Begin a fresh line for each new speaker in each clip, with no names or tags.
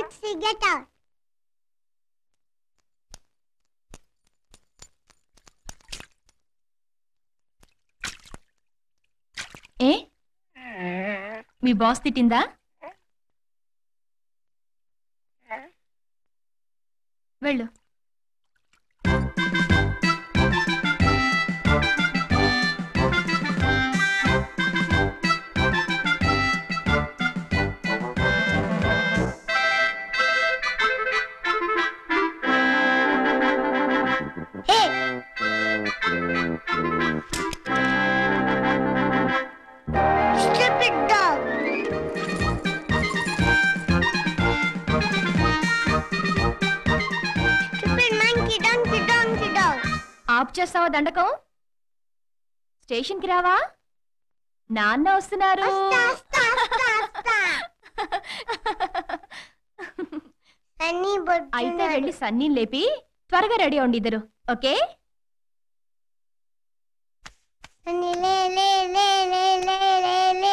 Taxi, get out.
ఏ మీ boss తిట్టిందా వెళ్ళు
Hey! Stupid dog! Stupid monkey, donkey, donkey dog!
ఆపు చేస్తావా దండకం స్టేషన్కి రావా నాన్న వస్తున్నారు
Asta, asta, asta, asta! అన్నీ
అయితే వెళ్ళి సన్నీ లేపి త్వరగా రెడీ అవ్వండి ఇద్దరు ఓకే
అన్నీ లే లే లే లే లే లే లే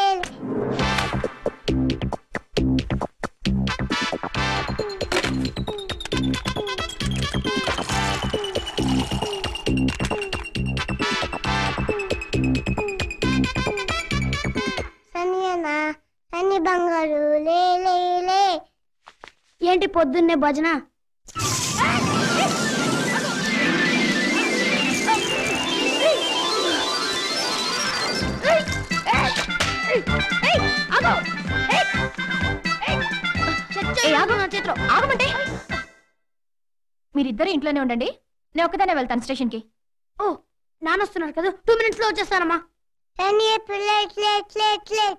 సన్యనా సన్ని బంగారు లే లే లే ఏంటి పొద్దున్నే భజన
ఏ, ఆగు. ఆగమంటే మీరిద్దరు ఇంట్లోనే ఉండండి నేను ఒక్కదానే వెళ్తాను స్టేషన్కి
ఓ నాన్న వస్తున్నారు కదా టూ మినిట్స్ లో వచ్చేస్తానమ్మా Sunny late late late late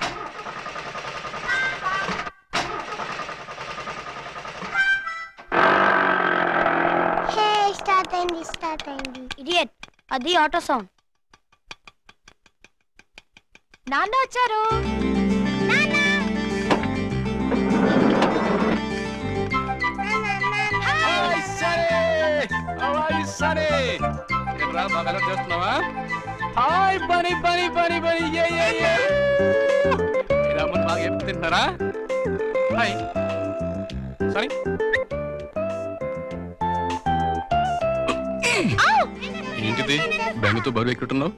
hey start అయింది స్టార్ట్ అయింది ఇడియట్ అది ఆటో సౌండ్
నాన్న వచ్చారు
హాయ్ సరే హౌ ఆర్ యు సరే ఏంట్రా బాగా అలర్ట్ చేస్తున్నావా హాయ్ బని బని బని బని ఏ ఏ ఏ ఇలా ముందు బాగా ఏం తింటున్నారా హాయ్ సరే ఏంటిది బెంగతో బరువు ఎక్కుతున్నావు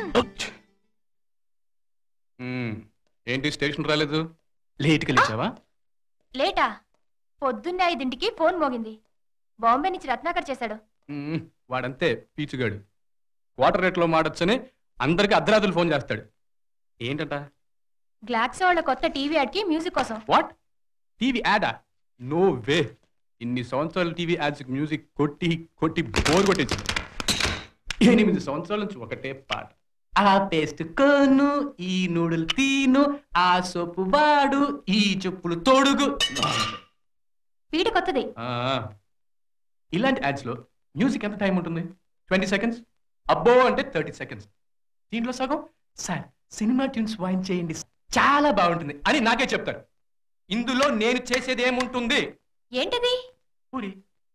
ఏంటి స్టేషన్ రాలేదు లేట్గా లేచావా
లేటా పొద్దున్నే ఐదింటికి ఫోన్ మోగింది బాంబే నుంచి రత్నాకర్ చేశాడు
మ్మ్. వాడంతే పీచుగాడు క్వార్టర్ రేట్లో మాడొచ్చని అందరికి అర్ధరాత్రులు ఫోన్ చేస్తాడు ఏంటంట
గ్లాక్సో వాళ్ళ కొత్త టీవీ యాడ్కి మ్యూజిక్ కోసం
వాట్ టీవీ యాడా నో వే ఇన్ని సంవత్సరాలు టీవీ యాడ్స్ మ్యూజిక్ కొట్టి కొట్టి బోర్ కొట్టించింది ఎనిమిది సంవత్సరాల నుంచి ఒకటే పాట ఆ పేస్ట్ కోను ఈ నూడుల్ తీను ఆ సోపు వాడు ఈ చెప్పులు తొడుగు
వీడి కొత్తది
ఆ, ఇలాంటి యాడ్స్లో మ్యూజిక్ ఎంత టైం ఉంటుంది ట్వంటీ సెకండ్స్ అబ్బో అంటే థర్టీ సెకండ్స్ దీంట్లో సగం సార్ సినిమా ట్యూన్స్ వాయించేయండి చాలా బాగుంటుంది అని నాకే చెప్తారు ఇందులో నేను చేసేది ఏముంటుంది
ఏంటది
పూరి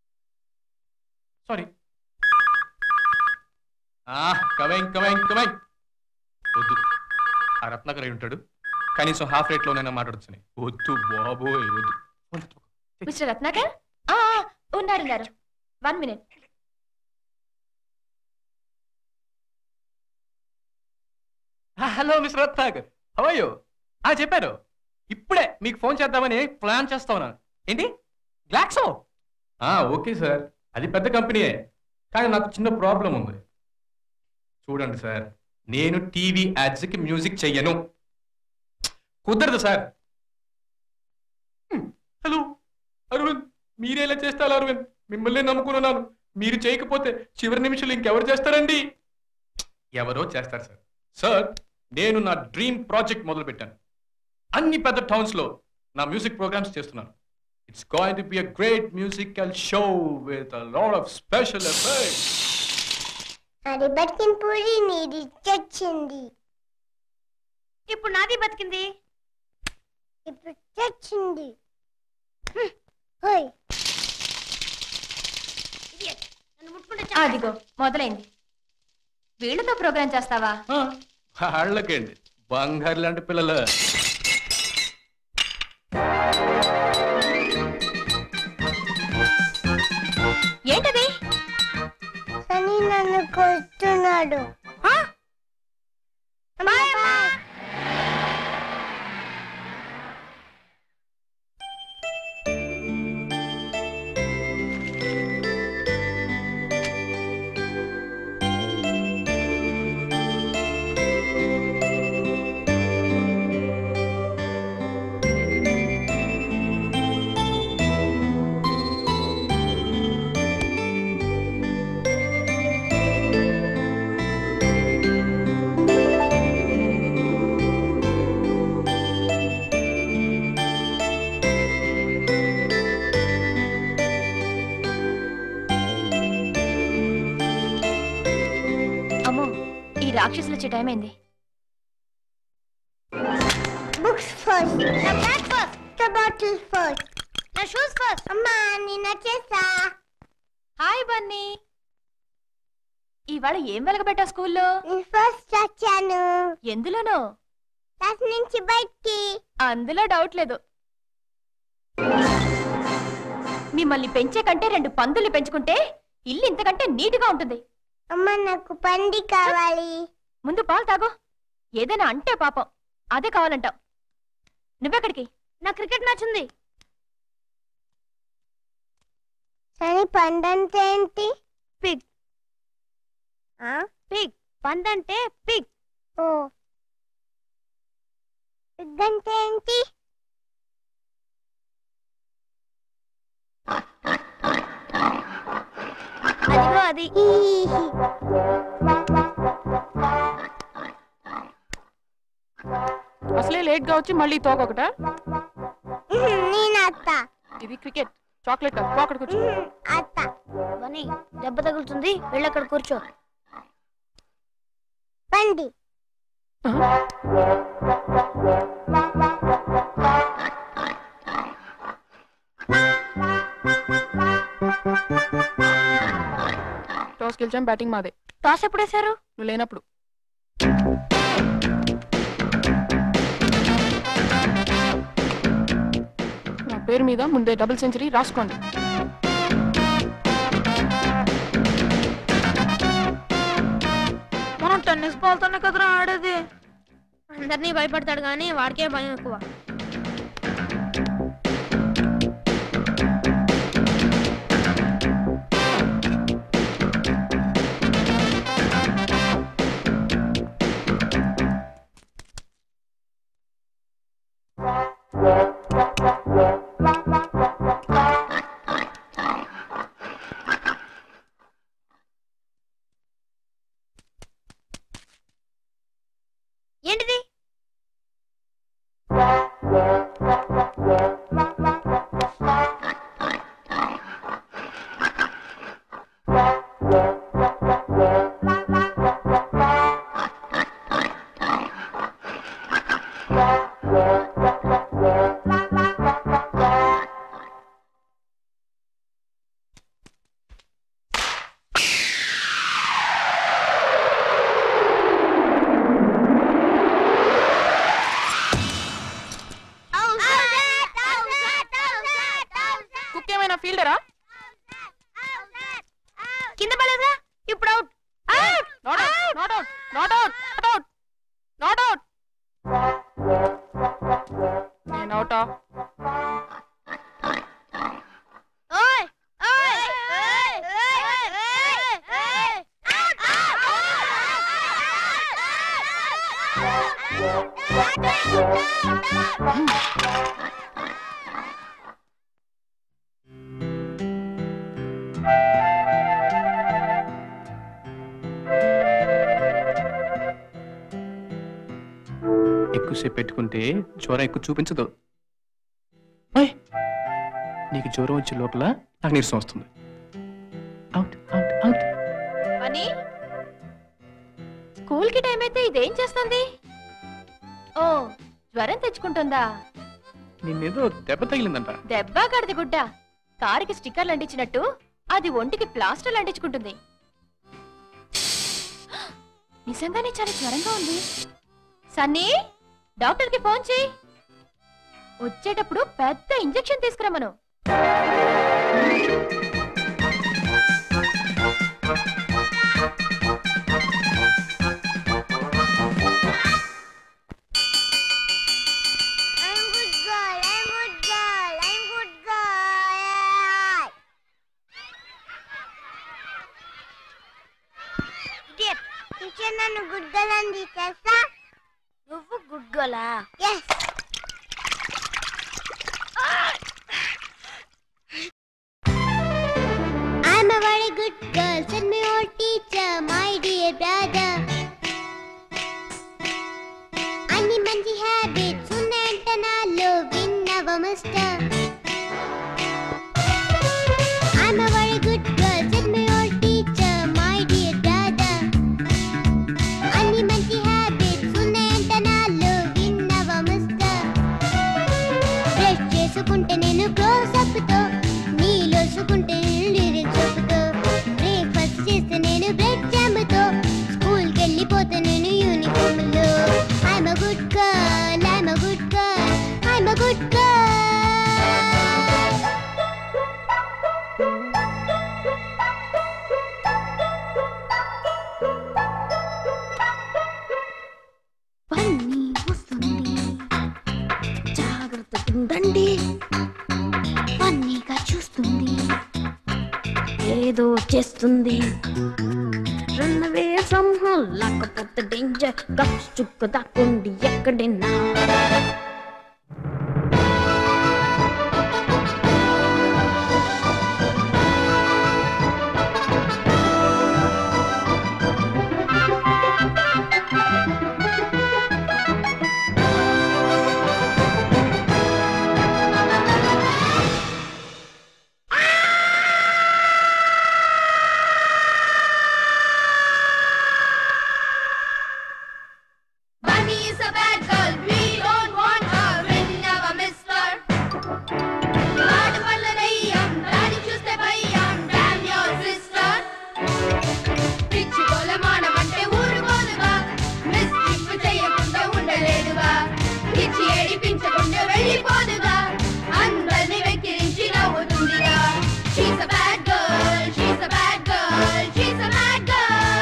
సారీ కవైంగ్ కవైంగ్ కవైంగ్ వద్దు ఆ రత్నాకర్ అయి ఉంటాడు కనీసం హాఫ్ రేట్లోనైనా మాట్లాడుతున్నాయి వద్దు బాబోయ్ వద్దు వద్దు.
మిస్టర్ రత్నాకర్ ఆ, ఆ, ఉన్నారు ఉన్నారు one minute
hello mister Ratnakar హవయ్యో ఆ చెప్పారు ఇప్పుడే మీకు ఫోన్ చేద్దామని ప్లాన్ చేస్తా ఉన్నాను ఏంటి గ్లాక్సో ఆ ఓకే సార్ అది పెద్ద కంపెనీయే కానీ నాకు చిన్న ప్రాబ్లం ఉంది చూడండి సార్ నేను టీవీ యాడ్స్కి మ్యూజిక్ చెయ్యను కుదరదు సార్ హ్మ్, హలో అరవింద్ మీరేలా చేస్తారు అరవింద్ మిమ్మల్ని నమ్ముకున్నాను మీరు చేయకపోతే చివరి నిమిషంలో ఇంకెవరు చేస్తారండి ఎవరో చేస్తారు సార్ సార్ నేను నా డ్రీమ్ ప్రాజెక్ట్ మొదలు పెట్టాను అన్ని పెద్ద టౌన్స్ లో నా మ్యూజిక్ ప్రోగ్రామ్స్ చేస్తున్నాను it's going to be a great musical show with a lot of special effects
అది బతికిన పూరి నీది చచ్చింది
ఇప్పుడు నాది బతికింది
ఇప్పుడు చచ్చింది హ్మ్. హోయ్
అదిగో మొదలైంది వీళ్ళతో ప్రోగ్రామ్ చేస్తావా
వాళ్ళకండి బంగారు లాంటి పిల్లలు
ఏంటది
సని నన్ను కొడుతున్నాడు
అమ్మో ఈ రాక్షసులు వచ్చే టైం అయింది
బుక్స్ ఫస్ట్ నా బ్యాగ్ ఫస్ట్ నా బాటిల్ ఫస్ట్ నా షూస్ ఫస్ట్ అమ్మా నేను వచ్చేసా
హాయ్ బన్నీ ఇవాళ ఏం వెలగబెట్టా స్కూల్లో
నేను ఫస్ట్ వచ్చాను
ఎందులోనో
క్లాస్ నుంచి బయటికి
అందులో డౌట్ లేదు మిమ్మల్ని పెంచే కంటే రెండు పందుల్ని పెంచుకుంటే ఇల్లు ఇంతకంటే నీట్గా ఉంటుంది
అమ్మ నాకు పండి కావాలి
ముందు పాలు తాగు ఏదైనా అంటే పాపం అదే కావాలంటావు నువ్వెక్కడికి
నా క్రికెట్ మ్యాచ్ ఉంది సరే పండంటే ఏంటి పిగ్ పిగ్ పండంటే పిగ్ ఓ పిగ్ అంటే ఏంటి అదిగో అది
అసలే లేట్ గా వచ్చి మళ్ళీ తోకొకట
నేను అత్త
ఇది క్రికెట్ చాక్లెట్ పో అక్కడ కూర్చో
అత్త బని దెబ్బ తగులుతుంది వెళ్ళి అక్కడ కూర్చో పండి
టాస్ గెలిచాం బ్యాటింగ్ మాదే
టాస్ ఎప్పుడు వేశారు
నువ్వు లేనప్పుడు నా పేరు మీద ముందే డబుల్ సెంచరీ రాసుకోండి
మనం టెన్నిస్ బాల్ తోనే కదరా ఆడేది అందరినీ భయపడతాడు కానీ వాడికే భయం ఎక్కువ ఏంటిది
కుక్ ఏమైనా ఫీల్డరా
కింద పడలేదా ఇప్పుడు out
not out not out not out not out not out నేను అవుటా
ఓయ్ ఓయ్ ఓయ్ ఓయ్
ఎక్కువసేపు పెట్టుకుంటే జ్వరం ఎక్కువ చూపించదు ఓయ్, నీకు జ్వరం వచ్చే లోపల నాకు నీరసం వస్తుంది అవుట్ అవుట్ అవుట్
బన్నీ స్కూల్కి టైం అయితే ఇదేం చేస్తుంది ఓ జ్వరం తెచ్చుకుంటుందా
నిన్నేదో దెబ్బ తగిలిందంట
దెబ్బ కడది గుడ్డ కారుకి స్టిక్కర్లు అంటించినట్టు అది ఒంటికి ప్లాస్టర్లు అంటించుకుంటుంది నిజంగానే చాలా జ్వరంగా ఉంది సన్నీ డాక్టర్కి ఫోన్ చేయి వచ్చేటప్పుడు పెద్ద ఇంజెక్షన్ తీసుకురమ్మను
టీచర్ నన్ను గుడ్ గర్ల్ అని తెలుసా
నువ్వు గుడ్ గోలా
yes I'm a very good girl, said my old teacher, my dear brother. అన్ని మంచి హ్యాబిట్స్ ఉన్నాయంట నాలో విన్నవ mister I'm a very good girl, said my old teacher, my dear brother. అన్ని మంచి హ్యాబిట్స్ ఉన్నాయంట నాలో విన్నవ మిస్టర్ బ్రష్ చేసుకుంటే నేను క్లోజ్ అప్ తో నీలోసుకుంటే నేను లిరిక్స్ చెప్పుతో బ్రేక్ఫాస్ట్ చేస్తే నేను బ్రెడ్ జామ్ తో స్కూల్ కి వెళ్ళిపోతే నేను యూనిఫామ్ లో I'm a good girl I'm a good girl I'm a good girl
పన్నీ వస్తుంది జాగ్రత్తగా ఉండండి ఫన్నీగా చూస్తుంది ఏదో చేస్తుంది రన్నవే సింహం లేకపోతే డేంజర్ గప్స్ చుక్క దాక్కుండి ఎక్కడైనా
Bunny is a bad girl. We don't want her. We'll never miss her. ఆడవాళ్ళ దయ్యం, దాన్ని చూస్తే భయం. Damn your sister. పిచ్చి కొలమానం అంటే ఊరుకోదుగా. Mischief చేయకుండా ఉండలేదుగా. పిచ్చి ఏడిపించకుండా వెళ్ళిపోదుగా. అందర్నీ వెక్కిరించి నవ్వుతుందిగా. She's a bad girl. She's a bad girl. She's a bad girl.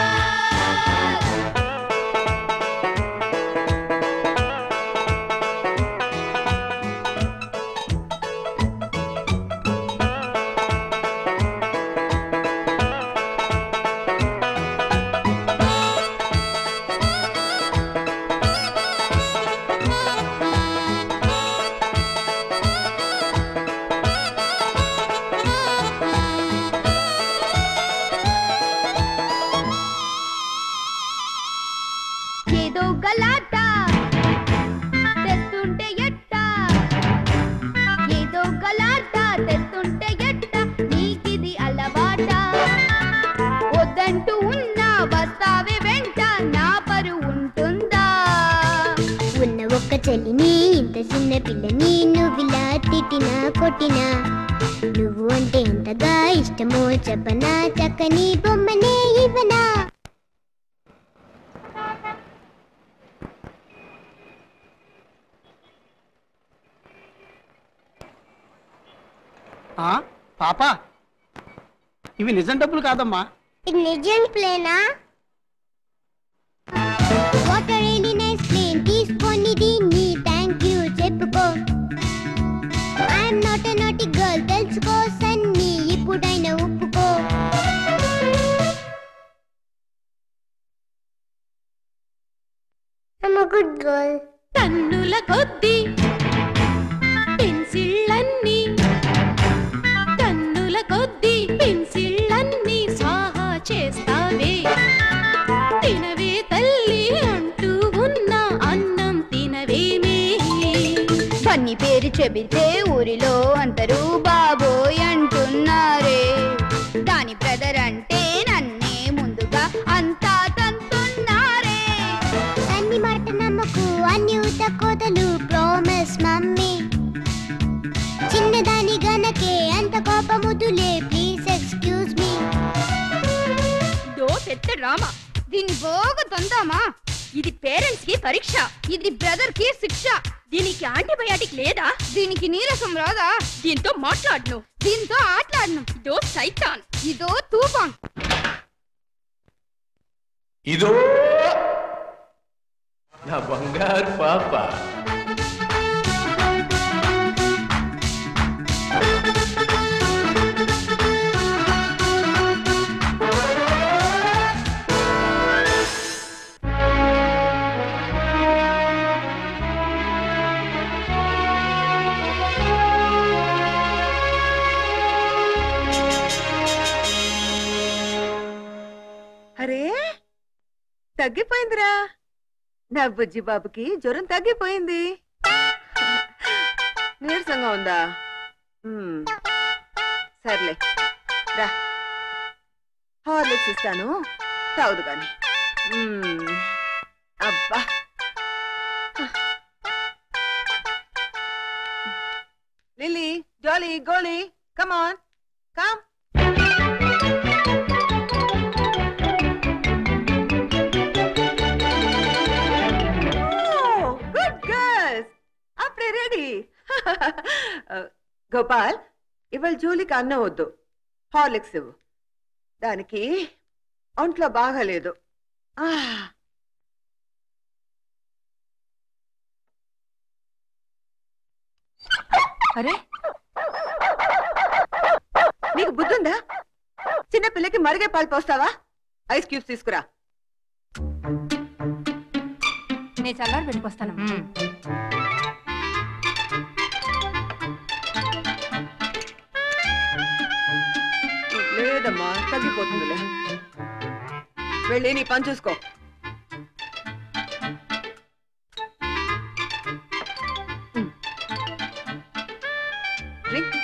ఏదో గలాట తెస్తుంటే ఎట్ట ఏదో గలాట తెస్తుంటే ఎట్ట నీకిది అలవాట వద్దంటూ ఉన్నా వస్తావే వెంట నా పరు ఉంటుందా
ఉన్న ఒక్క చెల్లిని ఇంత చిన్న పిల్లని నువ్విలా తిట్టినా కొట్టినా నువ్వు అంటే ఎంతగా ఇష్టమో చెప్పనా చక్కని బొమ్మనే ఇవ్వనా
ఆ, పాప ఇవి నిజం డబ్బులు కాదమ్మా
ఇది నిజం ప్లేనా what are really nice plane తీసుకొని దీన్ని థ్యాంక్ యూ చెప్పుకో I'm not a naughty girl తెలుసుకో సన్ని ఇప్పుడైనా ఒప్పుకో I'm a good girl.
టన్నుల కొద్ది పెన్సిళ్ళన్నీ టన్నుల కొద్ది పెన్సిళ్ళన్నీ స్వాహా చేస్తావే తినవే తల్లి అంటూ ఉన్న అన్నం తినవేమే
ఫన్ని పేరు చెబితే ఊరిలో అందరూ బాబోయ్ అంటున్నారే దాని బ్రదర్ అంటే నన్నే ముందుగా అంతా తంతున్నారే
అన్ని మాట నమ్మకు అన్ని ఉత కోతలు ప్రామిస్ మమ్మీ చిన్నదాని గనకే అంత కోపముదులే ప్లీజ్ ఎక్స్క్యూజ్ మీ
దో పెద్ద డ్రామా దీన్ని బాగా తందామా ఇది పేరెంట్స్ కి పరీక్ష ఇది బ్రదర్ కి శిక్ష దీనికి యాంటీబయాటిక్ లేదా దీనికి నీరసం రాదా దీంతో మాట్లాడను దీంతో ఆటలాడను ఇదో సైతాన్ ఇదో తూఫాన్
ఇదో నా బంగారు పాప
అరే తగ్గిపోయిందిరా నా బుజ్జి బాబుకి జ్వరం తగ్గిపోయింది నీరసంగా ఉందా మ్మ్. సర్లే రా హార్లిక్స్ ఇస్తాను తాగుదు కానీ మ్మ్. అబ్బా లిల్లీ జాలీ గోలీ కమాన్ కమ్ గుడ్ గర్ల్స్ అప్పుడే రెడీ గోపాల్ ఇవాళ జూలికి అన్నం వద్దు హార్లిక్స్ ఇవ్వు దానికి ఒంట్లో బాగాలేదు ఆ. అరే నీకు బుద్ధుందా చిన్న పిల్లకి మరిగే పాలు పోస్తావా ఐస్ క్యూబ్స్ తీసుకురా
నేను చల్లారి పెట్టుకొస్తాను
లేదమ్మా తగ్గిపోతుందిలే వెళ్ళి నీ పని చూసుకో ఉమ్. డ్రింక్.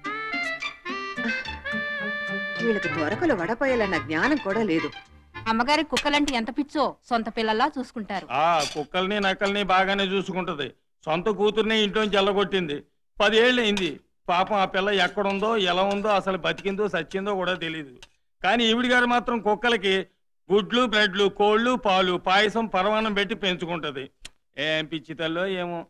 వీళ్ళకి త్వరకలు వడపోయాలన్న జ్ఞానం కూడా లేదు
అమ్మగారి కుక్కలంటే ఎంత పిచ్చో సొంత పిల్లల్లా చూసుకుంటారు
ఆ కుక్కల్ని నక్కల్ని బాగానే చూసుకుంటది సొంత కూతుర్ని ఇంట్లోంచి ఎల్లగొట్టింది పదేళ్ళు అయింది పాపం ఆ పిల్ల ఎక్కడుందో ఎలా ఉందో అసలు బతికిందో సచ్చిందో కూడా తెలియదు కానీ ఈవిడి గారు మాత్రం కుక్కలకి గుడ్లు బ్రెడ్లు కోళ్ళు పాలు పాయసం పరమాన్నం పెట్టి పెంచుకుంటది ఏం పిచ్చి తల్లో ఏమో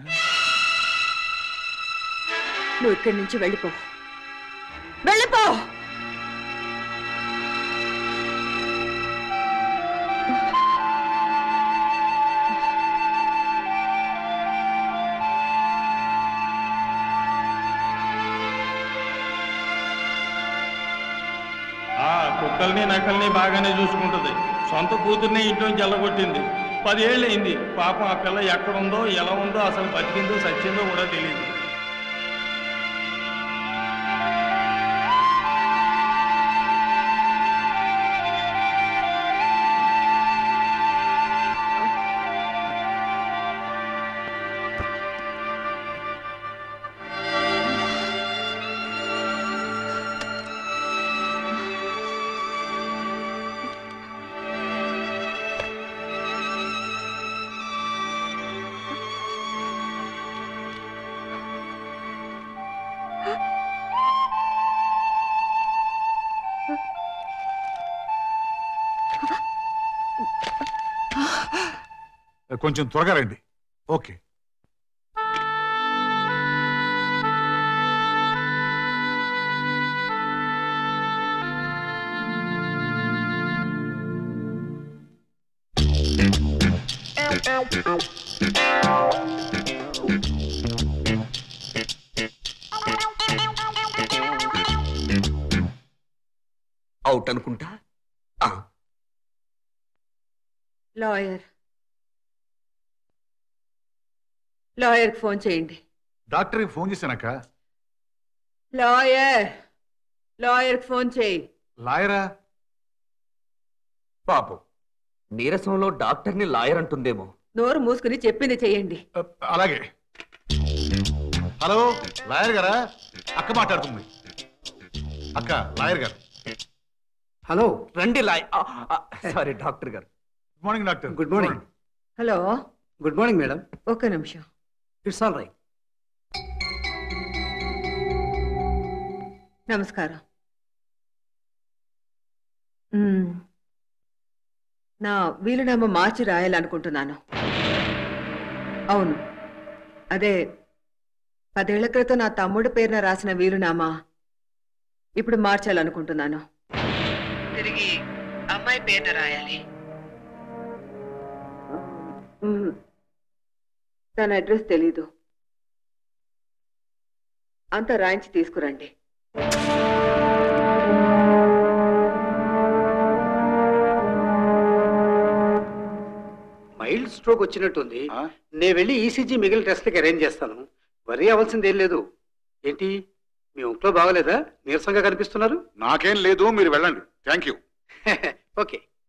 నువ్వు ఇక్కడి నుంచి వెళ్ళిపో వెళ్ళిపో
ఆ కుక్కల్ని నక్కల్ని బాగానే చూసుకుంటది సొంత కూతుర్ని ఇంట్లోంచి ఎల్లగొట్టింది పదేళ్ళు అయింది పాపం ఆ పిల్ల ఎక్కడుందో ఎలా ఉందో అసలు బతికిందో సచ్చిందో కూడా తెలియదు
కొంచెం త్వరగా రండి ఓకే
అవుట్ అనుకుంటా ఆ,
లాయర్ లాయర్కి ఫోన్ చేయండి
డాక్టర్కి ఫోన్ చేశానక్క
లాయర్ లాయర్కి ఫోన్ చేయి
లాయరా
పాపం నీరసంలో డాక్టర్ని లాయర్ అంటుందేమో
నోరు మూసుకుని చెప్పింది చెయ్యండి
అ, అలాగే హలో లాయర్ గారా అక్క మాట్లాడుతుంది అక్క లాయర్ గారు
హలో రండి లాయ్ సారీ డాక్టర్ గారు
good morning doctor
Good morning.
Hello
good morning madam
ఒక్క నిమిషం
ఇట్స్ ఆల్ రైట్
నమస్కారం మ్మ్. నా వీలునామా మార్చి రాయాలనుకుంటున్నాను అవును అదే పదేళ్ల క్రితం నా తమ్ముడి పేరున రాసిన వీలునామా ఇప్పుడు మార్చాలనుకుంటున్నాను తిరిగి అమ్మాయి పేరున రాయాలి మ్మ్. తన అడ్రస్ తెలీదు అంతా రాయించి తీసుకురండి
మైల్డ్ స్ట్రోక్ వచ్చినట్టుంది
ఆ?
నేను వెళ్ళి ఈసీజీ మిగిలిన టెస్ట్లకి అరేంజ్ చేస్తాను వరీ అవ్వాల్సింది ఏం లేదు ఏంటి మీ ఒంట్లో బాగలేదా నీరసంగా కనిపిస్తున్నారు
నాకేం లేదు మీరు వెళ్ళండి థ్యాంక్ యూ
ఓకే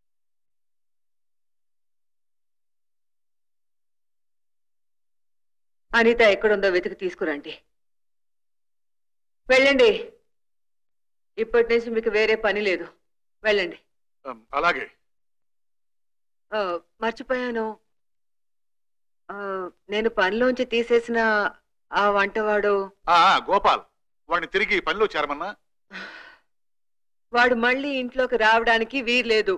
అనిత ఎక్కడుందో వెతికి తీసుకురండి వెళ్ళండి ఇప్పటి నుంచి మీకు వేరే పని లేదు వెళ్ళండి
ఉమ్, అలాగే
ఆ, మర్చిపోయాను ఆ, నేను పనిలోంచి తీసేసిన ఆ వంటవాడు
ఆ, ఆ, గోపాల్ వాడిని తిరిగి పనిలో చేరమన్నా
వాడు మళ్ళీ ఇంట్లోకి రావడానికి వీల్లేదు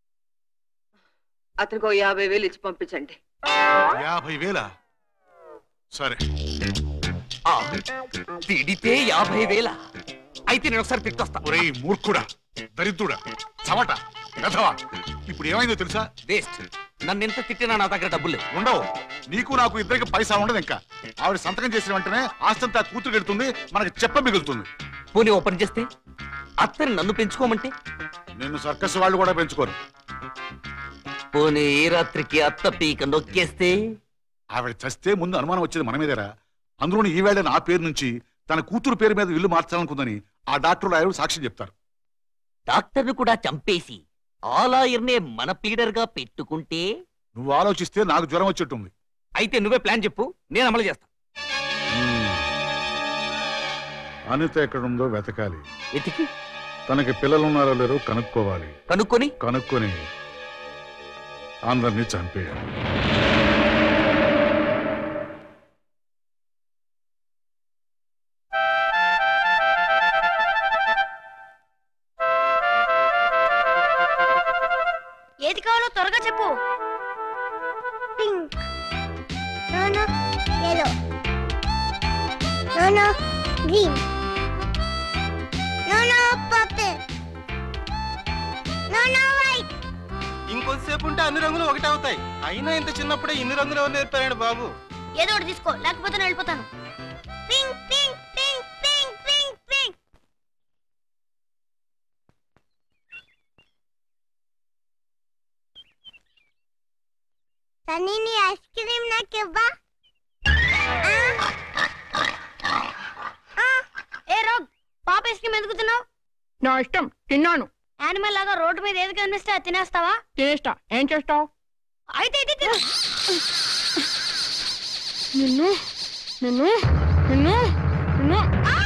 అతనికి ఓ యాభై వేలు ఇచ్చి పంపించండి
యాభై వేల సరే
తిడితే యాభై వేల అయితే నేను ఒకసారి తిట్టొస్తా
ఒరేయ్ మూర్ఖుడా దరిద్రుడా చవట గధవా ఇప్పుడు ఏమైందో తెలుసా
వేస్ట్ నన్ను ఎంత తిట్టినా నా దగ్గర డబ్బులు లేవు
ఉండవు నీకు నాకు ఇద్దరికి పైసా ఉండదు ఇంకా ఆవిడ సంతకం చేసిన వెంటనే ఆస్తంతా కూతురు గెడుతుంది మనకి చెప్ప మిగులుతుంది
పోనీ ఓపెన్ చేస్తే అత్తని నన్ను పెంచుకోమంటే
నిన్ను సర్కస్ వాళ్ళు కూడా పెంచుకోరు
పోనీ ఏ రాత్రికి అత్త పీక నొక్కేస్తే
ఆవిడ చస్తే ముందు అనుమానం వచ్చేది మన మీదేరా అందులోని ఈవేళ నా పేరు నుంచి తన కూతురు పేరు మీద ఇల్లు మార్చాలనుకుందని ఆ డాక్టర్ లాయర్ సాక్ష్యం చెప్తారు
డాక్టర్ను కూడా చంపేసి ఆ లాయర్నే మన పీడర్గా పెట్టుకుంటే
నువ్వు ఆలోచిస్తే నాకు జ్వరం వచ్చేట్టుంది
అయితే నువ్వే ప్లాన్ చెప్పు నేను అమలు చేస్తా
అనిత ఎక్కడుందో వెతకాలి
వెతికి
తనకి పిల్లలున్నారో లేరో కనుక్కోవాలి
కనుక్కొని
కనుక్కొని అందరినీ చంపేయాలి
ఏది కావాలో త్వరగా చెప్పు pink no no yellow no no green no no purple no no white
ఇంకొద్దిసేపు ఉంటే అన్ని రంగులు ఒకటే అవుతాయి అయినా ఇంత చిన్నప్పుడే ఇన్ని రంగులు ఎవరు నేర్పారండి బాబు
ఏదో ఒకటి తీసుకో లేకపోతే నేను వెళ్ళిపోతాను pink pink pink pink pink pink Sunny నీ ఐస్ క్రీమ్ నాకు ఇవ్వా ఏ రోగ్ పాప ఐస్ క్రీమ్ ఎందుకు తిన్నావు
నా ఇష్టం తిన్నాను
యానిమల్ లాగా రోడ్డు మీద ఏది కనిపిస్తే అది తినేస్తావా
తినేస్తా ఏం చేస్తావు
అయితే ఇది తిను
నిన్ను నిన్ను నిన్ను నిన్ను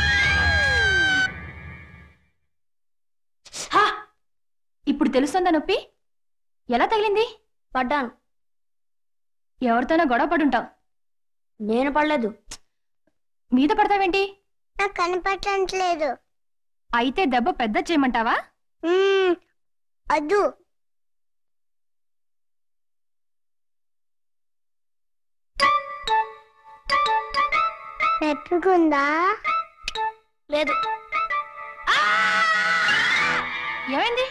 ఇప్పుడు తెలుస్తుందా నొప్పి ఎలా తగిలింది
పడ్డాను
ఎవరితోనో గొడవ పడుంటావు
నేను పడలేదు
మీద పడతావేంటి
నాకు కనిపించట్లేదు
అయితే దెబ్బ పెద్ద చేయమంటావా
అదు నెట్టుకుందా లేదు
ఏమైంది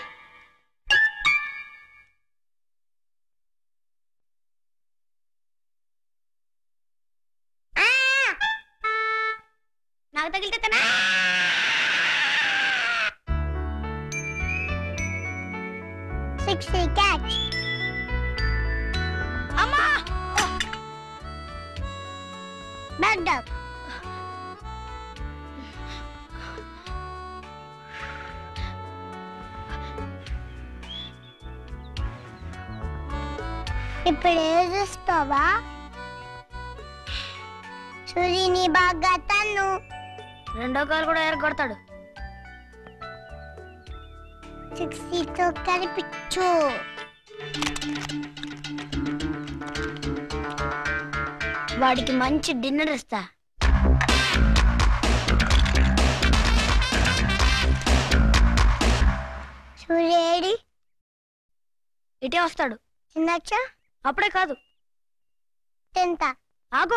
నాకు తగిలితే తనా సిక్స్ క్యాచ్ అమ్మా బ్యాక్ డౌన్ ఇప్పుడు ఏం చూస్తావా సూర్యుని బాగా తన్ను రెండో కాలు కూడా ఎరగొడతాడు సిక్స్టీతో కనిపించు వాడికి మంచి డిన్నర్ ఇస్తా సూర్యేడి ఇటే వస్తాడు తినచ్చా అప్పుడే కాదు తింటా ఆగు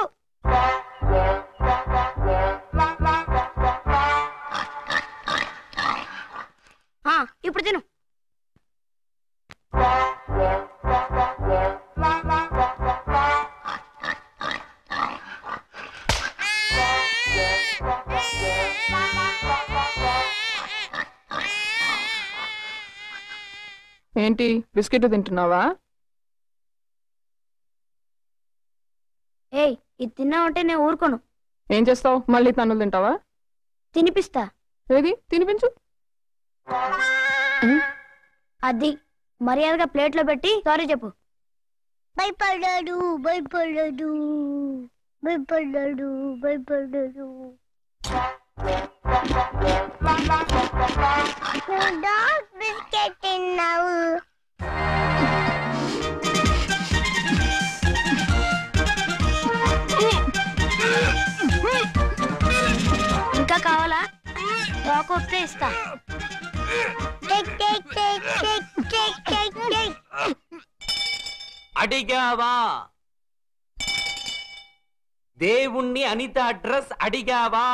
ఆ, ఇప్పుడు తిను
ఏంటి బిస్కెట్ తింటున్నావా
ఏయ్ ఇది తిన్నావంటే నేను ఊరుకోను
ఏం చేస్తావు మళ్ళీ తన్నులు తింటావా
తినిపిస్తా
ఏది తినిపించు
అది మర్యాదగా ప్లేట్లో పెట్టి సారీ చెప్పు భయపడ్డాడు భయపడ్డాడు భయపడ్డాడు భయపడ్డాడు డాగ్ బిస్కెట్ తిన్నావు ఇంకా కావాలా రాకొస్తే ఇస్తా take take take take take take take
అడిగావా దేవుణ్ణి అనిత అడ్రస్ అడిగావా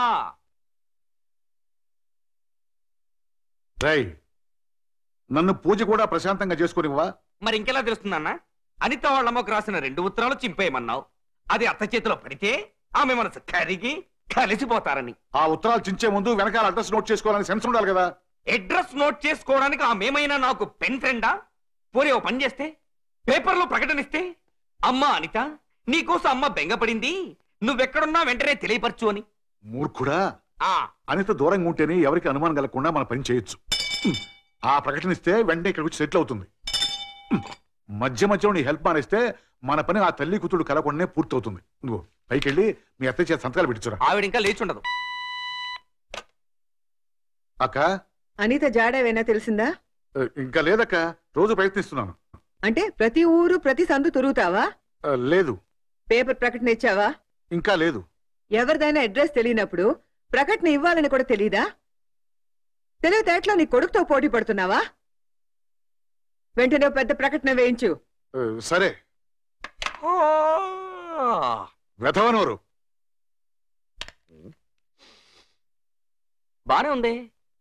రై నన్ను పూజ కూడా ప్రశాంతంగా చేసుకునివ్వా
మరి ఇంకెలా తెలుస్తుందన్నా అనిత వాళ్ళమ్మకు రాసిన రెండు ఉత్తరాలు చింపేయమన్నావు అది అత్త చేతిలో పడితే ఆమె మనసు కరిగి కలిసిపోతారని
ఆ ఉత్తరాలు చించే ముందు వెనకాల అడ్రస్ నోట్ చేసుకోవాలని సెన్స్ ఉండాలి కదా
అడ్రస్ నోట్ చేసుకోవడానికి ఆమెమైనా నాకు పెన్ ఫ్రెండా పోనీ ఓ పని చేస్తే పేపర్లో ప్రకటనిస్తే అమ్మా అనిత నీకోసం అమ్మ బెంగపడింది నువ్వెక్కడున్నా వెంటనే తెలియపరచు అని
మూర్ఖుడా
ఆ
అనిత దూరంగా ఉంటేనే ఎవరికి అనుమానం కలగకుండా మన పని చేయొచ్చు ఆ ప్రకటన ఇస్తే వెంటనే ఇక్కడికి వచ్చి సెటిల్ అవుతుంది మధ్య మధ్యలో నీ హెల్ప్ మానేస్తే మన పని ఆ తల్లి కూతుడు కలగకుండానే పూర్తవుతుంది నువ్వు పైకి వెళ్ళి మీ అత్తయ్య చేత సంతకాలు పెట్టించురా
ఆవిడ ఇంకా లేచుండదు
అక్క
అనిత జాడేవైనా తెలిసిందా
ఆ, ఇంకా లేదక్క రోజు ప్రయత్నిస్తున్నాను
అంటే ప్రతి ఊరు ప్రతి సందు తిరుగుతావా
ఆ, లేదు
పేపర్ ప్రకటన ఇచ్చావా
ఇంకా లేదు
ఎవరిదైనా అడ్రస్ తెలియనప్పుడు ప్రకటన ఇవ్వాలని కూడా తెలీదా తెలివితేటలో నీ కొడుకుతో పోటీ పడుతున్నావా వెంటనే ఓ పెద్ద ప్రకటన వేయించు
ఆ, సరే వెధవనోరు
బానే ఉంది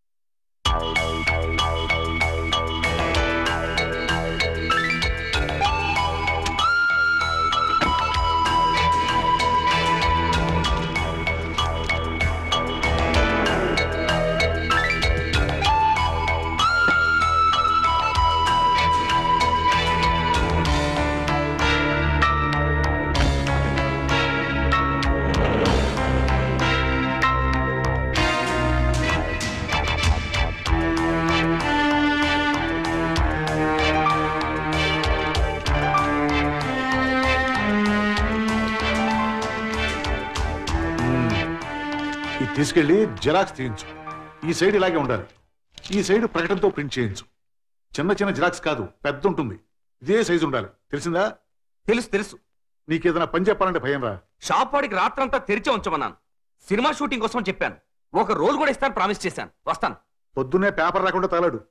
ఇది తీసుకెళ్లి జిరాక్స్ తీయించు ఈ సైడ్ ఇలాగే ఉండాలి ఈ సైడ్ ప్రకటనతో ప్రింట్ చేయించు చిన్న చిన్న జిరాక్స్ కాదు పెద్ద ఉంటుంది ఇదే సైజు ఉండాలి తెలిసిందా
తెలుసు తెలుసు
నీకేదైనా పని చెప్పాలంటే భయం రా
షాప్ వాడికి రాత్రంతా తెరిచే ఉంచమన్నాను సినిమా షూటింగ్ కోసం చెప్పాను ఒక రోజు కూడా ఇస్తాను ప్రామిస్ చేశాను వస్తాను
పొద్దున్నే పేపర్ రాకుండా తగలడు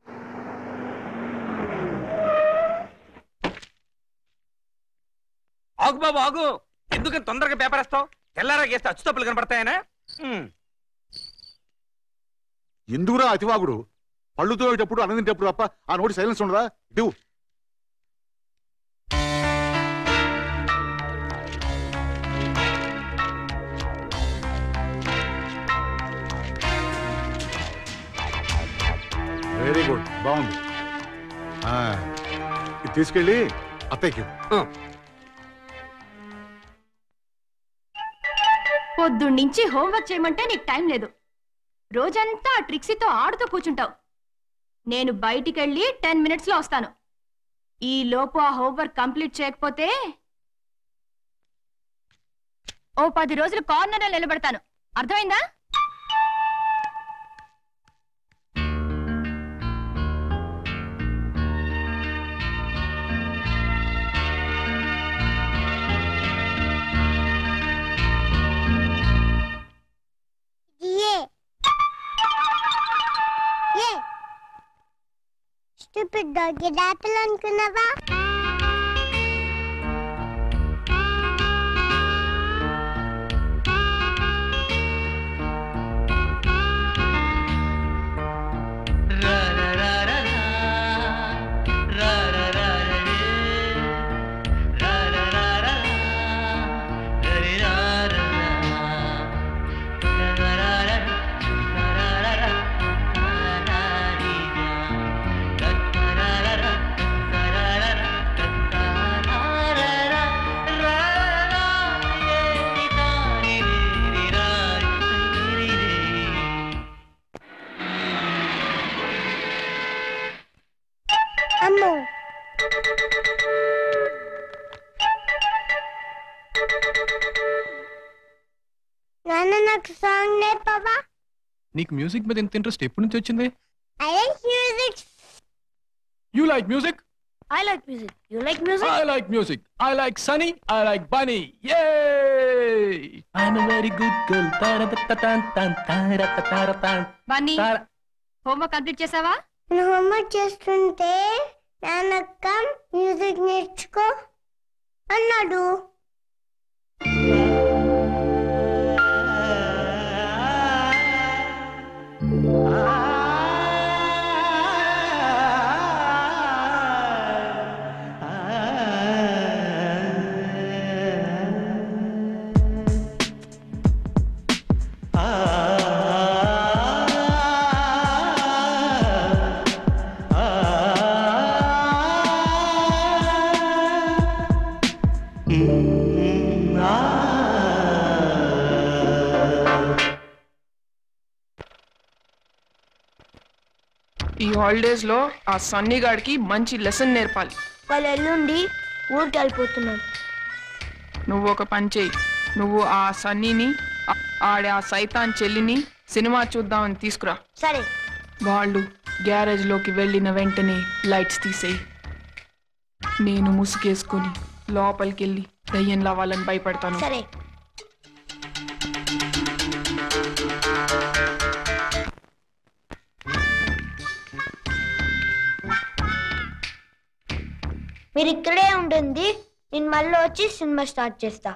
ఆగు బాబు ఆగు ఎందుకని తొందరగా పేపర్ వేస్తావు తెల్లారా గేస్తే అచ్చుతప్పులు కనపడతాయనా ఉమ్.
ఎందుకురా అతివాగుడు పళ్ళు తోయేటప్పుడు అన్నం తింటప్పుడు తప్ప ఆ నోటి సైలెన్స్ ఉండదా ఇటు వెరీ గుడ్ బాగుంది ఆ, ఇది తీసుకెళ్ళి అత్తయ్యకి ఇవ్వు.
పొద్దున్నుంచి హోంవర్క్ చేయమంటే నీకు టైం లేదు రోజంతా ఆ ట్రిక్సీతో ఆడుతూ కూర్చుంటావు నేను బయటికెళ్ళి టెన్ మినిట్స్లో వస్తాను ఈ లోపు ఆ హోంవర్క్ కంప్లీట్ చేయకపోతే ఓ పది రోజులు కార్నర్లో నిలబెడతాను అర్థమైందా
ఏ ఏ స్టూపిడ్ డాగ్ ఇది యాపిల్ అనుకున్నావా అమ్మో నాన్న నాకు సాంగ్ నేర్పవా
నీకు మ్యూజిక్ మీద ఎంత ఇంట్రెస్ట్ ఎప్పటి నుంచి వచ్చింది
I like music
you like music
I like music you like music
I like music. I like Sunny. I like Bunny. Yay! I'm a very good girl.
Bunny homework complete చేసావా
నేను homework చేస్తుంటే నాన్నక్క music నేర్చుకో అన్నాడు
ఈ holidays లో ఆ సన్నీ గాడికి మంచి లెసన్ నేర్పాలి
వాళ్ళు ఎల్లుండి ఊరికి వెళ్ళిపోతున్నాం
నువ్వు ఒక పని చేయి నువ్వు ఆ సన్నీని ఆ- ఆడే ఆ సైతాన్ చెల్లిని సినిమా చూద్దామని తీసుకురా
సరే
వాళ్ళు గ్యారేజ్ లోకి వెళ్ళిన వెంటనే లైట్స్ తీసేయి నేను ముసుగేసుకొని లోపలికి వెళ్ళి దయ్యంలా వాళ్ళని భయపడతాను
సరే మీరు ఇక్కడే ఉంటుంది నేను మళ్ళీ వచ్చి సినిమా స్టార్ట్ చేస్తా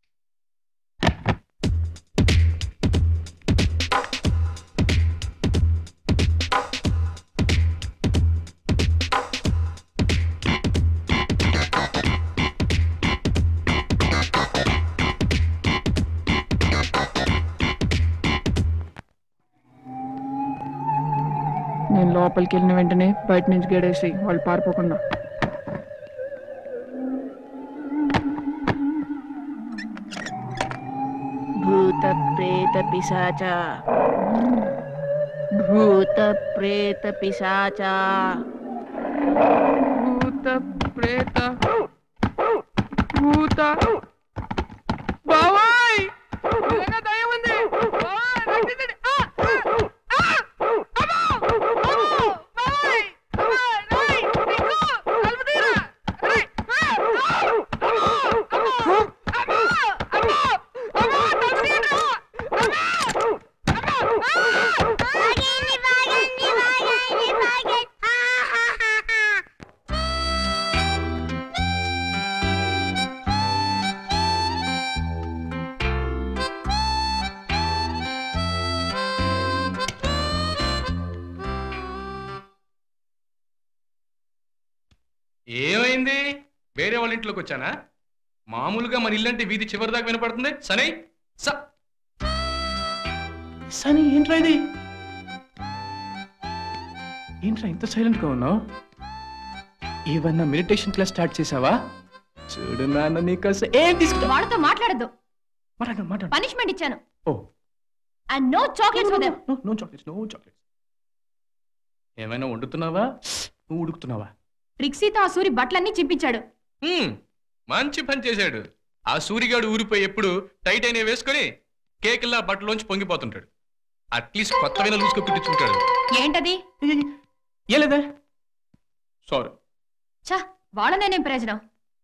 నేను లోపలికి వెళ్ళిన వెంటనే బయట నుంచి గడేసి వాళ్ళు పారిపోకుండా భూత ప్రేత పిశాచ భూత ప్రేత పిశాచ భూత ప్రేత భూత బావాయ్ నిజంగా దయ్యం ఉంది బావాయ్, నాకు తెలియదు. ఆ! ఆ! ఆ! అమ్మో! అమ్మో! బావాయ్! బావాయ్! రేయ్! నిక్కు! తలుపు తీయరా! రేయ్! ఆ! ఆ! అమ్మో! అమ్మో! అమ్మో! అమ్మో! అమ్మో! తలుపు తీయరా! అమ్మో! అమ్మో! ఆ!
ఏమైంది వేరే వాళ్ళ ఇంట్లోకి వచ్చానా మామూలుగా మన ఇల్లంటే వీధి చివరి దాకా వినపడుతుంది సనే స సని ఏంట్రా ఇది ఏంట్రా ఇంత సైలెంట్ గా ఉన్నావు ఏమన్నా మెడిటేషన్ క్లాస్ స్టార్ట్ చేసావా చూడు నాన్న నీకు అసలు ఏం తీసుకు
వాడితో మాట్లాడద్దు
మాట్లాడు మాట్లాడు
పనిష్మెంట్ ఇచ్చాను
ఓ
and no chocolates for them
no chocolates no chocolates ఏమైనా వండుతున్నావా నువ్వు ఉడుకుతున్నావా
ట్రిక్సీతో ఆ సూరి బట్టలన్నీ చింపించాడు
హ్మ్, మంచి పని చేశాడు ఆ సూరిగాడు ఊరిపోయి ఎప్పుడు టైట్ అయిన వేసుకొని కేకుల్లా బట్టలోంచి పొంగిపోతుంటాడు అట్లీస్ట్ కొత్తమైన లూసుకు కుట్టించుకుంటాడు
ఏంటది
ఏ లేదా సారీ
ఛ వాళ్ళ నేనేం ప్రయోజనం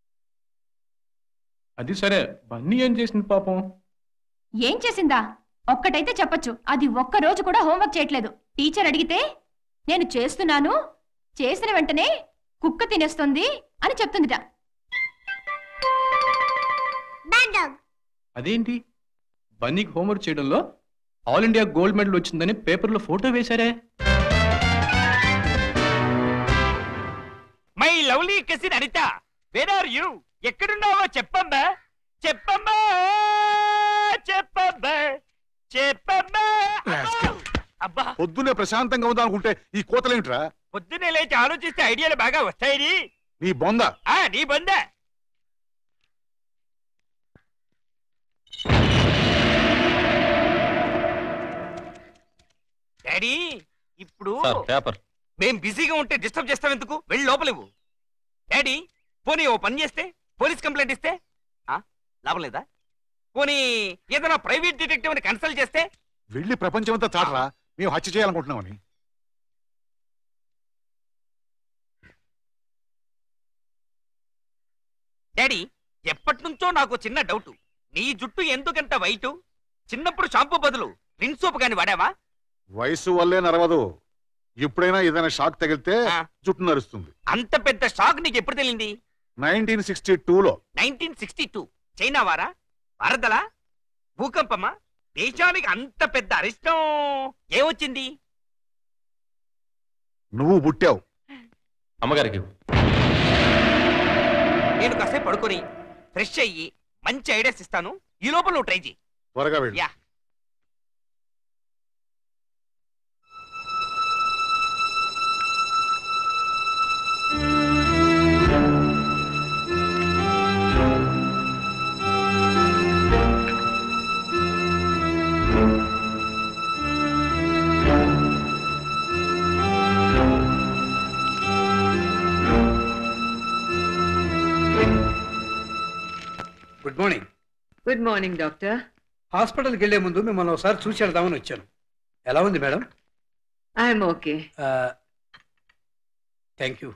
అది సరే బన్నీ ఏం చేసింది పాపం
ఏం చేసిందా ఒక్కటైతే చెప్పొచ్చు అది ఒక్క రోజు కూడా హోంవర్క్ చేయట్లేదు టీచర్ అడిగితే నేను చేస్తున్నాను చేసిన వెంటనే కుక్క తినేస్తుంది అని చెప్తుందిట
అదేంటి బన్నీకి హోంవర్క్ చేయడంలో ఆల్ ఇండియా గోల్డ్ మెడల్ వచ్చిందని పేపర్లో ఫోటో వేశారే
my lovely cousin Anitha where are you ఎక్కడున్నావో చెప్పమ్మా చెప్పమ్మా చెప్పమ్మా చెప్పమ్మా అబ్బా
పొద్దున్నే ప్రశాంతంగా ఉందా అనుకుంటే ఈ కోతలేంట్రా
పొద్దున్నే లేచి ఆలోచిస్తే ఐడియాలు బాగా వస్తాయి
నీ బొంద
ఆ నీ బొంద డాడీ ఇప్పుడు
పేపర్
మేం బిజీగా ఉంటే డిస్టర్బ్ చేస్తాం ఎందుకు వెళ్ళి లోపలివ్వు డాడీ పోనీ ఓ పని చేస్తే పోలీస్ కంప్లైంట్ ఇస్తే ఆ, లాభం లేదా పోనీ ఏదైనా ప్రైవేట్ డిటెక్టివ్ ని కన్సల్ట్ చేస్తే
వెళ్ళి ప్రపంచం అంతా చాటరా మేము హత్య చేయాలనుకుంటున్నామని
డాడీ ఎప్పటి నుంచో నాకు చిన్న డౌట్ నీ జుట్టు ఎందుకంత వైటు చిన్నప్పుడు షాంపూ బదులు రిన్ సోప్ గాని వాడావా
వయసు వల్లే నరవదు ఎప్పుడైనా ఏదైనా షాక్ తగిలితే
ఆ.
జుట్టు నరుస్తుంది
అంత పెద్ద షాక్ నీకు ఎప్పుడు తెలియంది
నైన్టీన్ సిక్స్టీ టూలో
నైన్టీన్ సిక్స్టీ టూ చైనా వారా వరదలా భూకంపమా దేశానికి అంత పెద్ద అరిష్టం ఏమొచ్చింది
నువ్వు పుట్టావు
అమ్మగారికి
నేను కాసేపు పడుకొని ఫ్రెష్ అయ్యి మంచి ఐడియాస్ ఇస్తాను ఈ లోపల నువ్వు ట్రై చేయి
త్వరగా వెళ్ళు
yeah
good morning
good morning doctor
హాస్పిటల్కి వెళ్లే ముందు మిమ్మల్ని ఒకసారి చూసి వెళ్దామని వచ్చాను ఎలా ఉంది madam
I'm okay
thank you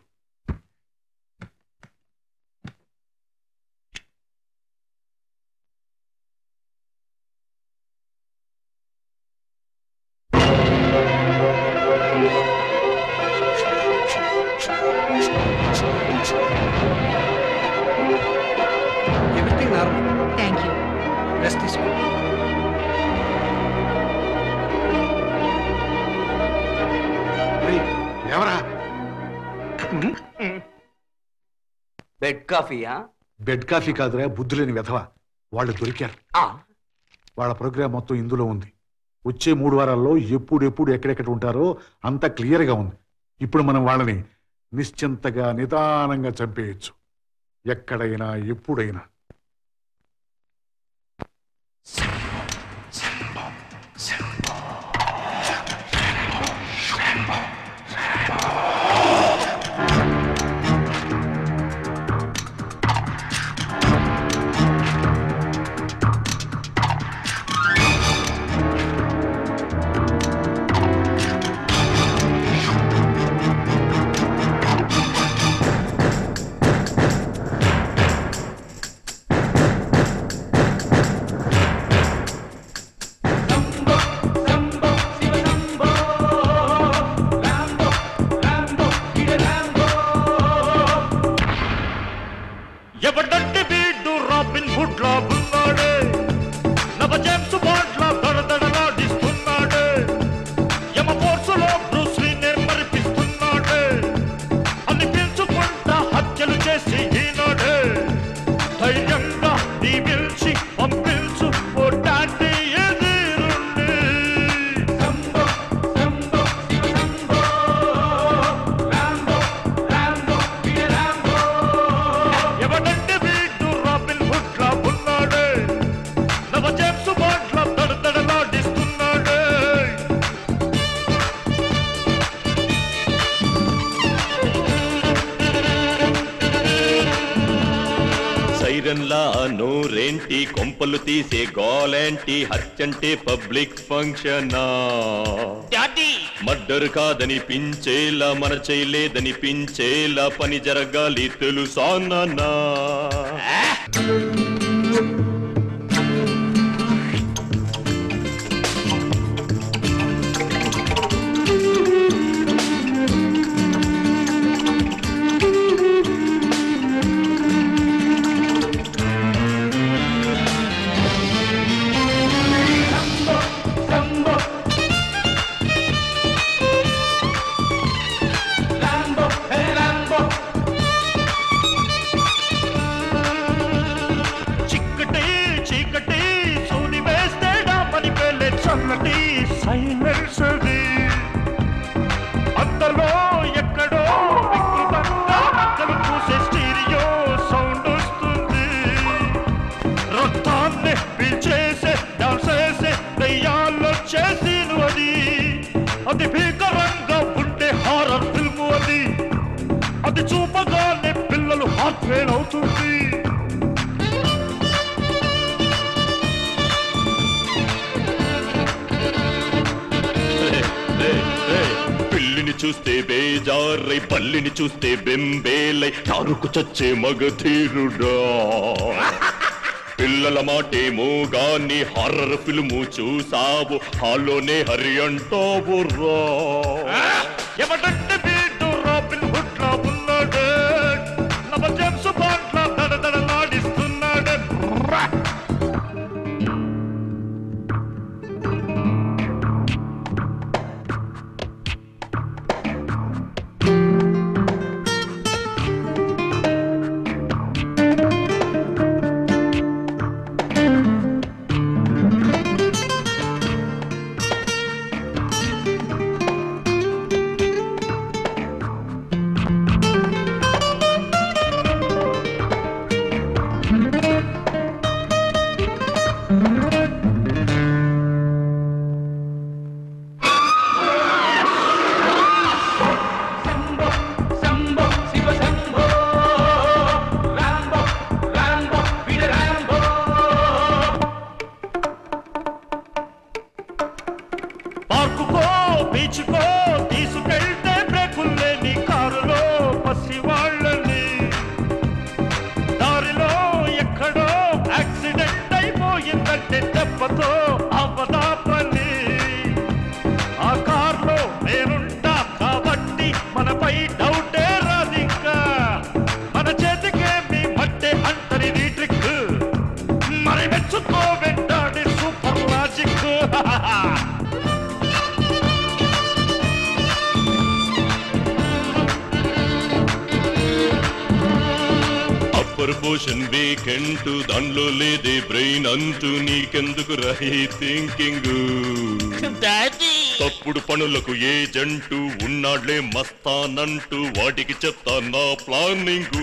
everything normal
thank you
rest తీసుకో
ఎవరా
బెడ్ కాఫీయా
బెడ్ కాఫీ కాదురా బుద్ధి లేని వెధవ వాళ్ళు దొరికారు
ఆ
వాళ్ళ ప్రోగ్రామ్ మొత్తం ఇందులో ఉంది వచ్చే మూడు వారాల్లో ఎప్పుడెప్పుడు ఎక్కడెక్కడ ఉంటారో అంత క్లియర్గా ఉంది ఇప్పుడు మనం వాళ్ళని నిశ్చింతగా నిదానంగా చంపేయచ్చు ఎక్కడైనా ఎప్పుడైనా
ఎవడంటే వీడు రాబిన్ హుడ్ లా ఉన్నాడే నవ జేమ్స్ బాండ్ లా దడదడలాడిస్తున్నాడే యమ ఫోర్సులో బ్రూస్ లీనే మరిపిస్తున్నాడే అనిపించుకుంటా హత్యలు చేసి ఈనాడే ధైర్యంగా దీవించి పంపించు ఓ డాడీ ఎదురుండి ఎవడంటే వీడు రాబిన్ హుడ్ లా ఉన్నాడే నవ జేమ్స్ బాండ్ లా దడదడలాడిస్తున్నాడే
సైరన్లా నోరేంటి కొంపలు తీసే గోలేంటి హత్యంటే పబ్లిక్ ఫంక్షనా
డాడీ
మర్డర్ కాదని పించేలా మన చేయలేదని పించేలా పని జరగాలి తెలుసా నాన్నా
చిక్కటి చీకటి సూది వేస్తే డామని పేలే చల్లటి సైలెన్స్ అది అంతలో ఎక్కడో వికృతంగా నక్కలు పూసే స్టీరియో సౌండ్ వస్తుంది రక్తాన్ని పీల్చేసే డాన్స్ చేసే దయ్యాల్లో చేసిను అది అది భీకరంగా ఉండే హారర్ ఫిల్మ్ అది అది చూపగానే పిల్లలు హార్ట్ ఫెయిల్ అవుతుంది
తల్లిని చూస్తే బేజారై పల్లిని చూస్తే బెంబేలై తారుకు చచ్చే మగధీరుడా పిల్లల మాటేమో గాని హారర్ ఫిల్ము చూసావు హాలోనే హరి అంటావు రా ఎవడంటే వీడు రాబిన్ హుడ్ లా ఉన్నాడే నవ జేమ్స్ బాండ్ లా దడదడలాడిస్తున్నాడే రా. పార్కుకో బీచ్కో తీసుకెళ్తే బ్రేకుల్లేని కారులో పసివాళ్ళని దారిలో ఎక్కడో యాక్సిడెంట్ అయిపోయిందంటే దెబ్బతో అవ్వదా పని ఆ కార్లో నేనుంటా కాబట్టి మనపై డౌటే రాదింకా మన చేతికేమి మట్టే అంటని నీ ట్రిక్ మరి మెచ్చుకో వెంటాడి super logic upper portion weekend దానిలో లేదే బ్రెయిన్ అంటూ నీకెందుకు రహి థింకింగ్ తప్పుడు పనులకు ఏజెంటు ఉన్నాళ్లే మస్తానంటూ వాటికి చెప్తా నా ప్లానింగ్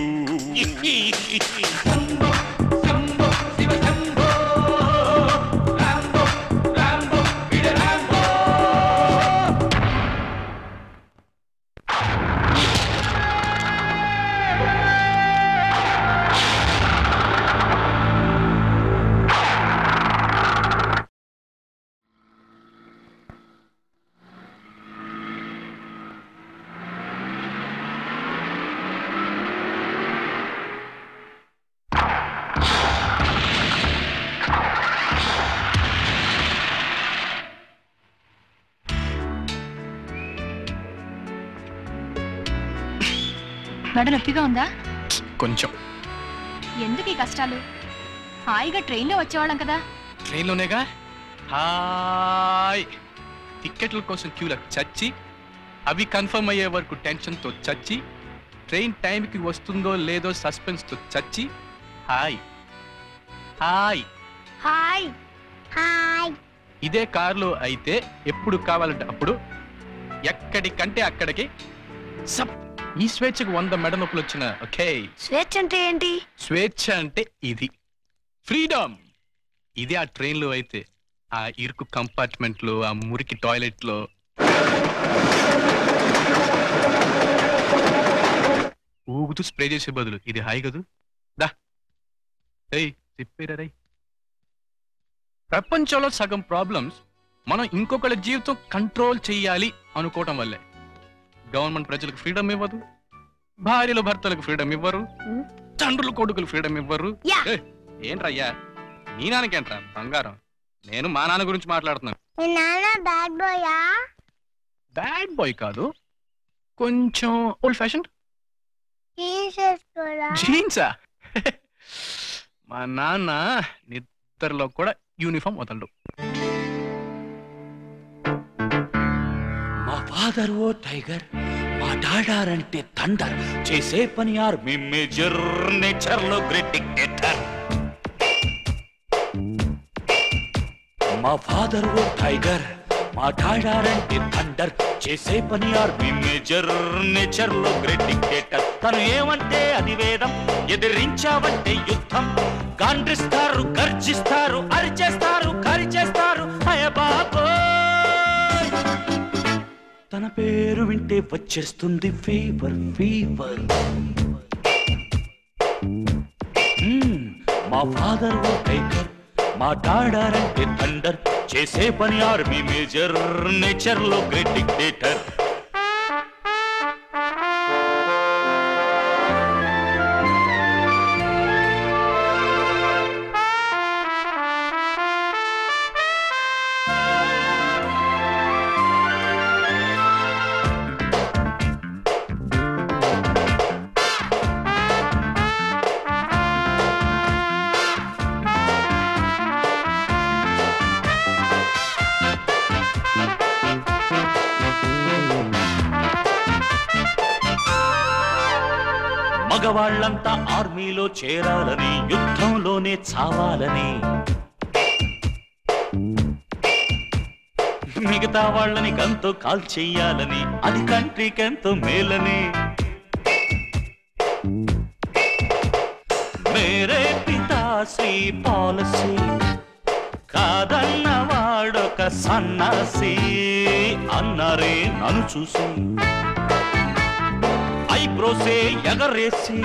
మెడ నొప్పిగా ఉందా
కొంచెం
ఎందుకు ఈ కష్టాలు హాయిగా ట్రైన్లో వచ్చేవాళ్ళం కదా
ట్రైన్లోనేగా హాయ్ టిక్కెట్ల కోసం క్యూలో చచ్చి అవి కన్ఫర్మ్ అయ్యే వరకు టెన్షన్తో చచ్చి ట్రైన్ టైంకి వస్తుందో లేదో సస్పెన్స్తో చచ్చి హాయ్ హాయ్
హాయ్ హాయ్
ఇదే కారులో అయితే ఎప్పుడు కావాలంటే అప్పుడు ఎక్కడికంటే అక్కడికి సప్ ఈ స్వేచ్ఛకు వంద మెడ నొప్పులు వచ్చిన ఓకే
స్వేచ్ఛ అంటే ఏంటి
స్వేచ్ఛ అంటే ఇది ఫ్రీడమ్ ఇది ఆ ట్రైన్లో అయితే ఆ ఇరుకు కంపార్ట్మెంట్లో ఆ మురికి టాయిలెట్లో ఊగుతూ స్ప్రే చేసే బదులు ఇది హాయి కదూ దా ఏయ్ చెప్పారా రై ప్రపంచంలో సగం ప్రాబ్లమ్స్ మనం ఇంకొకళ్ళ జీవితం కంట్రోల్ చెయ్యాలి అనుకోవటం వల్లే గవర్నమెంట్ ప్రజలకు ఫ్రీడమ్ ఇవ్వదు భార్యలు భర్తలకు ఫ్రీడమ్ ఇవ్వరు తండ్రులు కొడుకులు ఫ్రీడమ్ ఇవ్వరు ఏ, ఏంట్రయ్యా నీ నాన్నకేంట్రా బంగారం నేను మా నాన్న గురించి మాట్లాడుతున్నాను
మీ నాన్న బ్యాడ్ బాయా
బ్యాడ్ బాయ్ కాదు కొంచెం ఓల్డ్ ఫ్యాషన్
జీన్స్ వేసుకోరా
జీన్సా మా నాన్న నిద్రలో కూడా యూనిఫామ్ వదలడు
మా ఫాదర్ ఓ టైగర్ మా డాడారంటే థండర్ చేసే పని ఆర్ మీ మేజర్ నేచర్ లో గ్రేట్ డిక్టేటర్ మా ఫాదర్ ఓ టైగర్ మా డాడారంటే థండర్ చేసే పని ఆర్ మీ మేజర్ నేచర్ లో గ్రేట్ డిక్టేటర్ తను ఏమంటే అది వేదం ఎదిరించావంటే యుద్ధం గాండ్రిస్తారు గర్జిస్తారు అరిచేస్తారు కరిచేస్తారు అయ బాబోయ్ తన పేరు వింటే వచ్చేస్తుంది ఫీవర్ ఫీవర్ మ్మ్, మా ఫాదర్ ఓ టైగర్ మా డాడారంటే థండర్ చేసే పని ఆర్మీ మేజర్ నేచర్ లో గ్రేట్ డిక్టేటర్ మగవాళ్ళంతా ఆర్మీలో చేరాలని యుద్ధంలోనే చావాలని మిగతా వాళ్ళని గంతో కాల్ చెయ్యాలని అది కంట్రీకి ఎంతో మేలని మేరే పితాశ్రీ పాలసీ కాదన్న వాడొక సన్నాసి అన్నారే నన్ను చూసి ఐబ్రోసే ఎగరేసి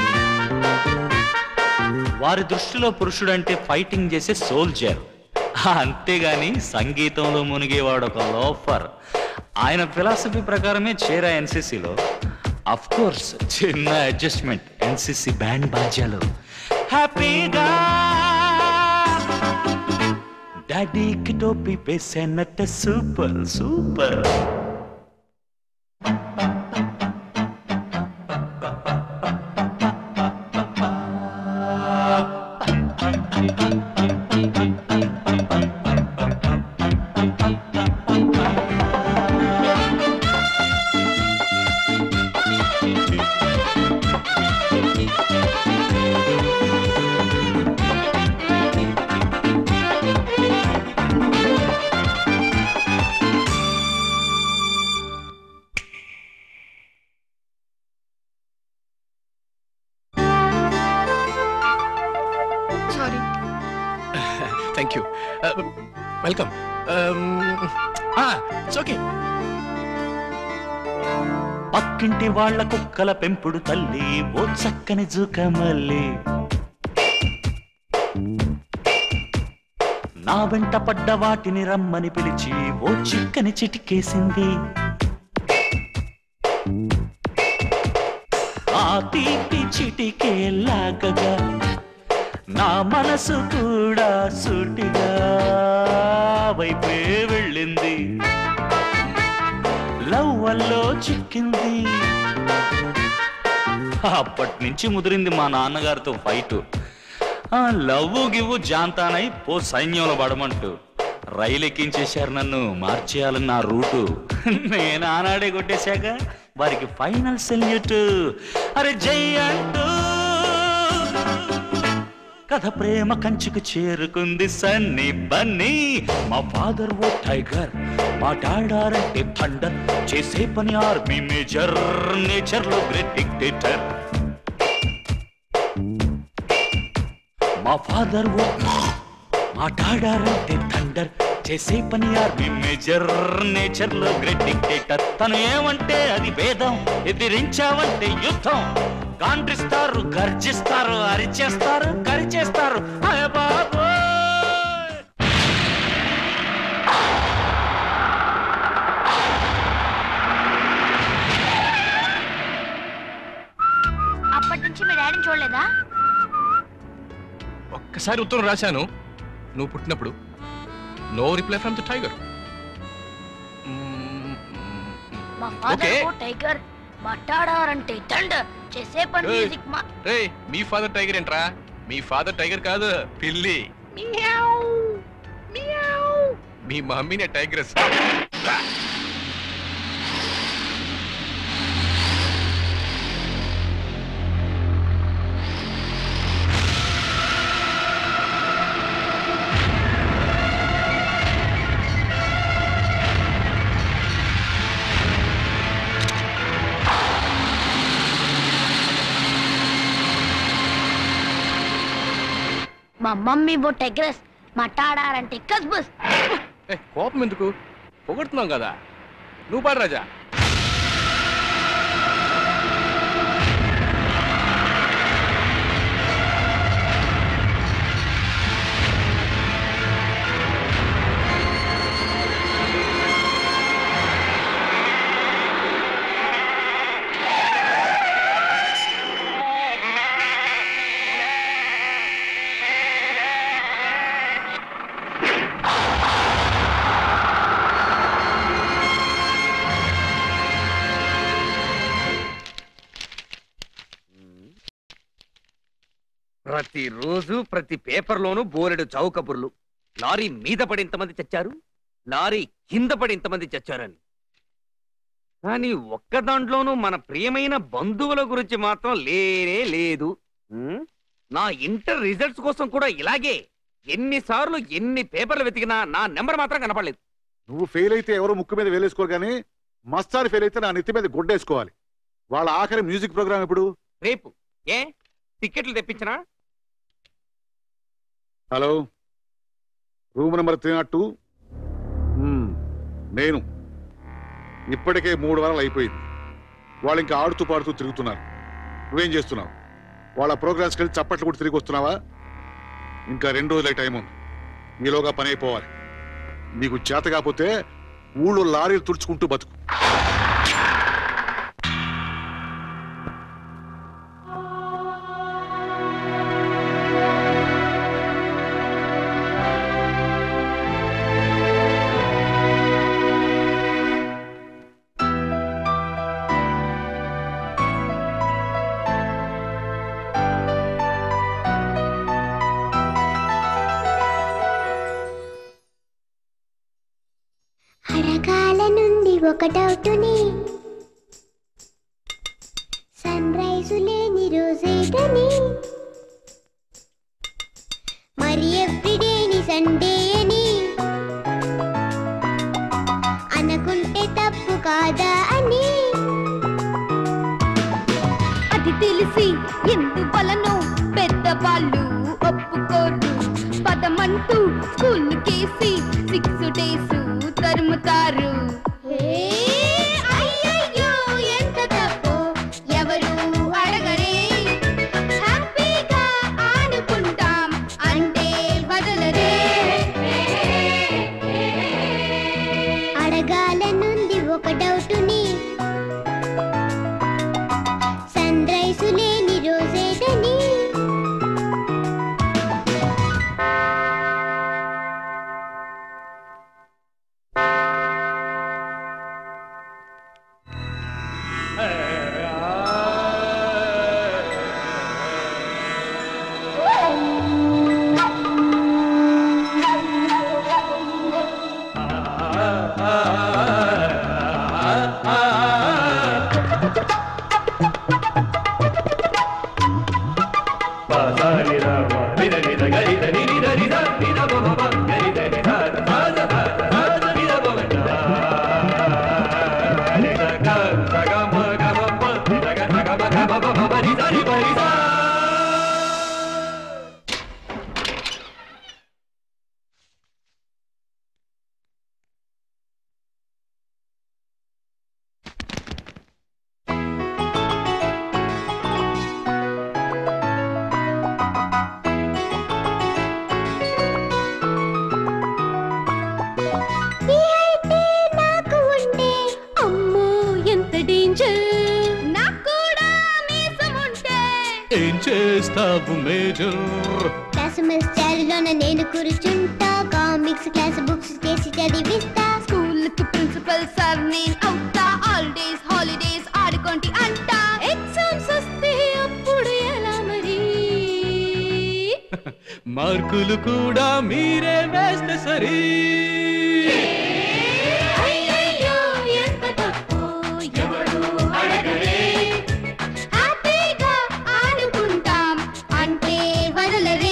వారి దృష్టిలో పురుషుడంటే ఫైటింగ్ చేసే సోల్జర్ అంతేగాని సంగీతంలో మునిగేవాడు ఒక లోఫర్ ఆయన ఫిలాసఫీ ప్రకారమే చేరా ఎన్సీసీలో అఫ్ కోర్స్ చిన్న అడ్జస్ట్మెంట్ ఎన్సీసీ బ్యాండ్ బాజాలు హ్యాపీగా డాడీకి టోపీ వేసానట్ట super super
sorry thank you welcome it's okay
పక్కింటి వాళ్ళ కుక్కల పెంపుడు తల్లి ఓ చక్కని జూకమల్లి నా వెంట పడ్డ వాటిని రమ్మని పిలిచి ఓ చిక్కని చిటికేసింది ఆ తీపి చిటికే లాగగా నా మనసు కూడా సూటిగా వైపే వెళ్ళింది లవ్ వల్లో చిక్కింది అప్పటి నుంచి ముదిరింది మా నాన్నగారితో ఫైట్ ఆ లవ్ గివ్వు జాంతానై పో సైన్యంలో పడమంటూ రైలు ఎక్కించేశారు నన్ను మార్చేయాలని నా రూటు నేను ఆనాడే కొట్టేశాక వారికి ఫైనల్ సెల్యూట్ అరే జై అంటూ కథ ప్రేమ కంచుకు చేరుకుంది సన్ని బన్నీ మా ఫాదర్ ఓ టైగర్ మా డాడారంటే థండర్ చేసే పని ఆర్మీ మేజర్ నేచర్ లో గ్రేట్ డిక్టేటర్ మా ఫాదర్ ఓ మా డాడారంటే థండర్ చేసే పని ఆర్మీ మేజర్ నేచర్ లో గ్రేట్ డిక్టేటర్ తను ఏమంటే అది వేదం ఎదిరించావంటే యుద్ధం గాండ్రిస్తారు గర్జిస్తారు అరిచేస్తారు కరిచేస్తారు అయ్య బాబోయ్
అప్పటి నుంచి మీ డాడీని చూడలేదా
ఒక్కసారి ఉత్తరం రాశాను నువ్వు పుట్టినప్పుడు no reply from the tiger
మా
Okay.
ఫాదర్ టైగర్ మాట్లాడారంటే థండర్ చేసే పని
Hey.
మ్యూజిక్ మా
రే మీ ఫాదర్ టైగర్ ఏంట్రా మీ ఫాదర్ టైగర్ కాదు పిల్లి మీ మమ్మీనే టైగరస్
మా మమ్మీ బో టైగరస్ మాట్లాడారంటే కస్బస్
ఏ, కోపం ఎందుకు పొగడుతున్నాం కదా నువ్వు పాడు రాజా
ప్రతిరోజు ప్రతి పేపర్లోనూ బోలెడు చౌకబుర్లు లారీ మీద పడి ఇంతమంది చచ్చారు లారీ కింద పడి ఇంతమంది చచ్చారని కానీ ఒక్క దాంట్లోనూ మన ప్రియమైన బంధువుల గురించి మాత్రం లేనే లేదు ఉమ్, నా ఇంటర్ రిజల్ట్స్ కోసం కూడా ఇలాగే ఎన్నిసార్లు ఎన్ని పేపర్లు వెతికినా నా నెంబర్ మాత్రం కనపడలేదు
నువ్వు ఫెయిల్ అయితే ఎవరు ముక్కు మీద వేలేసుకోరు కానీ మస్తాని ఫెయిల్ అయితే నా నెత్తి మీద గుడ్డేసుకోవాలి వాళ్ళ ఆఖరి మ్యూజిక్ ప్రోగ్రామ్ ఎప్పుడు
రేపు ఏ టికెట్లు తెప్పించనా
hello room number three not two నేను ఇప్పటికే మూడు వారాలు అయిపోయింది వాళ్ళు ఇంకా ఆడుతూ పాడుతూ తిరుగుతున్నారు నువ్వేం చేస్తున్నావు వాళ్ళ ప్రోగ్రామ్స్కి వెళ్ళి చప్పట్లు కూడా తిరిగి వస్తున్నావా ఇంకా రెండు రోజులే టైం ఉంది ఈలోగా పని అయిపోవాలి నీకు చేత కాకపోతే ఊళ్ళో లారీలు తుడుచుకుంటూ బతుకు
అరకాల నుండి ఒక డౌటుని సన్ రైజు లేని రోజేదని మరి ఎవ్రీడేని సండే అని అనుకుంటే తప్పు కాదా అని
అది తెలిసి ఎందువలనో పెద్దవాళ్ళు ఒప్పుకోరు పదమంటూ స్కూల్ కేసి సిక్స్ డేస్ తరుముతారు
అయ్యయ్యో ఎంత తప్పు ఎవరు అడగరే హ్యాపీగా ఆడుకుంటాం అంటే వదలరే అడగాలనుంది ఒక డౌటుని సన్ రైజు లేని రోజేదని ఈ అయితే నాకు ఉంటే అమ్మో ఎంత డేంజర్ నాకు కూడా మీసం ఉంటే
ఏం చేస్తావు మేజర్
క్లాస్ చారిలోన నేను కూర్చుంటా కామిక్స్ క్లాస్ బుక్స్ చేసి చదివిస్తా
స్కూల్ కి ప్రిన్సిపల్ సార్ నేను అవుతా హాలిడేస్ హాలిడేస్ ఆడుకోండి అంటా
ఎగ్జామ్స్ వస్తే అప్పుడు ఎలా మరి
మార్కులు కూడా మీరే వేస్తే సరి
అయ్యయ్యో ఎంత తప్పు ఎవరు అడగరే హ్యాపీగా ఆడుకుంటాం అంటే వదలరే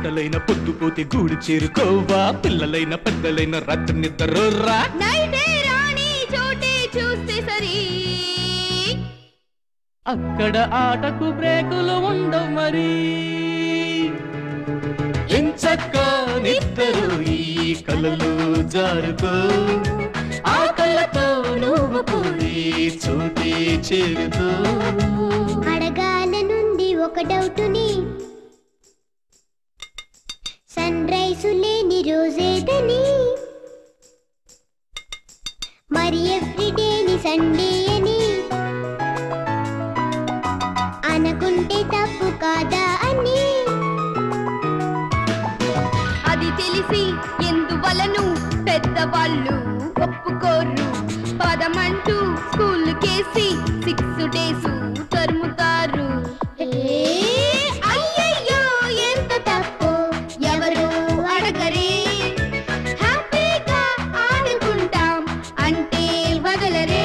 గుడ్డలైన పొద్దుపోతే గూడు చేరుకోవా పిల్లలైన పెద్దలైన రాత్రి నిద్రరా
నైటే రాణి చోటే చూస్తే సరి
అక్కడ ఆటకు బ్రేకులు ఉండవు మరి
ఎంచక్క నిద్దరు ఈ కలలు జారుకో ఆ కళ్ళతో నువ్వు పోయి చోటే చేరుకో
అడగాలనుంది ఒక డౌటుని సన్ రైసు లేని రోజేదని మరి ఎవ్రీడేని సండే అని అనుకుంటే తప్పు కాదా అని
అది తెలిసి ఎందువలను పెద్దవాళ్ళు ఒప్పుకోరు పదమంటూ స్కూల్ కేసి సిక్స్ డేస్ తరుముతారు అయ్యయ్యో ఎంత తప్పు ఎవరు అడగరే హ్యాపీగా ఆడుకుంటాం అంటే వదలరే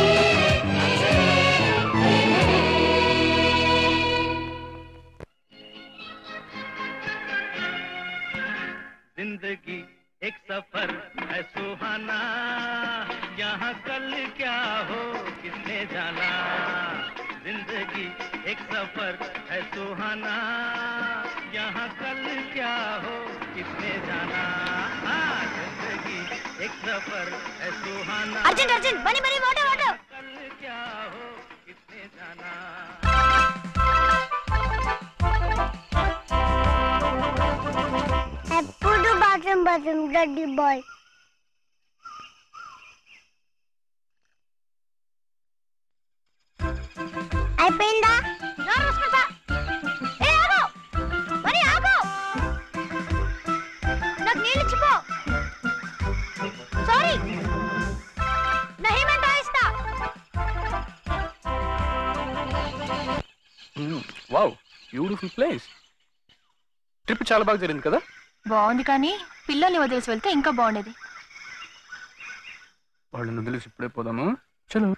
जिंदगी एक सफर है सुहाना यहाँ कल क्या हो किसने जाना जिंदगी एक सफर है सुहाना यहाँ कल क्या हो किसने जाना हाँ, जिंदगी एक सफर है सुहाना
అర్జున్ అర్జున్ బని బని వాటో వాటో
कल क्या हो किसने जाना
ఎప్పుడు బాత్రూమ్ బాత్రూమ్ డడ్డీ బాయ్ అయిపోయిందా నోరు మూసుకుంటా. ఏ, ఆగు! మరి ఆగు! నాకు నీళ్ళు ఇచ్చిపో సారీ నహీ मैं దాయిస్తా
వావ్ బ్యూటిఫుల్ ప్లేస్ ట్రిప్ చాలా బాగా జరిగింది కదా
బాగుంది కానీ పిల్లల్ని వదిలేసి వెళ్తే ఇంకా బాగుండేది
వాళ్ళని వదిలేసి ఇప్పుడే పోదాము చలో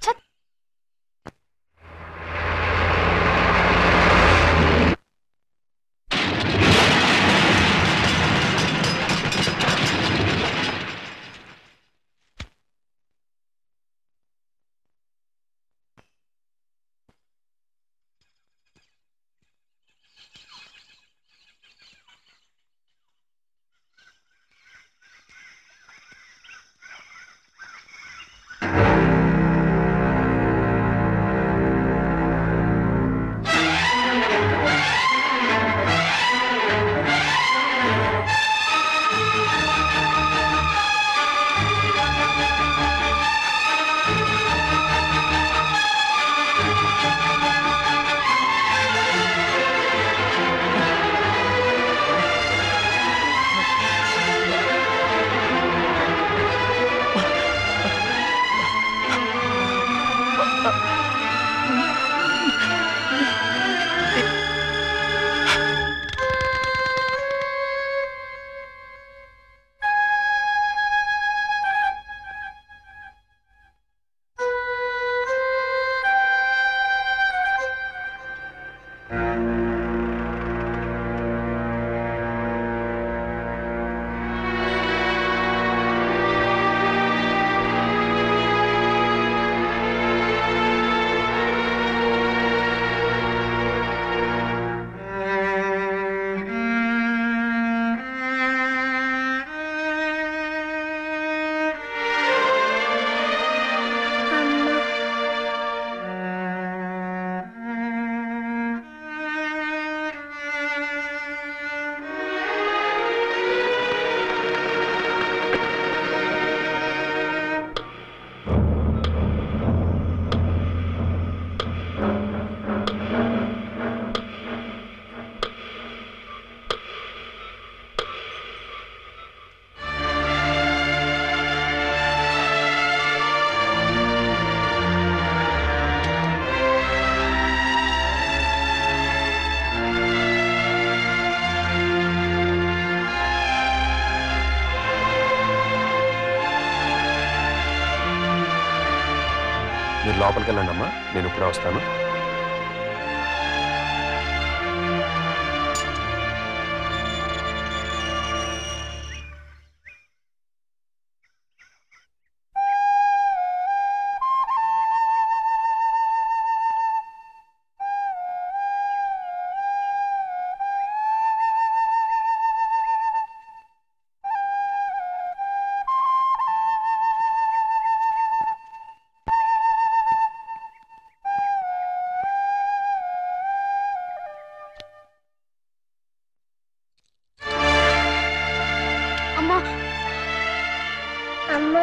మీరు లోపలికి వెళ్ళండి అమ్మా నేను ఇప్పుడే వస్తాను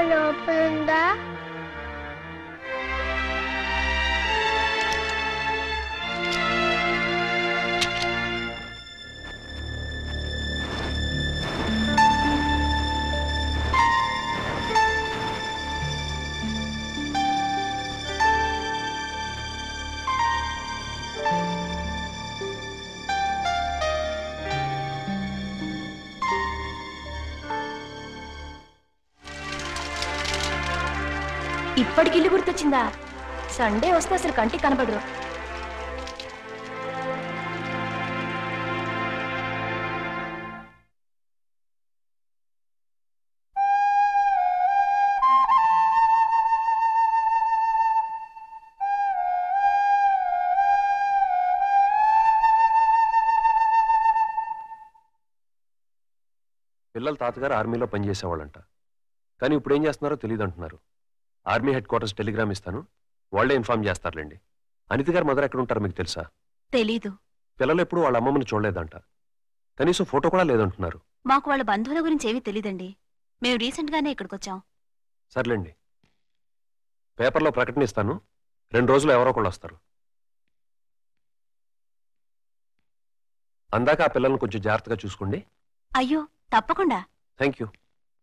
లోపల ఉందా
ఇప్పటికి ఇల్లు గుర్తొచ్చిందా సండే వస్తే అసలు కంటికి కనబడరు
పిల్లల తాతగారు ఆర్మీలో పనిచేసేవాళ్ళంట కానీ ఇప్పుడు ఏం చేస్తున్నారో తెలియదు అంటున్నారు ఆర్మీ హెడ్ క్వార్టర్స్ టెలిగ్రామ్ ఇస్తాను వాళ్ళే ఇన్ఫార్మ్ చేస్తారులేండి అనిత గారు మదర్ ఎక్కడ ఉంటారు మీకు తెలుసా
తెలీదు
పిల్లలు ఎప్పుడు వాళ్ళ అమ్మమ్మని చూడలేదంట కనీసం ఫోటో కూడా లేదంటున్నారు
మాకు వాళ్ళ బంధువుల గురించి ఏమీ తెలీదండి మేము రీసెంట్ గానే ఇక్కడికి వచ్చాం
సర్లేండి పేపర్లో ప్రకటన ఇస్తాను రెండు రోజులు ఎవరో ఒకళ్ళు వస్తారు అందాక ఆ పిల్లల్ని కొంచెం జాగ్రత్తగా చూసుకోండి
అయ్యో తప్పకుండా
థ్యాంక్ యూ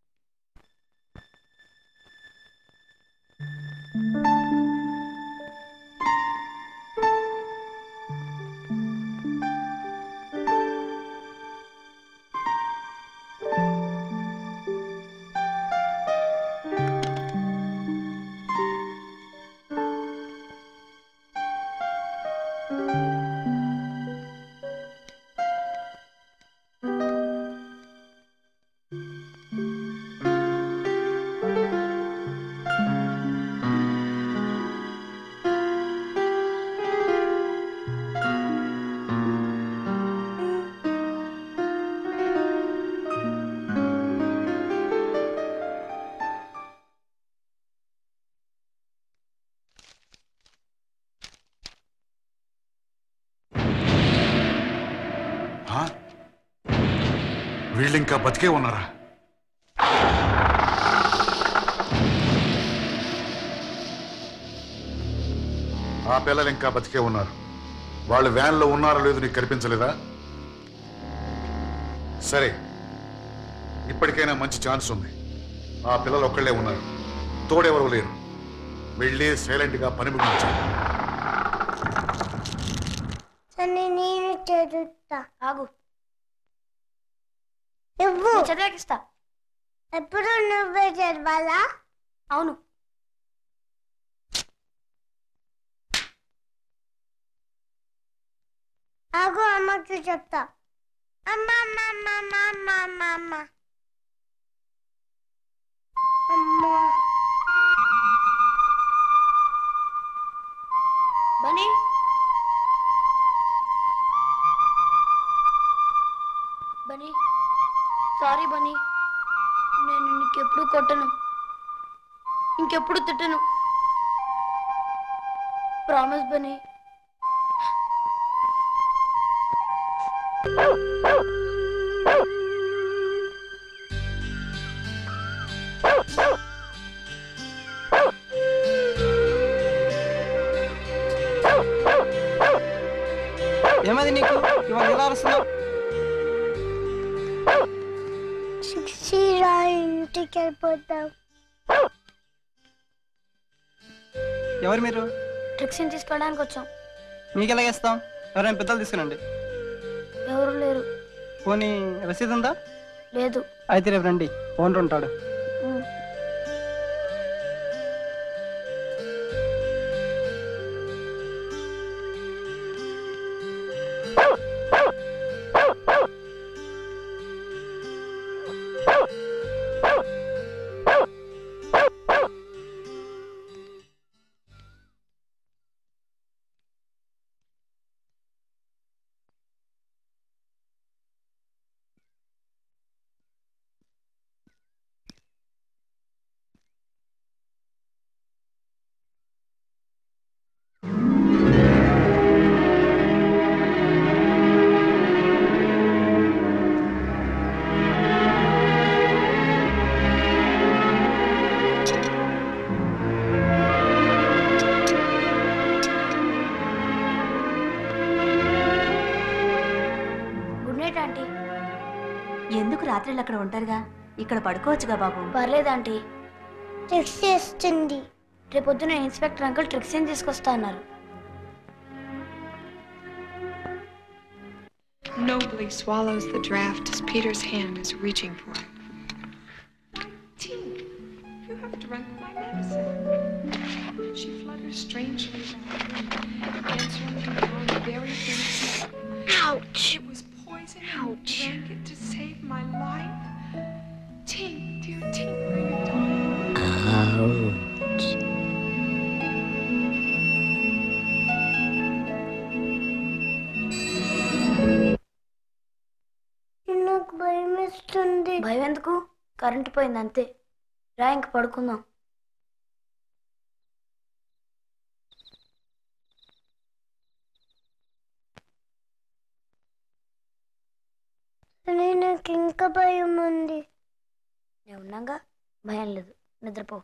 ఆ? వీళ్ళు ఇంకా బతికే ఉన్నారా ఆ పిల్లలు ఇంకా బతికే ఉన్నారు వాళ్ళు వ్యాన్లో ఉన్నారో లేదో నీకు కనిపించలేదా సరే ఇప్పటికైనా మంచి ఛాన్స్ ఉంది ఆ పిల్లలు ఒక్కళ్ళే ఉన్నారు తోడెవరూ లేరు వెళ్ళి సైలెంట్గా పని ముగించాలి
సరే నేను చదువుతా
ఆగు
నువ్వు
చదివాకిస్తా
ఎప్పుడు నువ్వే చదవాలా
అవును
ఆగు అమ్మకి చెప్తా అమ్మ అమ్మ అమ్మ అమ్మ అమ్మ అమ్మ అమ్మ అమ్మ
బనీ బనీ సారీ బనీ నేను నీకెప్పుడు కొట్టను ఇంకెప్పుడు తిట్టను ప్రామిస్ బనీ
ఏమైంది నీకు ఇవాళ ఎలా అరుస్తున్నావు
సిక్స్టీరా ఇంటికి వెళ్ళిపోతాం
ఎవరు మీరు
ట్రిక్స్ని తీసుకోవడానికి వచ్చాం
మీకు ఎలాగేస్తాం ఎవరైనా పెద్దలు తీసుకురండి
ఎవరు లేరు
పోనీ రసీదు ఉందా
లేదు
అయితే రేపు రండి ఓనర్ ఉంటాడు
ఉమ్.
ఎందుకు రాత్రిళ్ళు అక్కడ ఉంటారుగా ఇక్కడ పడుకోవచ్చుగా బాబు
పర్లేదు ఆంటీ ట్రిక్స్ చేస్తుంది రేపొద్దున ఇన్స్పెక్టర్ అంకుల్ ట్రిక్స్ ఏం తీసుకొస్తా అన్నారు
Nobly swallows the draft as Peter's hand is reaching for it. Tink, you have drunk my medicine. She flutters strangely around the room, answering me on the very thing. Ouch! It was poison. Ouch! You drank it to save my life. Tink, dear Tink, what are you doing?
నాకు భయం వేస్తుంది భయం ఎందుకు current పోయింది అంతే రా ఇంక పడుకుందాం నాకు ఇంకా భయం ఉంది నేను ఉన్నాగా భయం లేదు నిద్రపో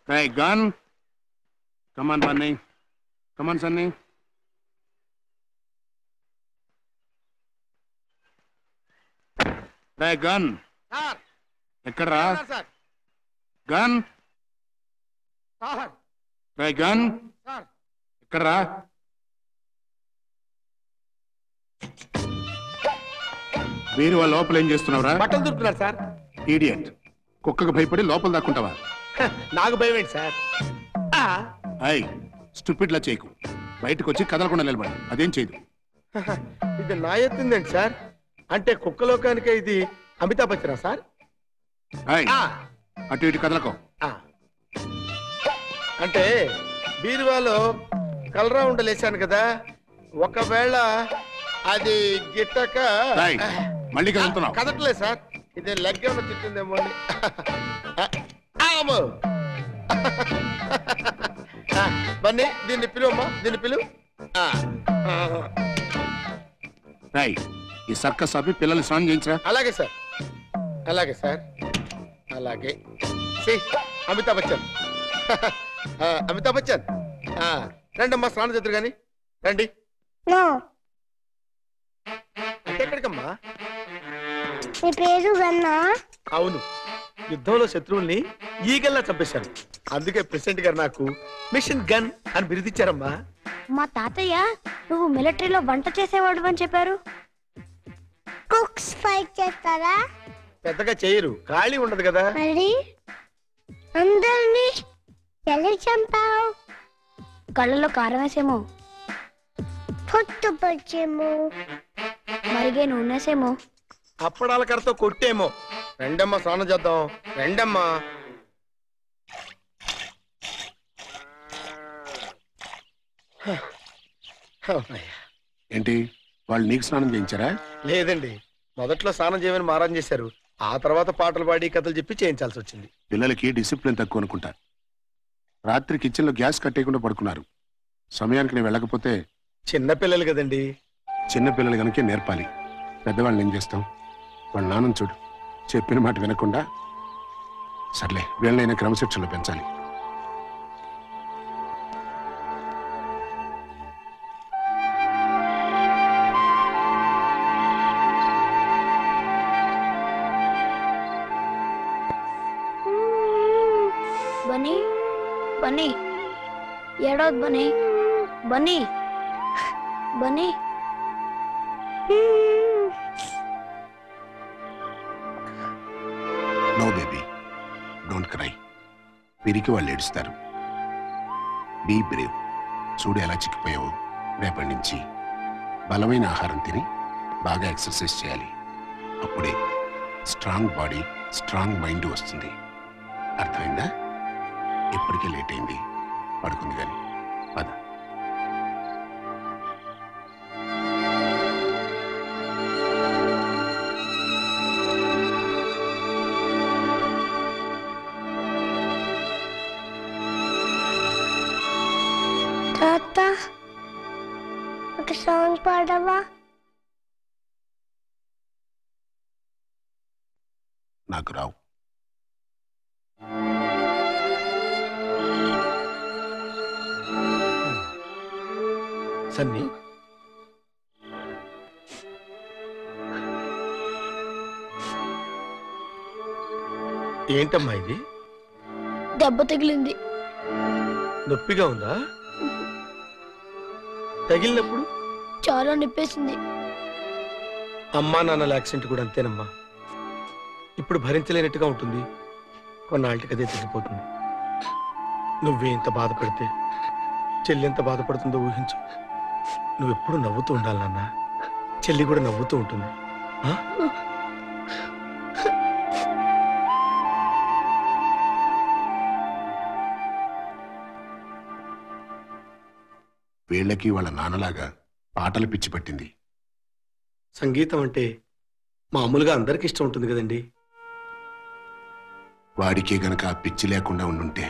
Hey, gun. Come on, Bunny. Come on, Sunny. Hey, gun.
Sir
ఎక్కడ్రా
సార్
గన్
సార్
రే గన్
సార్
ఎక్కడ్రా వీరు వాళ్ళ లోపల ఏం చేస్తున్నావురా
బట్టలు దొరుకుతున్నారు సార్
ఈడియట్ కుక్కకు భయపడి లోపల దాక్కుంటావా
హ, నాకు భయం ఏంటి సార్ ఆ,
అయ్ స్టూపిడ్లా చేయకు బయటకు వచ్చి కదలకుండా నిలబడి అదేం చేయదు
హ, ఇది నా ఎత్తుందండి సార్ అంటే కుక్క లోకానికే ఇది అమితాబ్ బచ్చనా సార్
అయ్
ఆ,
అటు ఇటు కదలకో
ఆ. అంటే బీరువాలో కలరా ఉండలేశాను కదా ఒకవేళ అది గిట్టక
ఏయ్, మళ్ళీ కదులుతున్నావు.
కదట్లేదు సార్ ఇది లెగ్ ఏమైనా తిట్టిందేమో అని ఆ, అమ్మో. ఆ, బన్నీ దీన్ని పిలువమ్మా దీన్ని పిలువు ఆ, ఆ.
రాయ్ ఈ సర్కస్ ఆపి పిల్లల్ని స్నానం చేయించరా
అలాగే సార్ అలాగే సార్ అలాగే సి అమితాబ్ బచ్చన్ ఆ, అమితాబ్ బచ్చన్ ఆ, రండమ్మా స్నానం చేద్దరు కానీ రండి అంటే ఎక్కడికమ్మా
నీ పేరు గన్నా
అవును యుద్ధంలో శత్రువుల్ని ఈగల్లా చంపేశాను అందుకే ప్రెసిడెంట్ గారు నాకు మిషన్ గన్ అని బిరుదిచ్చారమ్మా
మా తాతయ్య నువ్వు మిలిటరీలో వంట చేసేవాడు అని చెప్పారు కుక్స్ ఫైట్ చేస్తారా
పెద్దగా చేయరు ఖాళీ ఉండదు కదా
మరి అందరినీ ఎలా చంపావు కళ్ళలో కారం వేసేమో పొట్టు పొచ్చేమో మరిగే నూనెసేమో
అప్పడాల కరతో కొట్టేమో రెండమ్మా స్నానం చేద్దాం రెండమ్మా అమ్మయ్య.
ఏంటి వాళ్ళు నీకు స్నానం చేయించారా
లేదండి మొదట్లో స్నానం చేయమని మారం చేశారు ఆ తర్వాత పాటలు పాడి కథలు చెప్పి చేయించాల్సి వచ్చింది
పిల్లలకి డిసిప్లిన్ తక్కువ అనుకుంటా రాత్రి కిచెన్లో గ్యాస్ కట్టేయకుండా పడుకున్నారు సమయానికి నేను వెళ్ళకపోతే
చిన్న పిల్లలు కదండి
చిన్న పిల్లలు కనుక నేర్పాలి పెద్దవాళ్ళని ఏం చేస్తాం వాళ్ళ నాన్న చూడు చెప్పిన మాట వినకుండా సర్లే వీళ్ళనైనా క్రమశిక్షణలో పెంచాలి
బన్నీ బన్నీ ఏడవద్దు Bunny Bunny Bunny
no baby don't cry పిరికి వాళ్ళు ఏడుస్తారు బీ బ్రేవ్ చూడు ఎలా చిక్కిపోయావు రేపటి నుంచి బలమైన ఆహారం తిని బాగా ఎక్సర్సైజ్ చేయాలి అప్పుడే స్ట్రాంగ్ బాడీ స్ట్రాంగ్ మైండ్ వస్తుంది అర్థమైందా ఇప్పటికే లేట్ అయింది పడుకుంది కానీ పద
తాత ఒక సాంగ్ పాడవా
నాకు రావు
సన్నీ ఏంటమ్మా ఇది
దెబ్బ తగిలింది
నొప్పిగా ఉందా తగిలినప్పుడు
చాలా నిప్పేసింది
అమ్మా నాన్నల యాక్సిడెంట్ కూడా అంతేనమ్మా ఇప్పుడు భరించలేనట్టుగా ఉంటుంది కొన్నాళ్ళకి అదే తగ్గిపోతుంది నువ్వే ఇంత బాధపడితే చెల్లి ఎంత బాధపడుతుందో ఊహించు నువ్వెప్పుడు నవ్వుతూ ఉండాలి నాన్న చెల్లి కూడా నవ్వుతూ ఉంటుంది ఆ?
వీళ్ళకి వాళ్ళ నాన్నలాగా పాటలు పిచ్చి పట్టింది
సంగీతం అంటే మామూలుగా అందరికి ఇష్టం ఉంటుంది కదండి
వాడికే గనక ఆ పిచ్చి లేకుండా ఉండుంటే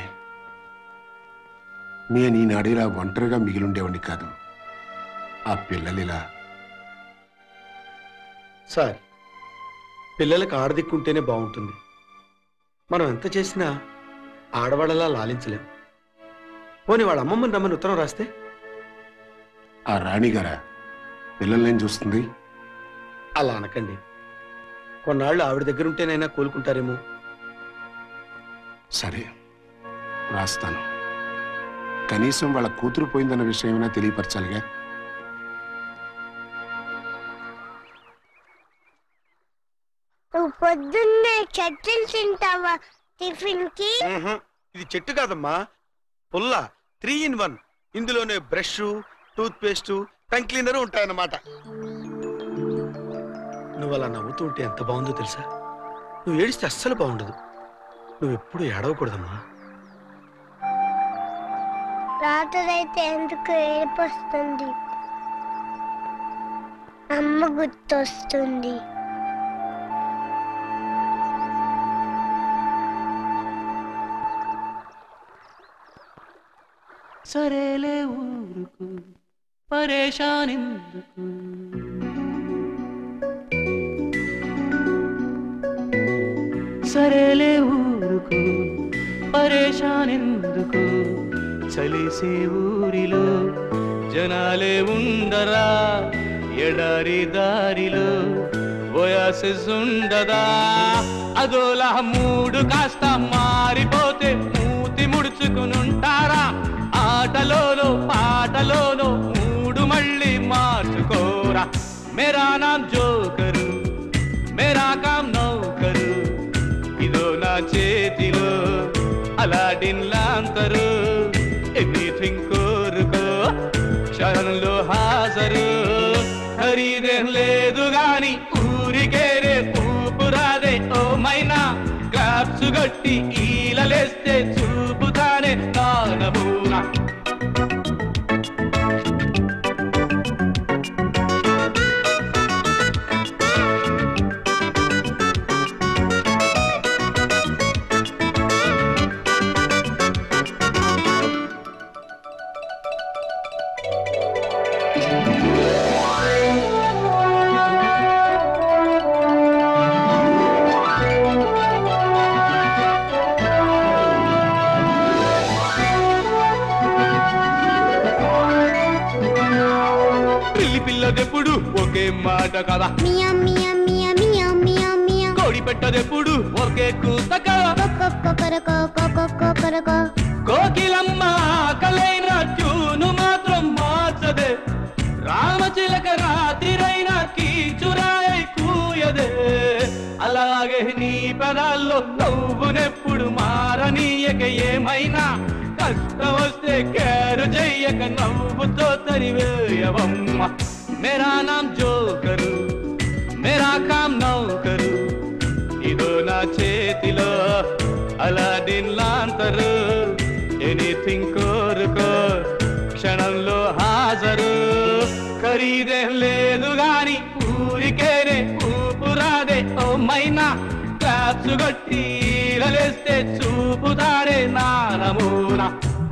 నేను ఈనాడేలా ఒంటరిగా మిగిలుండేవాడిని కాదు ఆ పిల్లలిలా
సార్ పిల్లలకు ఆడదిక్కుంటేనే బాగుంటుంది మనం ఎంత చేసినా ఆడవాళ్ళలా లాలించలేం పోనీ వాళ్ళ అమ్మమ్మని రమ్మని ఉత్తరం రాస్తే
ఆ రాణిగారా పిల్లల్నేం చూస్తుంది
అలా అనకండి కొన్నాళ్ళు ఆవిడ దగ్గర ఉంటేనైనా కోలుకుంటారేమో
సరే రాస్తాను కనీసం వాళ్ళ కూతురు పోయిందన్న విషయం ఏమైనా తెలియపరచాలిగా
నువ్వు పొద్దున్నే చట్నీలు తింటావా టిఫిన్ కి
ఇది చెట్టు కాదమ్మా పుల్ల త్రీ ఇన్ వన్ ఇందులోనే brush toothpaste tongue cleaner ఉంటాయన్నమాట నువ్వు అలా నవ్వుతూ ఉంటే ఎంత బాగుందో తెలుసా నువ్వు ఏడిస్తే అస్సలు బాగుండదు నువ్వు ఎప్పుడు ఏడవకూడదమ్మా
రాత్రి అయితే ఎందుకు ఏడుపు వస్తుంది అమ్మ గుర్తొస్తుంది
సరేలే ఊరుకు పరేషాన్ ఎందుకు సరేలే ఊరుకు పరేషాన్ ఎందుకు చలిసే ఊరిలో జనాలే ఉండరా ఎడారి దారిలో ఓయాసిస్ ఉండదా అదోలా మూడు కాస్త మారిపోతే మూతి ముడుచుకునుంటారా ఆటలోనో పాటలోనో మూడు మళ్ళీ మార్చుకోరా మేరా నామ్ జోకరు మేరా కామ్ నౌకరు ఇదో నా చేతిలో అలాడిన్ లాంతరు ఎనీథింగ్ కోరుకో క్షణంలో హాజరు ఖరీదేం లేదు గాని ఊరికేరే ఊపురాదే ఓ మైనా క్లాప్స్ గట్టి ఈలలేస్తే చూపుతానే తానబూనా పిల్లి పిల్లదెప్పుడు ఒకే మాట కదా
మియా మియా మియా మియా మియా మియా
కోడి పెట్టదెప్పుడు ఒకే కూత కదా
కొకొకొకొరకో కొకొకొకొరకో
కోకిలమ్మ ఆకలైన ట్యూను మాత్రం మార్చదే రామచిలక రాత్రిరైన కీచురాయై కూయదే అలాగే నీ పదాల్లో నవ్వునెప్పుడు మారనీయక ఏమైనా కష్టం వస్తే కేరు చెయ్యక నవ్వుతో తరివేయవమ్మ మేరా నామ్ జోకరు మేరా కామ్ నౌకరు ఇదో నా చేతిలో అలాడిన్ లాంతరు ఎనీథింగ్ కోరుకో క్షణంలో హాజరు ఖరీదేం లేదు గాని ఊరికేనే ఊపురాదే ఓ మైనా క్లాప్స్ కొట్టి ఈలలేస్తే చూపుతాడే నా నమూనా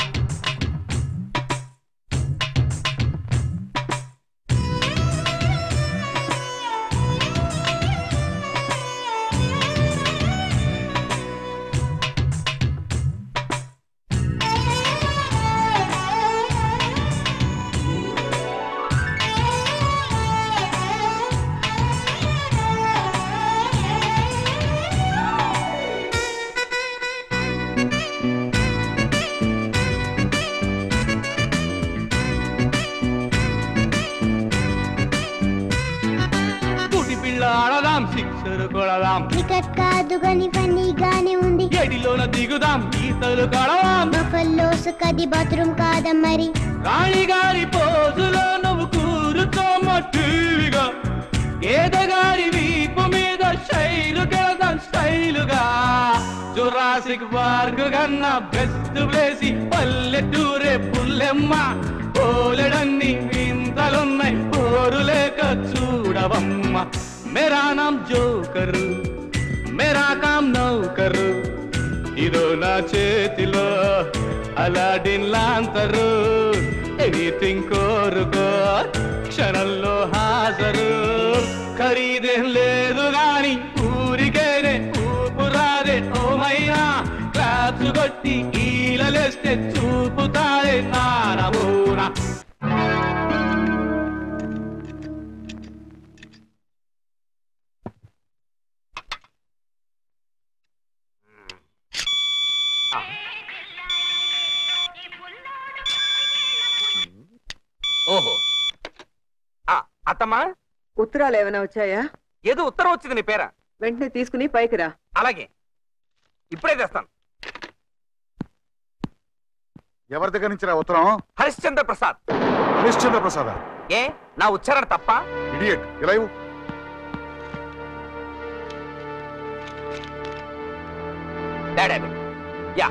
గుడి పిల్ల ఆడదాం సిక్సర్ కొడదాం
క్రికెట్ కాదు గాని ఫన్నీగానే ఉంది
గడిలోన దిగుదాం ఈతలు కడదాం
బఫల్లోస్ కది బాత్రూమ్ కాదా మరి
రాణిగారి పోజులో నువ్వు కూరుతోమ టీవీగా గేదగారి వీపు మీద శైలు గెలదాం స్టైలుగా జురాసిక్ పార్క్ కన్నా బెస్ట్ ప్లేసి పల్లెటూరే పుల్లెమ్మ పోలెడన్ని వింతలున్నాయి పోరు లేక చూడవమ్మ మేరా నామ్ జోకరు మేరా కామ్ నౌకరు ఇదో నా చేతిలో అలాడిన్ లాంతరు ఎనీథింగ్ కోరుకో క్షణంలో హాజరు ఖరీదేం లేదు గాని ఊరికేనే ఊపురాదే ఓ మైనా క్లాప్స్ కొట్టి
ఎత్తి ఈలలేస్తే చూపుతారే నారమూర
ఓహో ఆ, అత్తమ్మా
ఉత్తరాలు ఏమైనా వచ్చాయా
ఏదో ఉత్తరం వచ్చింది నీ పేర
వెంటనే తీసుకుని పైకి రా
అలాగే ఇప్పుడే తెస్తాను
ఎవరి దగ్గర నుంచి రా ఉత్తరం
హరిశ్చంద్ర ప్రసాద్
హరిశ్చంద్ర ప్రసాద్
ఏ నా ఉచ్చారణ తప్ప
ఇడియట్ ఇలా ఇవ్వు.
డాడీ యా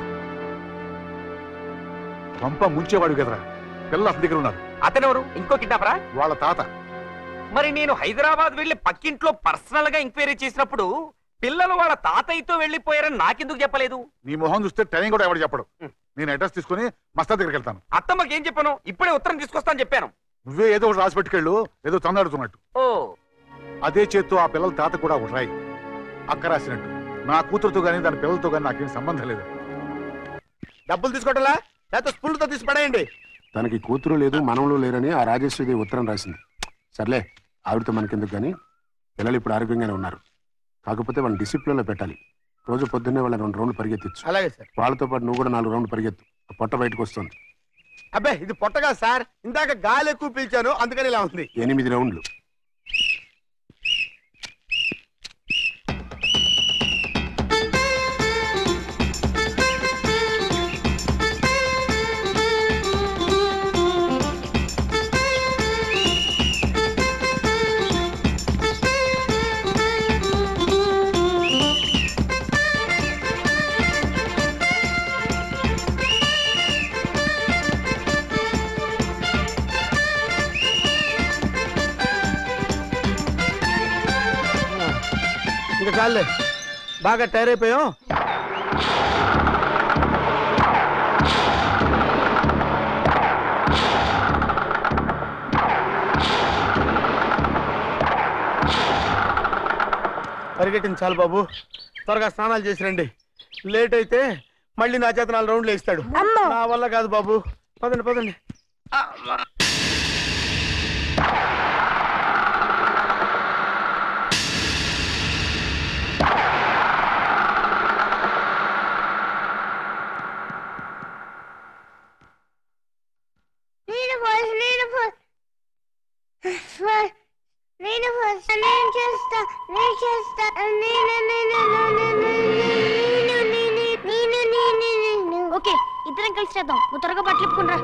పంప ముంచేవాడు కదరా పిల్లలు అతని దగ్గర ఉన్నారు
అతనెవరు ఇంకో కిడ్నాపరా
వాళ్ళ తాత
మరి నేను హైదరాబాద్ వెళ్లి పక్కింట్లో పర్సనల్ గా ఎంక్వైరీ చేసినప్పుడు పిల్లలు వాళ్ళ తాతయ్యతో వెళ్ళిపోయారని నాకెందుకు చెప్పలేదు
నీ మొహం చూస్తే టైం కూడా ఎవరు చెప్పడు నేను అడ్రస్ తీసుకుని మస్తా దగ్గరికి వెళ్తాను
అత్తమ్మకి ఏం చెప్పాను ఇప్పుడే ఉత్తరం తీసుకొస్తాను చెప్పాను
నువ్వే ఏదో ఒకటి రాసి పెట్టుకెళ్ళు ఏదో తొందడుతున్నట్టు
ఓ
అదే చేత్తో ఆ పిల్లల తాత కూడా ఒకటి రాయి అక్క రాసినట్టు నా కూతురుతో గానీ దాని పిల్లలతో గానీ నాకేం సంబంధం లేదు
డబ్బులు తీసుకోవటంలా లేకపోతే స్పూన్లతో తీసి పడేయండి
తనకి కూతురు లేదు మనవలు లేరని ఆ రాజేశ్వరి ఉత్తరం రాసింది సర్లే ఆవిడతో మనకెందుకు కానీ పిల్లలు ఇప్పుడు ఆరోగ్యంగానే ఉన్నారు కాకపోతే వాళ్ళని డిసిప్లిన్లో పెట్టాలి రోజు పొద్దున్నే వాళ్ళని రెండు రౌండ్లు పరిగెత్తిచ్చు
అలాగే సార్
వాళ్ళతో పాటు నువ్వు కూడా నాలుగు రౌండ్లు పరిగెత్తు ఆ పొట్ట బయటకు వస్తుంది
అబ్బే ఇది పొట్టగా సార్ ఇందాక గాలి ఎక్కువ పీల్చాను అందుకని ఇలా ఉంది
ఎనిమిది రౌండ్లు
ఇంకా చాలే బాగా టైర్ అయిపోయాం పరిగెట్టింది చాలు బాబు త్వరగా స్నానాలు చేసి రండి లేట్ అయితే మళ్ళీ నా చేత నాలుగు రౌండ్లు వేస్తాడు నా వల్ల కాదు బాబు పదండి పదండి
నేను ఫస్ట్ నేను ఫస్ట్ ఫస్ట్ నేను ఫస్ట్ నేను చేస్తా నేను చేస్తా నేను నేను నేను నేను నేను నేను నేను ఓకే ఇద్దరం కలిసి చేద్దాం నువ్వు త్వరగా బట్టలు ఇప్పుకునిరా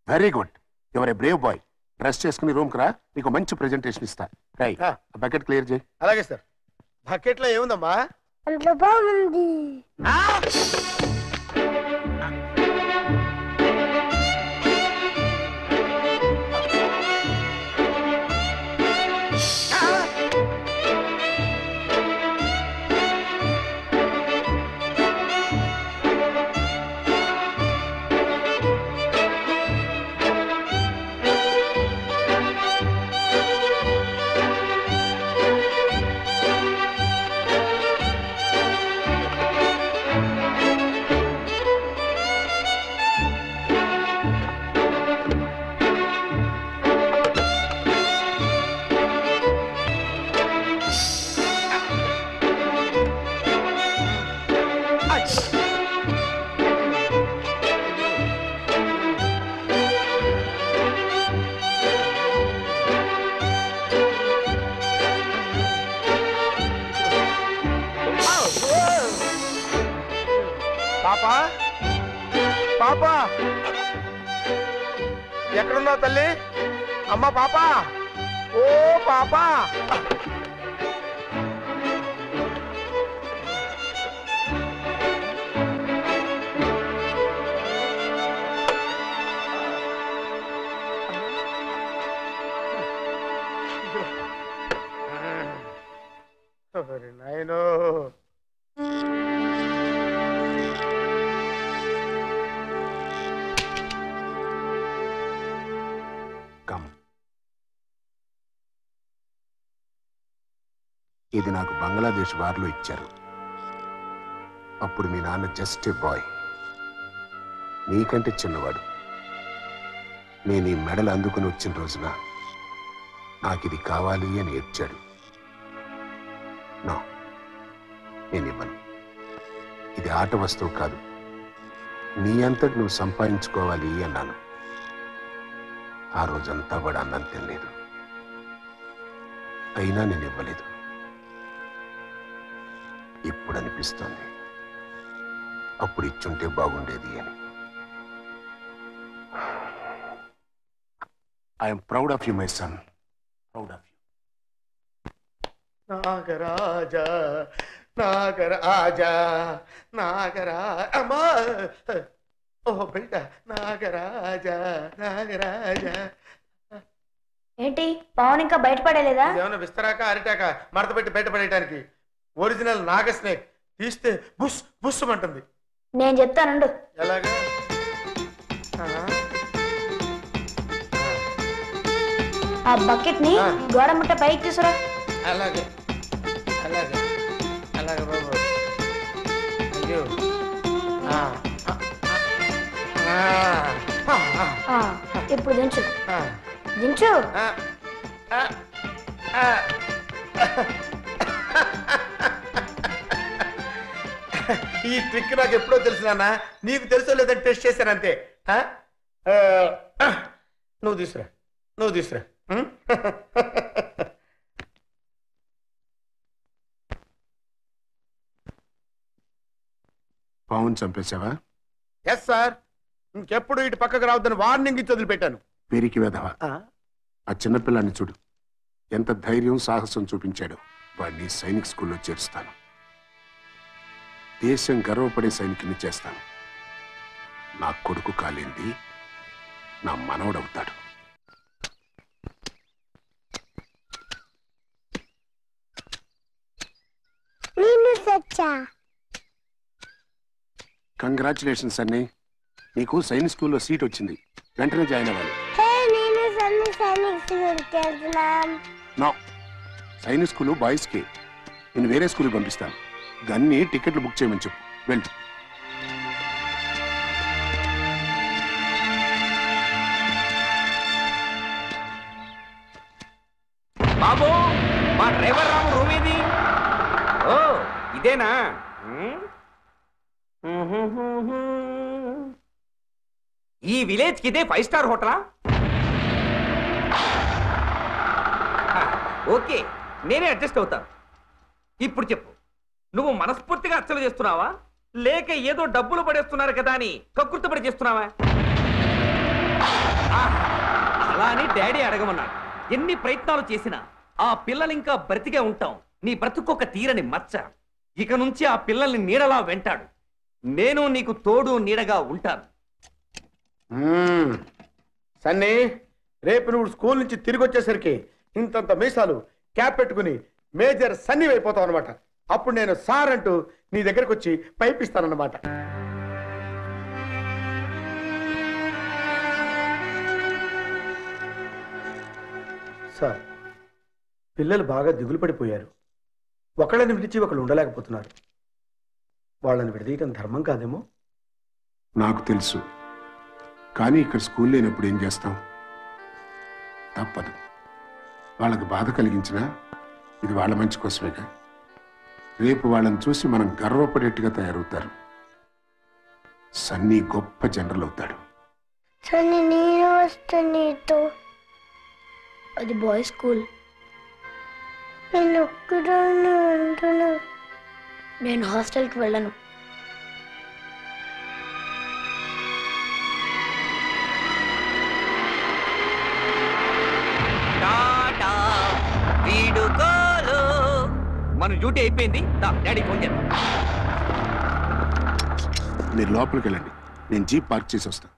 very good your a brave boy dress చేసుకుని రూమ్ రా నీకు మంచి ప్రెజెంటేషన్ ఇస్తా రై బకెట్ క్లియర్ చేయి
అలాగే సార్ బకెట్లో ఏముందమ్మా
అందులో బాగుంది
పాపా పాపా ఎక్కడున్నావు తల్లి అమ్మ పాపా ఓ పాపా ఓరి నాయనో
కమ్ ఇది నాకు బంగ్లాదేశ్ వారిలో ఇచ్చారు అప్పుడు మీ నాన్న జస్ట్ ఏ బాయ్ నీకంటే చిన్నవాడు నేను ఈ మెడలు అందుకుని వచ్చిన రోజున నాకు ఇది కావాలి అని ఏడ్చాడు నా నేను ఇవ్వను ఇది ఆట వస్తువు కాదు నీ అంతటి నువ్వు సంపాదించుకోవాలి అన్నాను ఆ రోజంతా వాడు అన్నం తినలేదు అయినా నేను ఇవ్వలేదు ఇప్పుడు అనిపిస్తోంది అప్పుడు ఇచ్చుంటే బాగుండేది అని I'm proud of you my son proud of
Nagaraja Nagaraja నాగరా అమ్మా ఓ బిడ్డ నాగరాజా నాగరాజా
ఏంటి పవన్ ఇంకా బయటపడలేదా
ఏమైనా విస్తరాక అరిటాక మడత పెట్టి బయటపడేయడానికి ఒరిజినల్ నాగ స్నేక్ తీస్తే బుస్ బుస్ అంటుంది
నేను చెప్తానుండు
ఎలాగా ఆ,
ఆ బకెట్ ని గోడ ముట్ట పైకి తీసురా
అలాగే అలాగే అలాగే బాబు అయ్యో ఆ, ఆ, ఆ, ఆ,
ఆ, ఇప్పుడు దించు
ఆ.
దించు
ఈ ట్రిక్ నాకు ఎప్పుడో తెలుసు నాన్న నీకు తెలుసో లేదని టెస్ట్ చేశాను అంతే ఆ? ఆ, నువ్వు తీసురా నువ్వు తీసురా ఉం?
పావును చంపేశావా
ఎస్ సార్ ఇంకెప్పుడు ఇటు పక్కకు రావద్దని వార్నింగ్ ఇచ్చి వదిలిపెట్టాను
పేరికి వెధవ ఆ చిన్నపిల్లాన్ని చూడు ఎంత ధైర్యం సాహసం చూపించాడు వాడిని సైనిక్ స్కూల్లో చేరుస్తాను దేశం గర్వపడే సైనికుని చేస్తాను నా కొడుకు కాలేంది నా మనవడవుతాడు
నేను సచ్చా
కంగ్రాచులేషన్స్ అన్నీ నీకు సైనిక్ స్కూల్లో సీట్ వచ్చింది వెంటనే జాయిన్ అవ్వాలి
హే నేను సన్ని సైనిక్ స్కూల్కి వెళ్తున్నాం
నా సైనిక్ స్కూలు బాయ్స్కి నేను వేరే స్కూల్కి పంపిస్తాను గన్ని టికెట్లు బుక్ చేయమని చెప్పు వెళ్ళు
బాబు మా డ్రైవర్ రాము రూమ్ ఏది ఓ ఇదేనా ఉమ్. ఈ విలేజ్ కి ఇదే ఫైవ్ స్టార్ హోటలా ఆ, ఓకే నేనే అడ్జస్ట్ అవుతాను ఇప్పుడు చెప్పు నువ్వు మనస్ఫూర్తిగా అచ్చలు చేస్తున్నావా లేక ఏదో డబ్బులు పడేస్తున్నారు కదా అని కకృతపడి చేస్తున్నావా అలా అని డాడీ అడగమన్నాడు ఎన్ని ప్రయత్నాలు చేసినా ఆ పిల్లలు ఇంకా బ్రతికే ఉంటాం నీ బ్రతుకొక తీరని మచ్చ ఇక నుంచి ఆ పిల్లల్ని నీడలా వెంటాడు నేను నీకు తోడు నీడగా ఉంటాను
మ్మ్. సన్నీ రేపు నువ్వు స్కూల్ నుంచి తిరిగి వచ్చేసరికి ఇంతంత మీసాలు క్యాప్ పెట్టుకుని మేజర్ సన్నీ అయిపోతావు అనమాట అప్పుడు నేను సార్ అంటూ నీ దగ్గరకు వచ్చి పైపిస్తానన్నమాట సార్ పిల్లలు బాగా దిగులు పడిపోయారు ఒకళ్ళని విడిచి ఒకళ్ళు ఉండలేకపోతున్నారు వాళ్ళని విడదీయటం ధర్మం కాదేమో
నాకు తెలుసు కానీ ఇక్కడ స్కూల్ లేనప్పుడు ఏం చేస్తాం తప్పదు వాళ్ళకి బాధ కలిగించినా ఇది వాళ్ళ మంచి కోసమేగా రేపు వాళ్ళని చూసి మనం గర్వపడేట్టుగా తయారవుతారు సన్నీ గొప్ప జనరల్ అవుతాడు
సరే నేను వస్తా నీతో అది బాయ్స్ స్కూల్ నేను ఒక్కదాన్ని అంటున్నా నేను హాస్టల్కి వెళ్ళను
టాటా వీడుకోలు మన డ్యూటీ అయిపోయింది దా డాడీ ఫోన్ చేద్దాం
మీరు లోపలికి వెళ్ళండి నేను జీప్ పార్క్ చేసి వస్తాను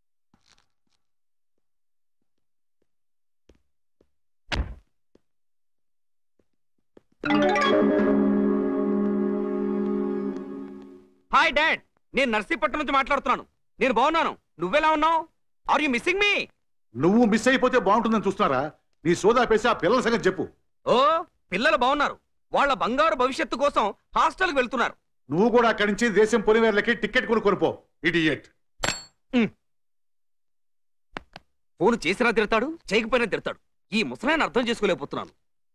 హాయ్ డాడ్ నేను నర్సీపట్నం నుంచి మాట్లాడుతున్నాను నేను బాగున్నాను నువ్వెలా ఉన్నావు ఆర్ యు మిస్సింగ్ మీ
నువ్వు మిస్ అయిపోతే బాగుంటుందని చూస్తున్నారా నీ సోదా పేసి ఆ పిల్లల సంగతి చెప్పు
ఓ పిల్లలు బాగున్నారు వాళ్ళ బంగారు భవిష్యత్తు కోసం హాస్టల్కి వెళ్తున్నారు
నువ్వు కూడా అక్కడి నుంచి దేశం పొలివేర్లకి టికెట్ కొను కొనుపో ఇడియట్
ఫోన్ చేసినా తిడతాడు చేయకపోయినా తిడతాడు ఈ ముసలాయన అర్థం చేసుకోలేకపోతున్నాను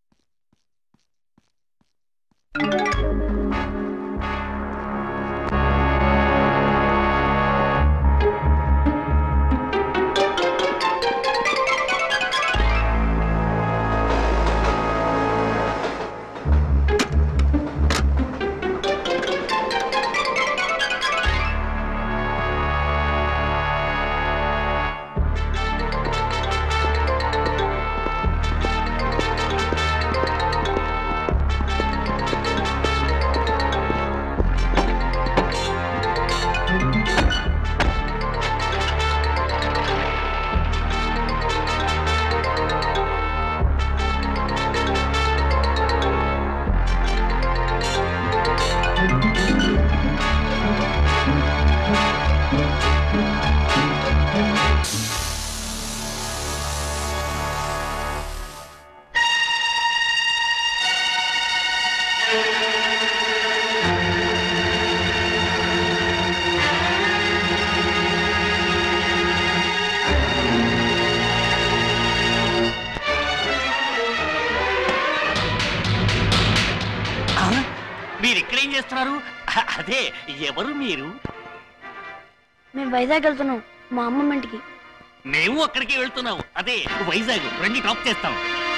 మీరు ఇక్కడేం చేస్తున్నారు అ- అదే ఎవరు మీరు
మేము వైజాగ్ వెళ్తున్నాం మా అమ్మమ్మ ఇంటికి
మేము అక్కడికి వెళ్తున్నాం అదే వైజాగ్ రండి డ్రాప్ చేస్తాం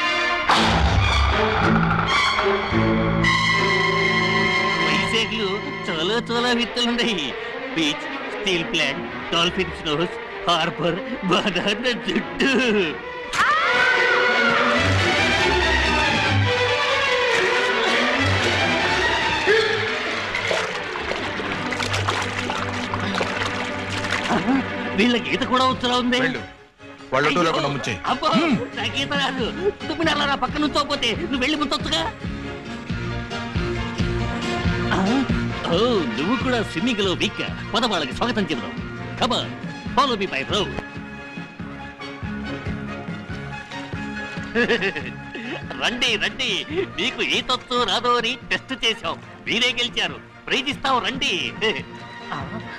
వైజాగ్ లో చాలా చాలా విత్తలున్నాయి beach steel plant Dolphin's Nose harbour banana జుట్టు వీళ్ళకి ఈత కూడా వచ్చలా ఉంది
వాళ్ళ
అయ్యో,
లేకుండా ముంచేయి
అబ్బో నాకు ఈత రాదు తుమ్మినల్లా నా పక్క నుంచోపోతే నువ్వు వెళ్ళి ముంచొచ్చుగా ఆ, ఓ నువ్వు కూడా స్విమ్మింగ్ లో వీక్ పద వాళ్ళకి స్వాగతం చెబుదాం కబర్ ఫాలో మీ బై బ్రో రండి రండి మీకు ఈతొచ్చు రాదో అని టెస్ట్ చేశాం మీరే గెలిచారు ప్రైజ్ ఇస్తాం రండి ఆ.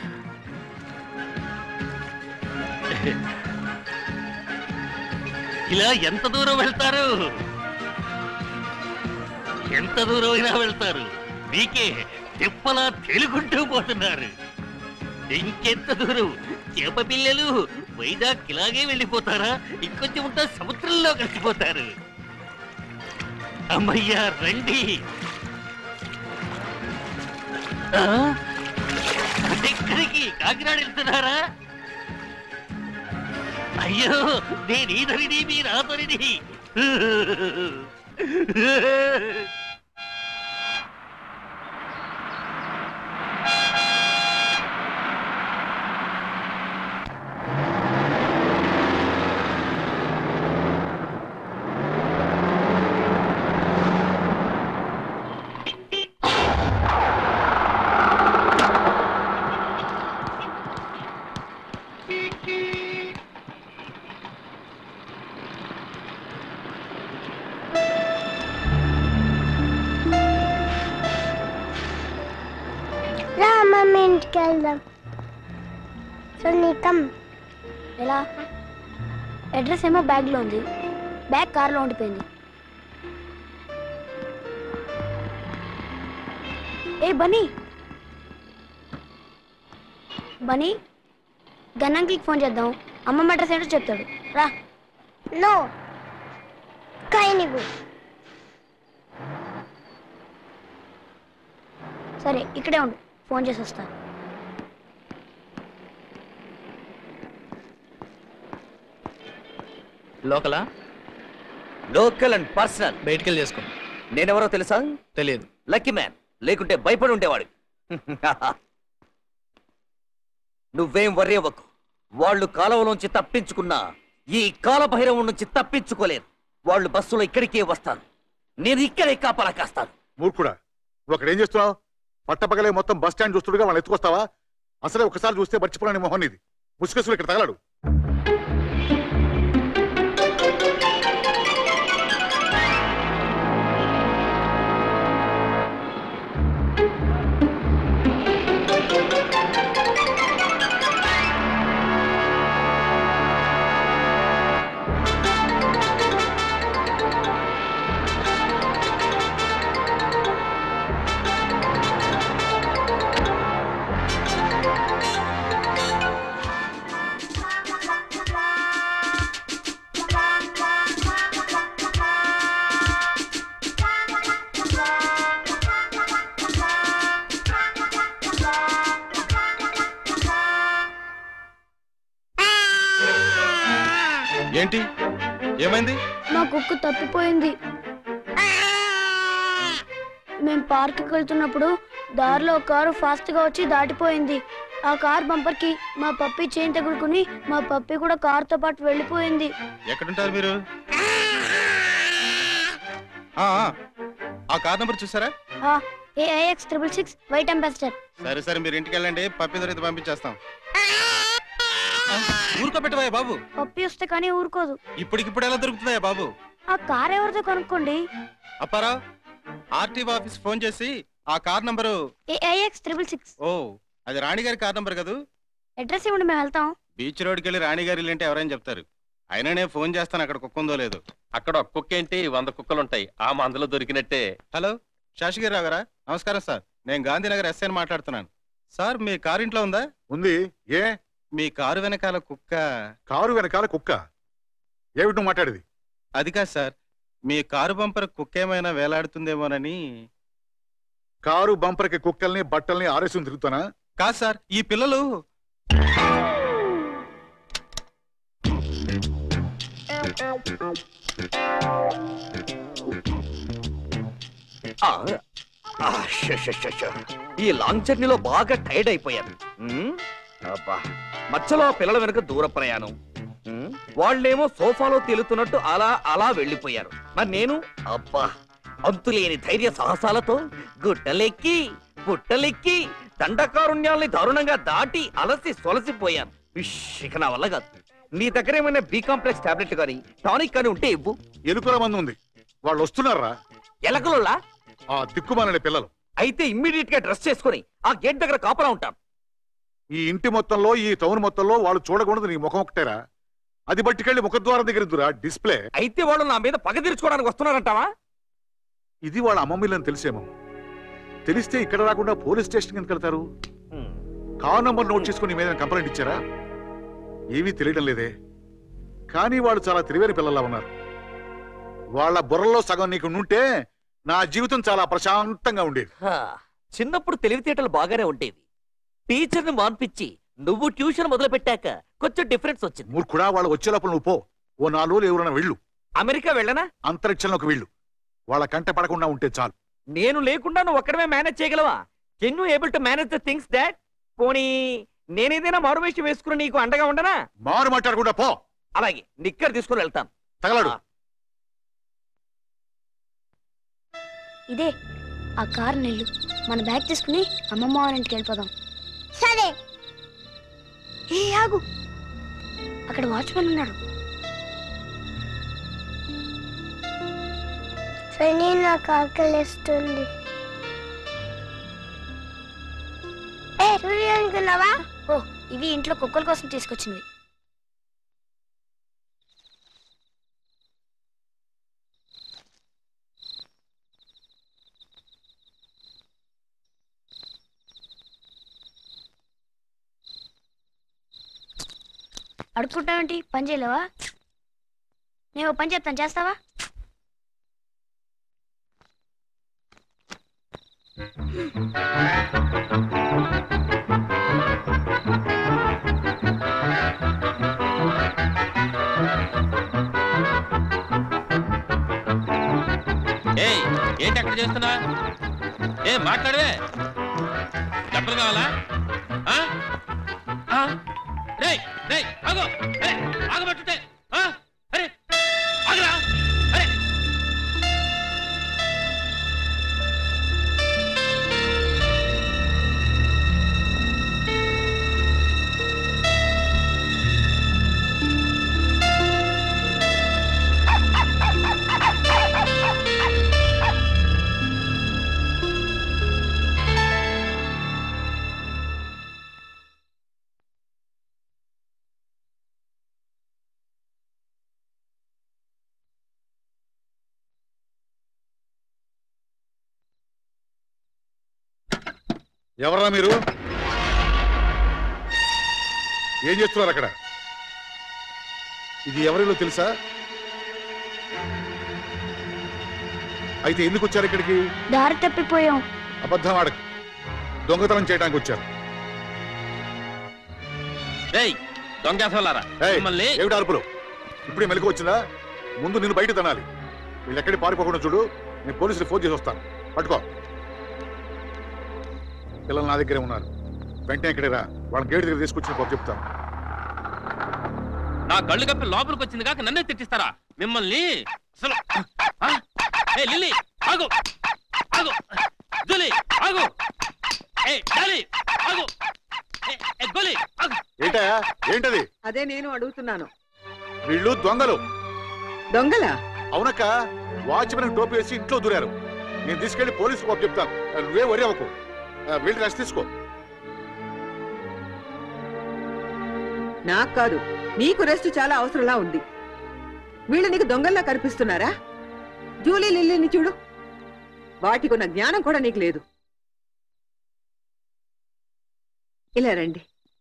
ఇలా ఎంత దూరం వెళ్తారు ఎంత దూరం అయినా వెళ్తారు మీకే తిప్పలా తేలుకుంటూ పోతున్నారు ఇంకెంత దూరం చేప పిల్లలు వైజాగ్ ఇలాగే వెళ్ళిపోతారా ఇంకొంచెం ఉంటే సముద్రంలో కలిసిపోతారు అమ్మయ్యా రండి ఆ? ఎక్కడికి కాకినాడ వెళ్తున్నారా అయ్యో నేను ఈధరిని మీరు ఆధరిని
రా మమ్మీ ఇంటికి వెళ్దాం సో నీకమ్
ఎలా అడ్రస్ ఏమో బ్యాగ్లో ఉంది బ్యాగ్ కార్లో ఉండిపోయింది ఏ బనీ బనీ గన్నంకికి ఫోన్ చేద్దాం అమ్మమ్మ అడ్రస్ ఏంటో చెప్తాడు రా
నో కాయ నీవు
సరే ఇక్కడే ఉండు ఫోన్ చేసి వస్తా
లోకలా
లోకల్ అండ్ పర్సనల్
బయటికి చేసుకో
నేనెవరో తెలుసా
తెలియదు
లక్కీ మ్యాన్ లేకుంటే భయపడి ఉండేవాడు నువ్వేం వర్రీ అవ్వకు వాళ్ళు కాలువలోంచి తప్పించుకున్నా ఈ కాలభైరవం నుంచి తప్పించుకోలేరు వాళ్ళు బస్సులో ఇక్కడికే వస్తారు నేను ఇక్కడే కాపలా కాస్తాను
మూర్ఖుడా నువ్వు అక్కడ ఏం చేస్తున్నావు పట్టపగలే మొత్తం బస్ స్టాండ్ చూస్తుండగా వాళ్ళని ఎత్తుకొస్తావా అసలే ఒకసారి చూస్తే మర్చిపోలేని మొహన్ ఇది ముసుగసులు ఇక్కడ తగలడు
ఏంటి ఏమైంది
మా కుక్క తప్పిపోయింది మేం పార్క్కి వెళ్తున్నప్పుడు దారిలో ఒక కారు ఫాస్ట్ గా వచ్చి దాటిపోయింది ఆ కార్ బంపర్ కి మా పప్పి చేయి తగులుకుని మా పప్పి కూడా కారుతో పాటు వెళ్ళిపోయింది
ఎక్కడుంటారు మీరు ఆ, ఆ. ఆ కార్ నెంబర్ చూసారా
AIX triple six white Ambassador
సరే సరే మీరు ఇంటికి వెళ్ళండి పప్పి దొరికి పంపించేస్తాం ఊరుకోబెట్టవా బాబు
పప్పి వస్తే కానీ ఊరుకోదు
ఇప్పటికిప్పుడు ఎలా దొరుకుతుందా బాబు
ఆ కార్ ఎవరిదో కనుక్కోండి
అప్పారావు ఆర్టీఓ ఆఫీస్ ఫోన్ చేసి ఆ car number
AIX triple six
ఓ అది రాణిగారి కార్ నంబర్ కదూ
అడ్రస్ ఇవ్వండి మేము వెళ్తాం
బీచ్ రోడ్కి వెళ్ళి రాణిగారి ఇల్లు అంటే ఎవరైనా చెప్తారు అయినా నేను ఫోన్ చేస్తాను అక్కడ కుక్క ఉందో లేదు
అక్కడ ఒక కుక్క ఏంటి వంద కుక్కలుంటాయి ఆ మందలో దొరికినట్టే
హలో శాషగిరిరావు గారా నమస్కారం సార్ నేను గాంధీనగర్ ఎస్ఐని మాట్లాడుతున్నాను సార్ మీ కారు ఇంట్లో ఉందా
ఉంది ఏ
మీ కారు వెనకాల కుక్క
కారు వెనకాల కుక్క ఏమిటి నువ్వు మాట్లాడేది
అది కాదు సార్ మీ కారు బంపర్ కుక్క ఏమైనా వేలాడుతుందేమోనని
కారు బంపర్కి కుక్కల్ని బట్టల్ని ఆరేసుకుని తిరుగుతానా
కాదు సార్ ఈ పిల్లలు
ఆ, ఆ, ష, ష, ష, ష. ఈ లాంగ్ జర్నీలో బాగా టైర్డ్ అయిపోయాను ఉమ్, అబ్బా మధ్యలో పిల్లల వెనుక దూర ప్రయాణం ఉమ్, వాళ్ళేమో సోఫాలో తేలుతున్నట్టు అలా అలా వెళ్ళిపోయారు మరి నేను అబ్బా అంతులేని ధైర్య సాహసాలతో గుట్టలెక్కి పుట్టలెక్కి దండకారుణ్యాల్ని దారుణంగా దాటి అలసి సొలసిపోయాను ఇష్, ఇక నా వల్ల కాదు నీ దగ్గర ఏమైనా బి కాంప్లెక్స్ టాబ్లెట్ కానీ టానిక్ కానీ ఉంటే ఇవ్వు
ఎలుకల మంది ఉంది వాళ్ళు వస్తున్నారా
ఎలకలోలా
ఆ దిక్కుమాలనే పిల్లలు
అయితే ఇమ్మీడియట్ గా డ్రెస్ చేసుకుని ఆ గేట్ దగ్గర కాపలా ఉంటాను
ఈ ఇంటి మొత్తంలో ఈ టౌన్ మొత్తంలో వాళ్ళు చూడకూడదు నీ ముఖం ఒకటేరా అది బట్టికెళ్ళి ముఖద్వారం దగ్గర ఇద్దురా డిస్ప్లే
అయితే వాళ్ళు నా మీద పగ తీర్చుకోవడానికి వస్తున్నారంటావా
ఇది వాళ్ళ అమ్మమ్మలని తెలిసేమో తెలిస్తే ఇక్కడ రాకుండా పోలీస్ స్టేషన్ ఎందుకు వెళ్తారు కార్ నంబర్ నోట్ చేసుకుని నీ మీద కంప్లైంట్ ఇచ్చారా ఏమీ తెలియడం లేదే కానీ వాళ్ళు చాలా తెలివైన పిల్లల్లా ఉన్నారు వాళ్ళ బుర్రలో సగం నీకు ఉంటే నా జీవితం చాలా ప్రశాంతంగా ఉండేది
హా, చిన్నప్పుడు తెలివితేటలు బాగానే ఉండేవి టీచర్ని మాన్పించి
నువ్వు ట్యూషన్ మొదలు పెట్టాక కొంచెం డిఫరెన్స్ వచ్చింది
మూర్ఖుడా వాళ్ళు వచ్చే లోపల నువ్వు పో ఓ నాలుగు రోజులు ఎవరైనా వెళ్ళు
అమెరికా వెళ్ళనా
అంతరిక్షంలోకి వెళ్ళు వాళ్ళ కంట పడకుండా ఉంటే చాలు
నేను లేకుండా నువ్వు ఒక్కడమే మేనేజ్ చేయగలవా can you able to manage the things that పోనీ నేనేదైనా మారువేషం వేసుకుని నీకు అండగా ఉండనా
మారు మాట్లాడకుండా పో
అలాగే నిక్కర్ తీసుకుని వెళ్తాను
తగలడు
ఇదే ఆ కారు నిల్లు మన బ్యాగ్ తీసుకుని అమ్మమ్మ వాళ్ళ ఇంటికి వెళ్ళిపోదాం
సరే
ఏ ఆగు అక్కడ వాచ్మెన్ ఉన్నాడు
సరే నాకు ఆకలిస్తుంది ఏ సూర్య అనుకున్నావా
ఓ ఇవి ఇంట్లో కుక్కల కోసం తీసుకొచ్చినవి అడుక్కుంటావేంటి పని చేయలేవా నేను ఓ పని చెప్తాను చేస్తావా
ఏయ్ ఏంటి అక్కడ చేస్తున్నా ఏ మాట్లాడవే డబ్బులు కావాలా ఆ? ఆ? రేయ్ రేయ్ ఆగు అరే ఆగబట్టుంటే ఆ? అరే ఆగరా అరే
ఎవరా మీరు ఏం చేస్తున్నారు అక్కడ ఇది ఎవరిలో తెలుసా అయితే ఎందుకు వచ్చారు ఇక్కడికి
దారి తప్పిపోయాం
అబద్ధం ఆడకు దొంగతనం చేయడానికి వచ్చారు
రేయ్ దొంగేసలారా
ఏయ్,
మిమ్మల్ని
ఏమిటి అరుపులు ఇప్పుడే మెలకు వచ్చిందా ముందు నిన్ను బయట తనాలి వీళ్ళు ఎక్కడికి పారిపోకుండా చూడు నేను పోలీసులు ఫోన్ చేసి వస్తాను పట్టుకో పిల్లలు నా దగ్గరే ఉన్నారు వెంటనే ఇక్కడికి రా వాళ్ళ గేటు దగ్గర తీసుకొచ్చిన పాప చెప్తాను
నా కళ్ళు కప్పి లోపలికి వచ్చింది కాక నన్నే తిట్టిస్తారా మిమ్మల్ని అసలు ఆ? ఏ లిల్లీ ఆగు ఆగు జూలీ ఆగు ఏ డాలీ ఆగు ఏ, ఏ గోలీ ఆగు
ఏంటా ఏంటది
అదే నేను అడుగుతున్నాను
వీళ్ళు దొంగలు
దొంగలా
అవునక్క వాచ్మెన్ టోపీ వేసి ఇంట్లో దూరారు నేను తీసుకెళ్లి పోలీసు పాప చెప్తాను నువ్వే వరి అవ్వకు ఆ, వెళ్ళి రెస్ట్ తీసుకో
నాకు కాదు నీకు రెస్ట్ చాలా అవసరంలా ఉంది వీళ్ళు నీకు దొంగల్లా కనిపిస్తున్నారా జూలీ లిల్లీని చూడు వాటికున్న జ్ఞానం కూడా నీకు లేదు ఇలా రండి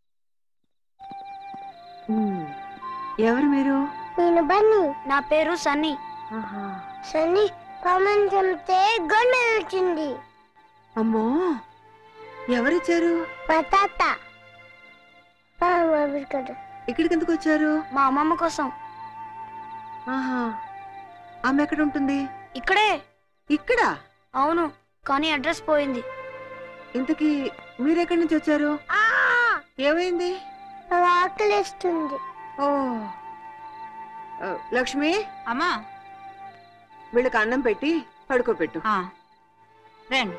ఉమ్, ఎవరు మీరు
నేను బన్నీ
నా పేరు సన్నీ
సన్నీ పామని చంపితే గోల్ మీద వచ్చింది
అమ్మో ఎవరిచ్చారు
మా తాత ఆ, బాబుకి కదా.
ఇక్కడికి ఎందుకు వచ్చారు
మా అమ్మమ్మ కోసం
ఆహా ఆమె ఎక్కడ ఉంటుంది
ఇక్కడే
ఇక్కడ
అవును కానీ అడ్రస్ పోయింది
ఇంతకీ మీరెక్కడి నుంచి వచ్చారు ఏమైంది
నాకు ఆకలిస్తుంది
ఓ ఆ, లక్ష్మి
అమ్మా
వీళ్ళకి అన్నం పెట్టి పడుకోబెట్టు
రండి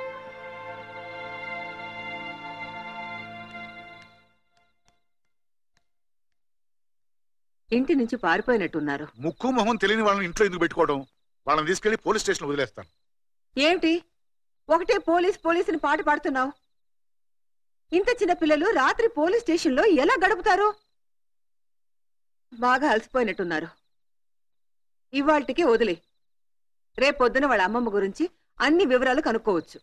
ఇంటి నుంచి పారిపోయినట్టున్నారు
ముక్కు మొహం తెలియని వాళ్ళని ఇంట్లో ఎందుకు పెట్టుకోవడం వాళ్ళని తీసుకెళ్లి పోలీస్ స్టేషన్ వదిలేస్తాను
ఏమిటి ఒకటే పోలీస్ పోలీస్ అని పాట పాడుతున్నావు ఇంత చిన్న పిల్లలు రాత్రి పోలీస్ స్టేషన్లో ఎలా గడుపుతారు బాగా అలసిపోయినట్టున్నారు ఇవాళకి వదిలే రేపొద్దున వాళ్ళ అమ్మమ్మ గురించి అన్ని వివరాలు కనుక్కోవచ్చు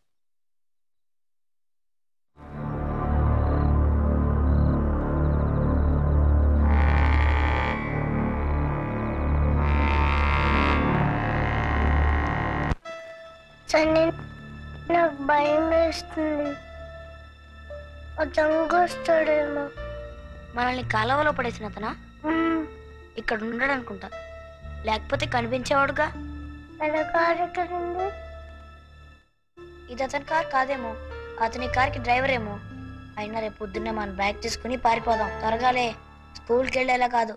సన్నీ నాకు భయం వేస్తుంది
వస్తాడేమో మనల్ని కాలువలో పడేసిన అతనా ఇక్కడ ఉండడు అనుకుంటా లేకపోతే కనిపించేవాడుగా ఇది అతని కార్ కాదేమో అతని కార్కి డ్రైవర్ ఏమో అయినా రేపు పొద్దున్నే మన బ్యాగ్ తీసుకుని పారిపోదాం త్వరగాలే స్కూల్కి వెళ్ళేలా కాదు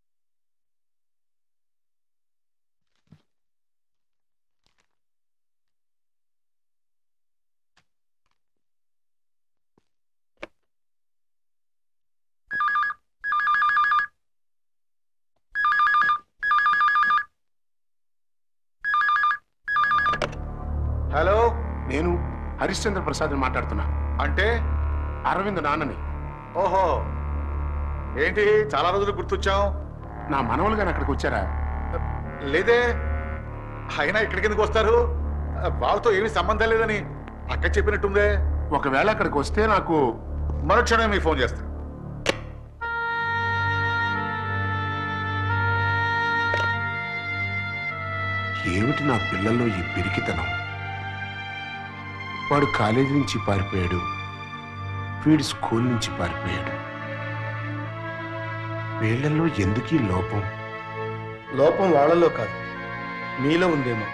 హలో నేను హరిశ్చంద్ర ప్రసాద్ మాట్లాడుతున్నా
అంటే
అరవింద్ నాన్నని
ఓహో ఏంటి చాలా రోజులు గుర్తొచ్చాం
నా మనవలు గారు అక్కడికి వచ్చారా
లేదే అయినా ఇక్కడికి ఎందుకు వస్తారు వాళ్ళతో ఏమీ సంబంధం లేదని అక్క చెప్పినట్టుందే
ఒకవేళ అక్కడికి వస్తే నాకు
మరుక్షణమే మీకు ఫోన్ చేస్తా
ఏమిటి నా పిల్లల్లో ఈ పిరికితనం వాడు కాలేజీ నుంచి పారిపోయాడు వీడు స్కూల్ నుంచి పారిపోయాడు వీళ్ళల్లో ఎందుకు ఈ లోపం
లోపం వాళ్ళలో కాదు మీలో ఉందేమో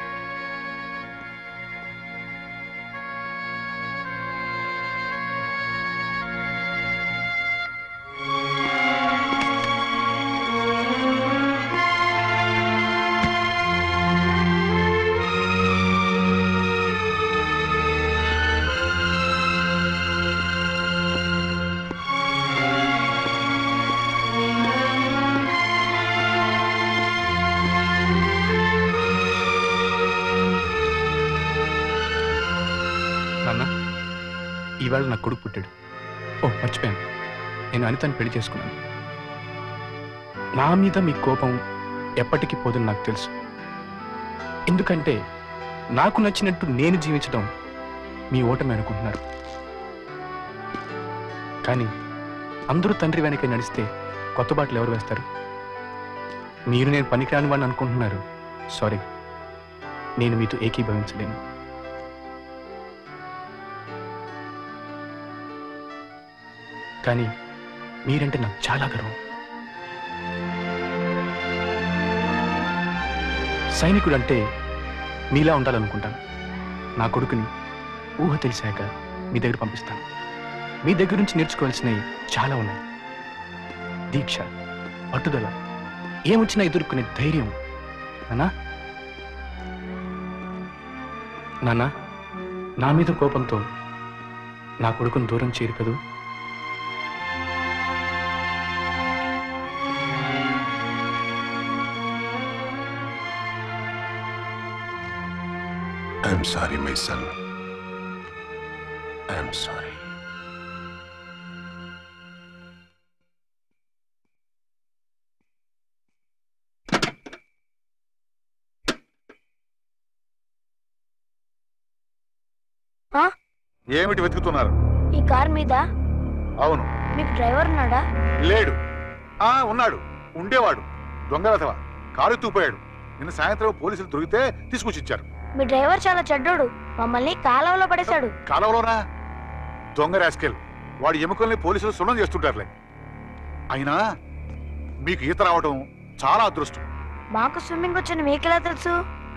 నాన్న ఇవాళ నా కొడుకు పుట్టాడు ఓ మర్చిపోయాను నేను అనితని పెళ్లి చేసుకున్నాను నా మీద మీ కోపం ఎప్పటికీ పోదని నాకు తెలుసు ఎందుకంటే నాకు నచ్చినట్టు నేను జీవించడం మీ ఓటమి అనుకుంటున్నారు కానీ అందరూ తండ్రి వెనక నడిస్తే కొత్త బాటలు ఎవరు వేస్తారు మీరు నేను పనికిరాని వాడిని అనుకుంటున్నారు సారీ నేను మీతో ఏకీభవించలేను కానీ మీరంటే నాకు చాలా గర్వం సైనికుడు అంటే మీలా ఉండాలనుకుంటాను నా కొడుకుని ఊహ తెలిసాక మీ దగ్గర పంపిస్తాను మీ దగ్గర నుంచి నేర్చుకోవాల్సినవి చాలా ఉన్నాయి దీక్ష పట్టుదల ఏమొచ్చినా ఎదుర్కొనే ధైర్యం నానా నాన్న నా మీద కోపంతో నా కొడుకుని దూరం చేయరు కదూ
I'm sorry my son I'm sorry
ఆ?
ఏమిటి వెతుకుతున్నారు
ఈ కార్ మీద
అవును
మీకు డ్రైవర్ ఉన్నాడా
లేడు ఆ ఉన్నాడు ఉండేవాడు దొంగ వెధవ కారు తూపోయాడు నిన్న సాయంత్రం పోలీసులు దొరికితే తీసుకొచ్చి ఇచ్చారు
మీ డ్రైవర్ చాలా చెడ్డోడు మమ్మల్ని కాలువలో పడేశాడు
కాలంలోనా దొంగ రాస్కెల్ వాడి ఎముకల్ని పోలీసులు సున్నం చేస్తుంటారులే అయినా మీకు ఈత రావడం చాలా అదృష్టం
మాకు స్విమ్మింగ్ వచ్చని మీకెలా తెలుసు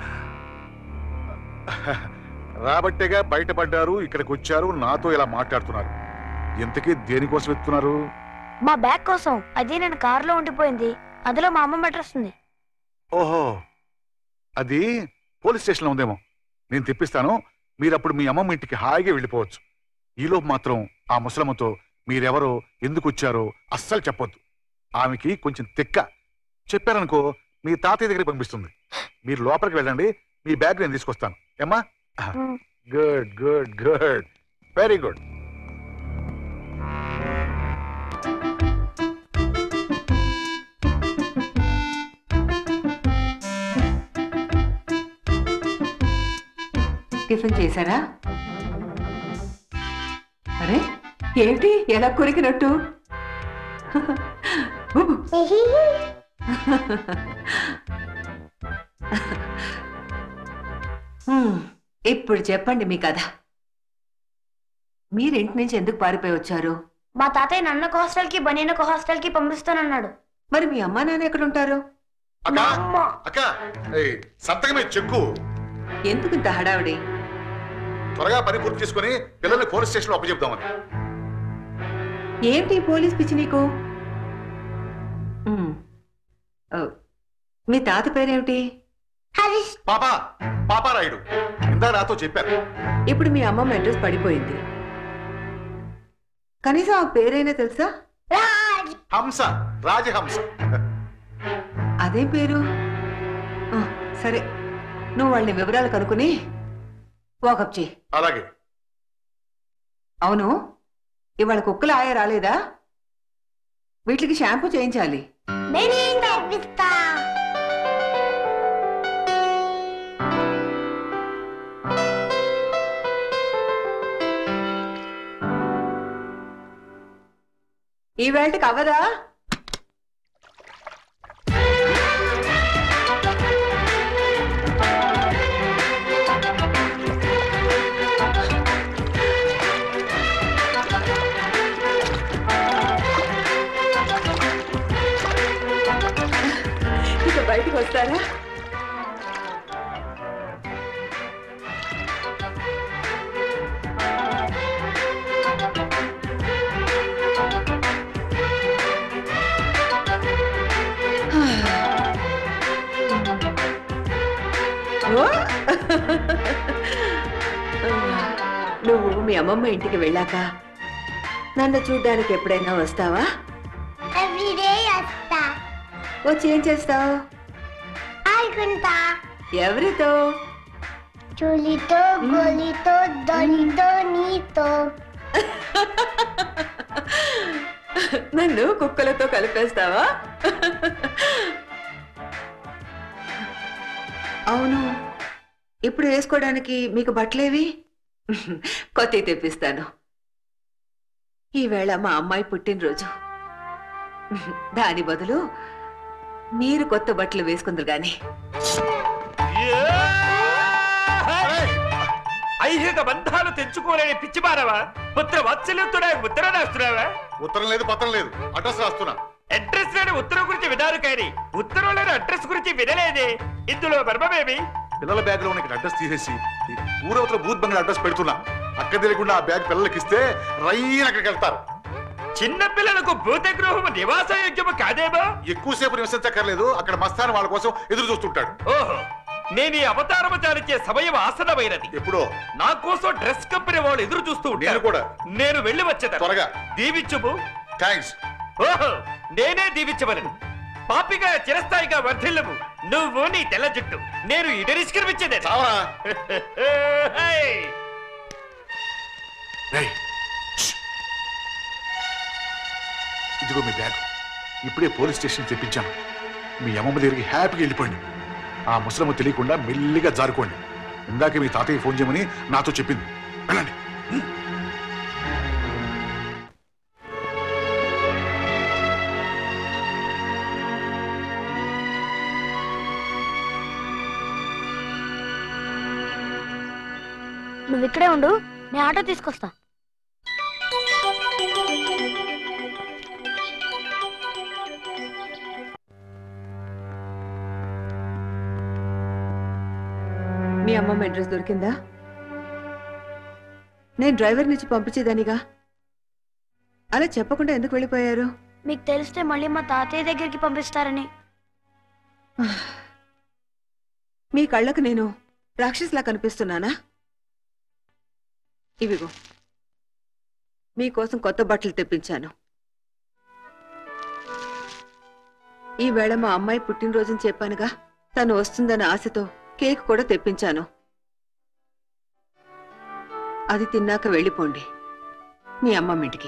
రాబట్టేగా బయటపడ్డారు ఇక్కడికి వచ్చారు నాతో ఇలా మాట్లాడుతున్నారు ఇంతకీ దేనికోసం వెతుకుతున్నారు
మా బ్యాగ్ కోసం అది నేను కారులో ఉండిపోయింది అందులో మా అమ్మ అడ్రస్ ఉంది
ఓహో అది పోలీస్ స్టేషన్లో ఉందేమో నేను తెప్పిస్తాను మీరు అప్పుడు మీ అమ్మమ్మ ఇంటికి హాయిగా వెళ్ళిపోవచ్చు ఈలోపు మాత్రం ఆ ముసలమ్మతో మీరెవరో ఎందుకు వచ్చారో అస్సలు చెప్పొద్దు ఆమెకి కొంచెం తెక్క చెప్పారనుకో మీ తాతయ్య దగ్గరికి పంపిస్తుంది మీరు లోపలికి వెళ్ళండి మీ బ్యాగ్ నేను తీసుకొస్తాను ఏమ్మా good good good very good
tiffin చేశారా అరే ఏమిటి ఎలా కొరికినట్టు హ్మ్, ఇప్పుడు చెప్పండి మీ కథ మీరింటి నుంచి ఎందుకు పారిపోయి వచ్చారు
మా తాతయ్య నన్ను ఒక హాస్టల్కి బనీన్ ఒక హాస్టల్కి పంపిస్తానన్నాడు
మరి మీ అమ్మా నాన్న ఎక్కడుంటారు
అక్క అక్క ఏయ్, సంతకమే చెక్కు
ఎందుకు ఇంత హడావిడి
త్వరగా పని పూర్తి చేసుకుని పిల్లల్ని పోలీస్ స్టేషన్ లో అప్పచెప్దామని
ఏంటి ఈ పోలీస్ పిచ్చి నీకు ఉమ్. ఓ, మీ తాత పేరేమిటి
పాపా పాపారాయుడు ఇందా నాతో చెప్పారు
ఇప్పుడు మీ అమ్మమ్మ అడ్రస్ పడిపోయింది కనీసం ఆ పేరైనా తెలుసా
హంస రాజహంస
అదేం పేరు ఆ, సరే నువ్వు వాళ్ళని వివరాలు కనుక్కుని వాకప్ చేయి
అలాగే
అవును ఇవాళ కుక్కలు ఆయ రాలేదా వీటికి షాంపూ చేయించాలి ఈ వేళకి అవ్వదా ఇక బయటకు వస్తారా ఓ! నువ్వు మీ అమ్మమ్మ ఇంటికి వెళ్ళాక నన్ను చూడ్డానికి ఎప్పుడైనా వస్తావా
ఎవ్రీడే వస్తా
వచ్చి ఏం చేస్తావు
ఆడుకుంటా
ఎవరితో
చూలితో గోలితో దొలితో నీతో
నన్ను కుక్కలతో కలిపేస్తావా అవును ఇప్పుడు వేసుకోవడానికి మీకు బట్టలేవి కొత్త తెప్పిస్తాను ఈవేళ మా అమ్మాయి పుట్టినరోజు దాని బదులు మీరు కొత్త బట్టలు వేసుకుందరు గాని
ఐహిక బంధాలు తెచ్చుకోలేని పిచ్చిమారవా పుత్ర వాత్సల్యంతుడా ఉత్తరం రాస్తున్నావా
ఉత్తరం లేదు పత్రం లేదు అడ్రస్ రాస్తున్నా
అడ్రస్ లేని ఉత్తరం గురించి వినారు కానీ ఉత్తరం లేని అడ్రస్ గురించి వినలేదే ఇందులో మర్మమేమి
పిల్లల బ్యాగ్ లో ఉన్న ఇక్కడ అడ్రస్ తీసేసి ఈ ఊరవతల బూత్ బంగ్లా అడ్రస్ పెడుతున్నా అక్కడ తెలియకుండా ఆ బ్యాగ్ పిల్లలకి ఇస్తే రైన్ అక్కడికి వెళ్తారు
చిన్న పిల్లలకు భూత గృహం నివాసయోగ్యము కాదేమో
ఎక్కువసేపు నివసించక్కర్లేదు అక్కడ మస్తాన్ వాళ్ళ కోసం ఎదురు చూస్తుంటాడు
ఓహో నేను ఈ అవతారము చాలించే సమయం ఆసనమైనది
ఎప్పుడో
నా కోసం డ్రెస్ కంపెనీ వాళ్ళు ఎదురు చూస్తూ ఉంటారు
కూడా.
నేను వెళ్ళి వచ్చేదా
త్వరగా.
దీవించుము
థ్యాంక్స్
ఓహో నేనే దీవించవలను పాపిగా చిరస్థాయిగా వర్ధిల్లము నువ్వు నీ తెల్ల జుట్టు నేను ఇటు నిష్క్రమించేదే
రేయ్, ష్. ఇదిగో మీ బ్యాగ్ ఇప్పుడే పోలీస్ స్టేషన్ తెప్పించాను మీ అమ్మమ్మ దగ్గరికి హ్యాపీగా వెళ్ళిపోండి ఆ ముసలమ్మ తెలియకుండా మెల్లిగా జారుకోండి ఇందాక మీ తాతయ్య ఫోన్ చేయమని నాతో చెప్పింది వెళ్ళండి
నువ్వు ఇక్కడే ఉండు నేను ఆటో తీసుకొస్తా
మీ అమ్మమ్మ అడ్రస్ దొరికిందా నేను డ్రైవర్ నుంచి పంపించేదానిగా అలా చెప్పకుండా ఎందుకు వెళ్ళిపోయారు
మీకు తెలిస్తే మళ్ళీ మా తాతయ్య దగ్గరికి పంపిస్తారని
మీ కళ్ళకు నేను రాక్షసులా కనిపిస్తున్నానా ఇవిగో మీకోసం కొత్త బట్టలు తెప్పించాను ఈ వేళ మా అమ్మాయి పుట్టినరోజుని చెప్పానుగా తను వస్తుందన్న ఆశతో కేక్ కూడా తెప్పించాను అది తిన్నాక వెళ్ళిపోండి మీ అమ్మమ్మ ఇంటికి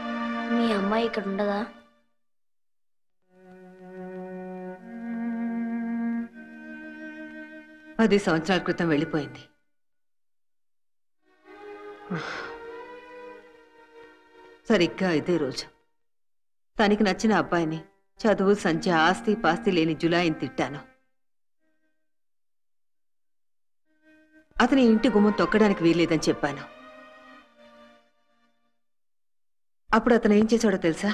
మీ అమ్మాయి ఇక్కడ ఉండదా
పది సంవత్సరాల క్రితం వెళ్ళిపోయింది సరిగ్గా ఇదే రోజు తనకి నచ్చిన అబ్బాయిని చదువు సంధ్య ఆస్తి పాస్తి లేని జులాయిని తిట్టాను అతని ఇంటి గుమ్మం తొక్కడానికి వీల్లేదని చెప్పాను అప్పుడు అతను ఏం చేశాడో తెలుసా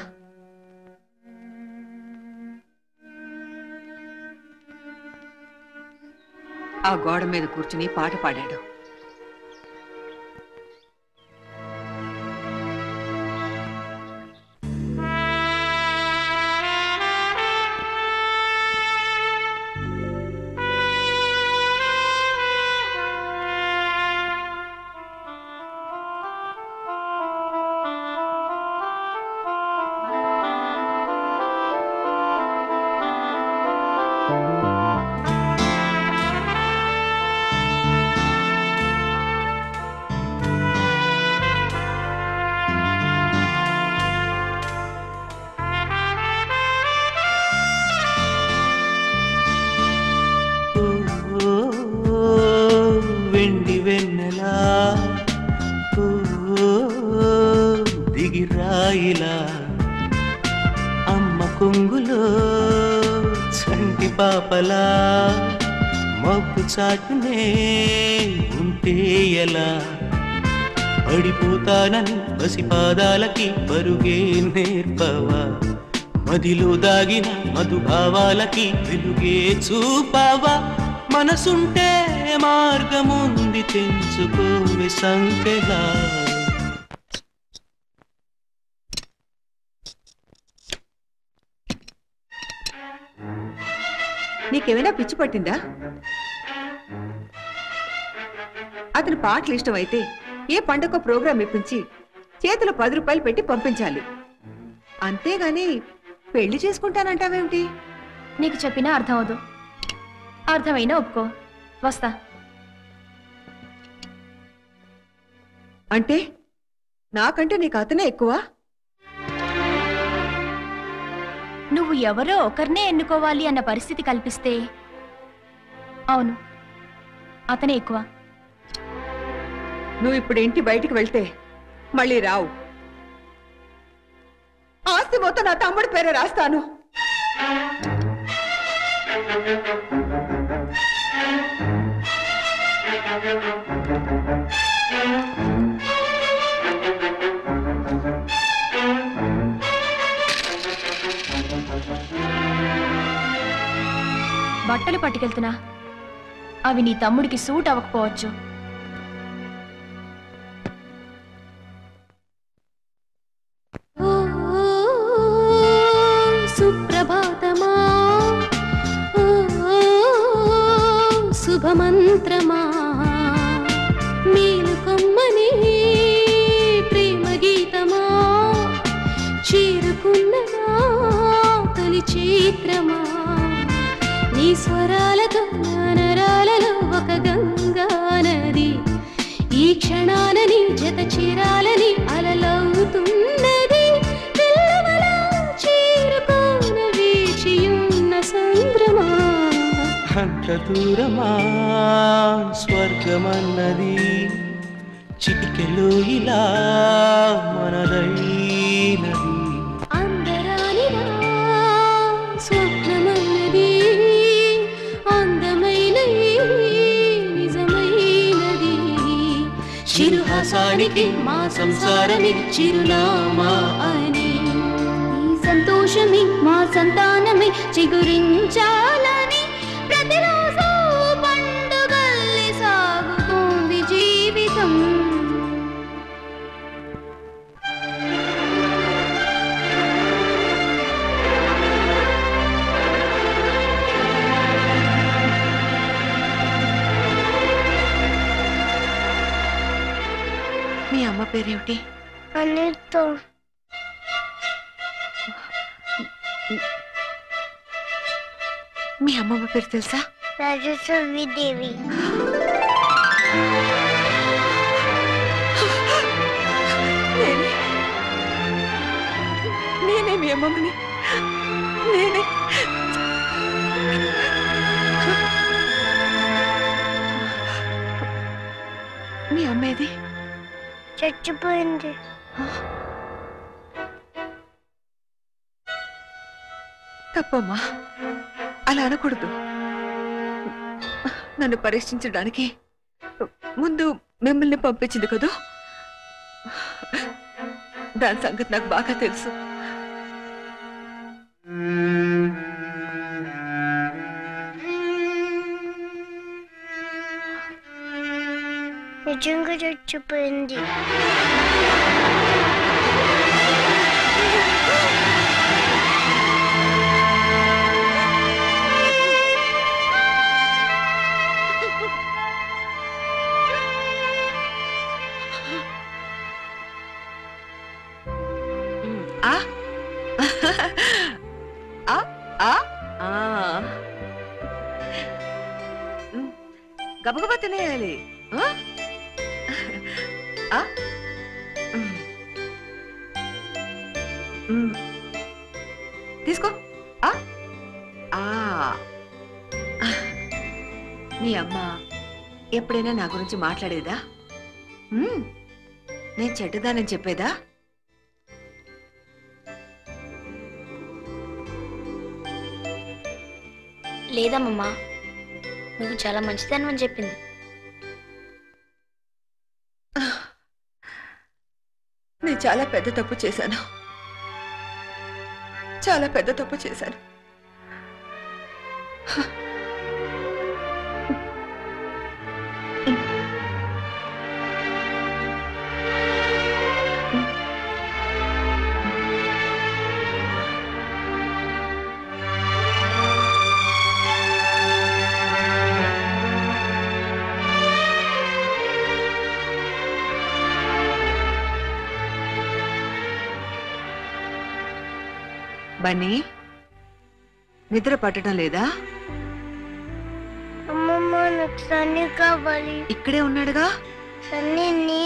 ఆ గోడ మీద కూర్చుని పాట పాడాడు
ఓ, వెండి వెన్నెలా ఓ, దిగిరాయిలా అమ్మ కొంగులో చంటి పాపలా మబ్బు చాటునే ఉంటే ఎలా పడిపోతానని పసిపాదాలకి పరుగే నేర్పవా మదిలో దాగిన మధుభావాలకి వెలుగే చూపావా మనసుంటే మార్గముంది తెంచుకోవే సంకెలా
నీకేమైనా పిచ్చి పట్టిందా అతని పాటలు ఇష్టమైతే ఏ పండగ ప్రోగ్రాం ఇప్పించి చేతిలో పది రూపాయలు పెట్టి పంపించాలి అంతేగాని పెళ్లి చేసుకుంటానంటావేమిటి
నీకు చెప్పినా అర్థం అవదు అర్థమైనా ఒప్పుకో వస్తా
అంటే నాకంటే నీకు అతనే ఎక్కువ
నువ్వు ఎవరో ఒకరినే ఎన్నుకోవాలి అన్న పరిస్థితి కల్పిస్తే అవును అతనే ఎక్కువ
నువ్వు ఇప్పుడు ఇంటి బయటికి వెళ్తే మళ్ళీ రావు ఆస్తి మొత్తం నా తమ్ముడి పేరే రాస్తాను
బట్టలు పట్టుకెళ్తున్నా అవి నీ తమ్ముడికి సూట్ అవ్వకపోవచ్చు
సుప్రభాతమా ఓ, శుభమంత్రమా మేలుకొమ్మని ప్రేమ గీతమా చేరుకున్న నా తొలి చైత్రమా నీ స్వరాలతో నా నరాలలో ఒక గంగా నది ఈ క్షణాన నీ జత చేరాలని అలలవుతున్నది తెల్లవల చేరుకోన వేచియున్న సంద్రమా
అంత దూరమా స్వర్గమన్నది చిటికెలు ఇలా మనదైనది
అందరానిదా స్వప్నమన్నది అందమైన ఈ నిజమైనది
చిరుహాసానికి మా సంసారమే చిరునామా
అని ఈ సంతోషమే మా సంతానమే చిగురించాలని ప్రతిరోజు పండుగల్లి సాగుతోంది జీవితం
మీ అమ్మ పేరేమిటి
అన్నిటితో
మీ అమ్మమ్మ పేరు తెలుసా
రాజస్వామి దేవి
నేనే నేనే మీ అమ్మమ్మని నేనే
చచ్చిపోయింది
తప్పమ్మా అలా అనకూడదు నన్ను పరీక్షించడానికి ముందు మిమ్మల్ని పంపించింది కదూ దాని సంగతి నాకు బాగా తెలుసు
నిజంగా చచ్చిపోయింది
ఆ ఆ ఆ ఆ ఉమ్, గబగబా తినేయాలి ఆ? ఆ? ఉమ్. ఉమ్. తీసుకో ఆ ఆ మీ అమ్మ ఎప్పుడైనా నా గురించి మాట్లాడేదా ఉమ్, నేను చెడ్డదానని చెప్పేదా
లేదమ్మమ్మా నువ్వు చాలా మంచిదాని చెప్పింది
నేను చాలా పెద్ద తప్పు చేశాను చాలా పెద్ద తప్పు చేశాను బన్నీ నిద్ర పట్టడం లేదా
అమ్మమ్మ నాకు సన్నీ కావాలి
ఇక్కడే ఉన్నాడుగా
సన్నీని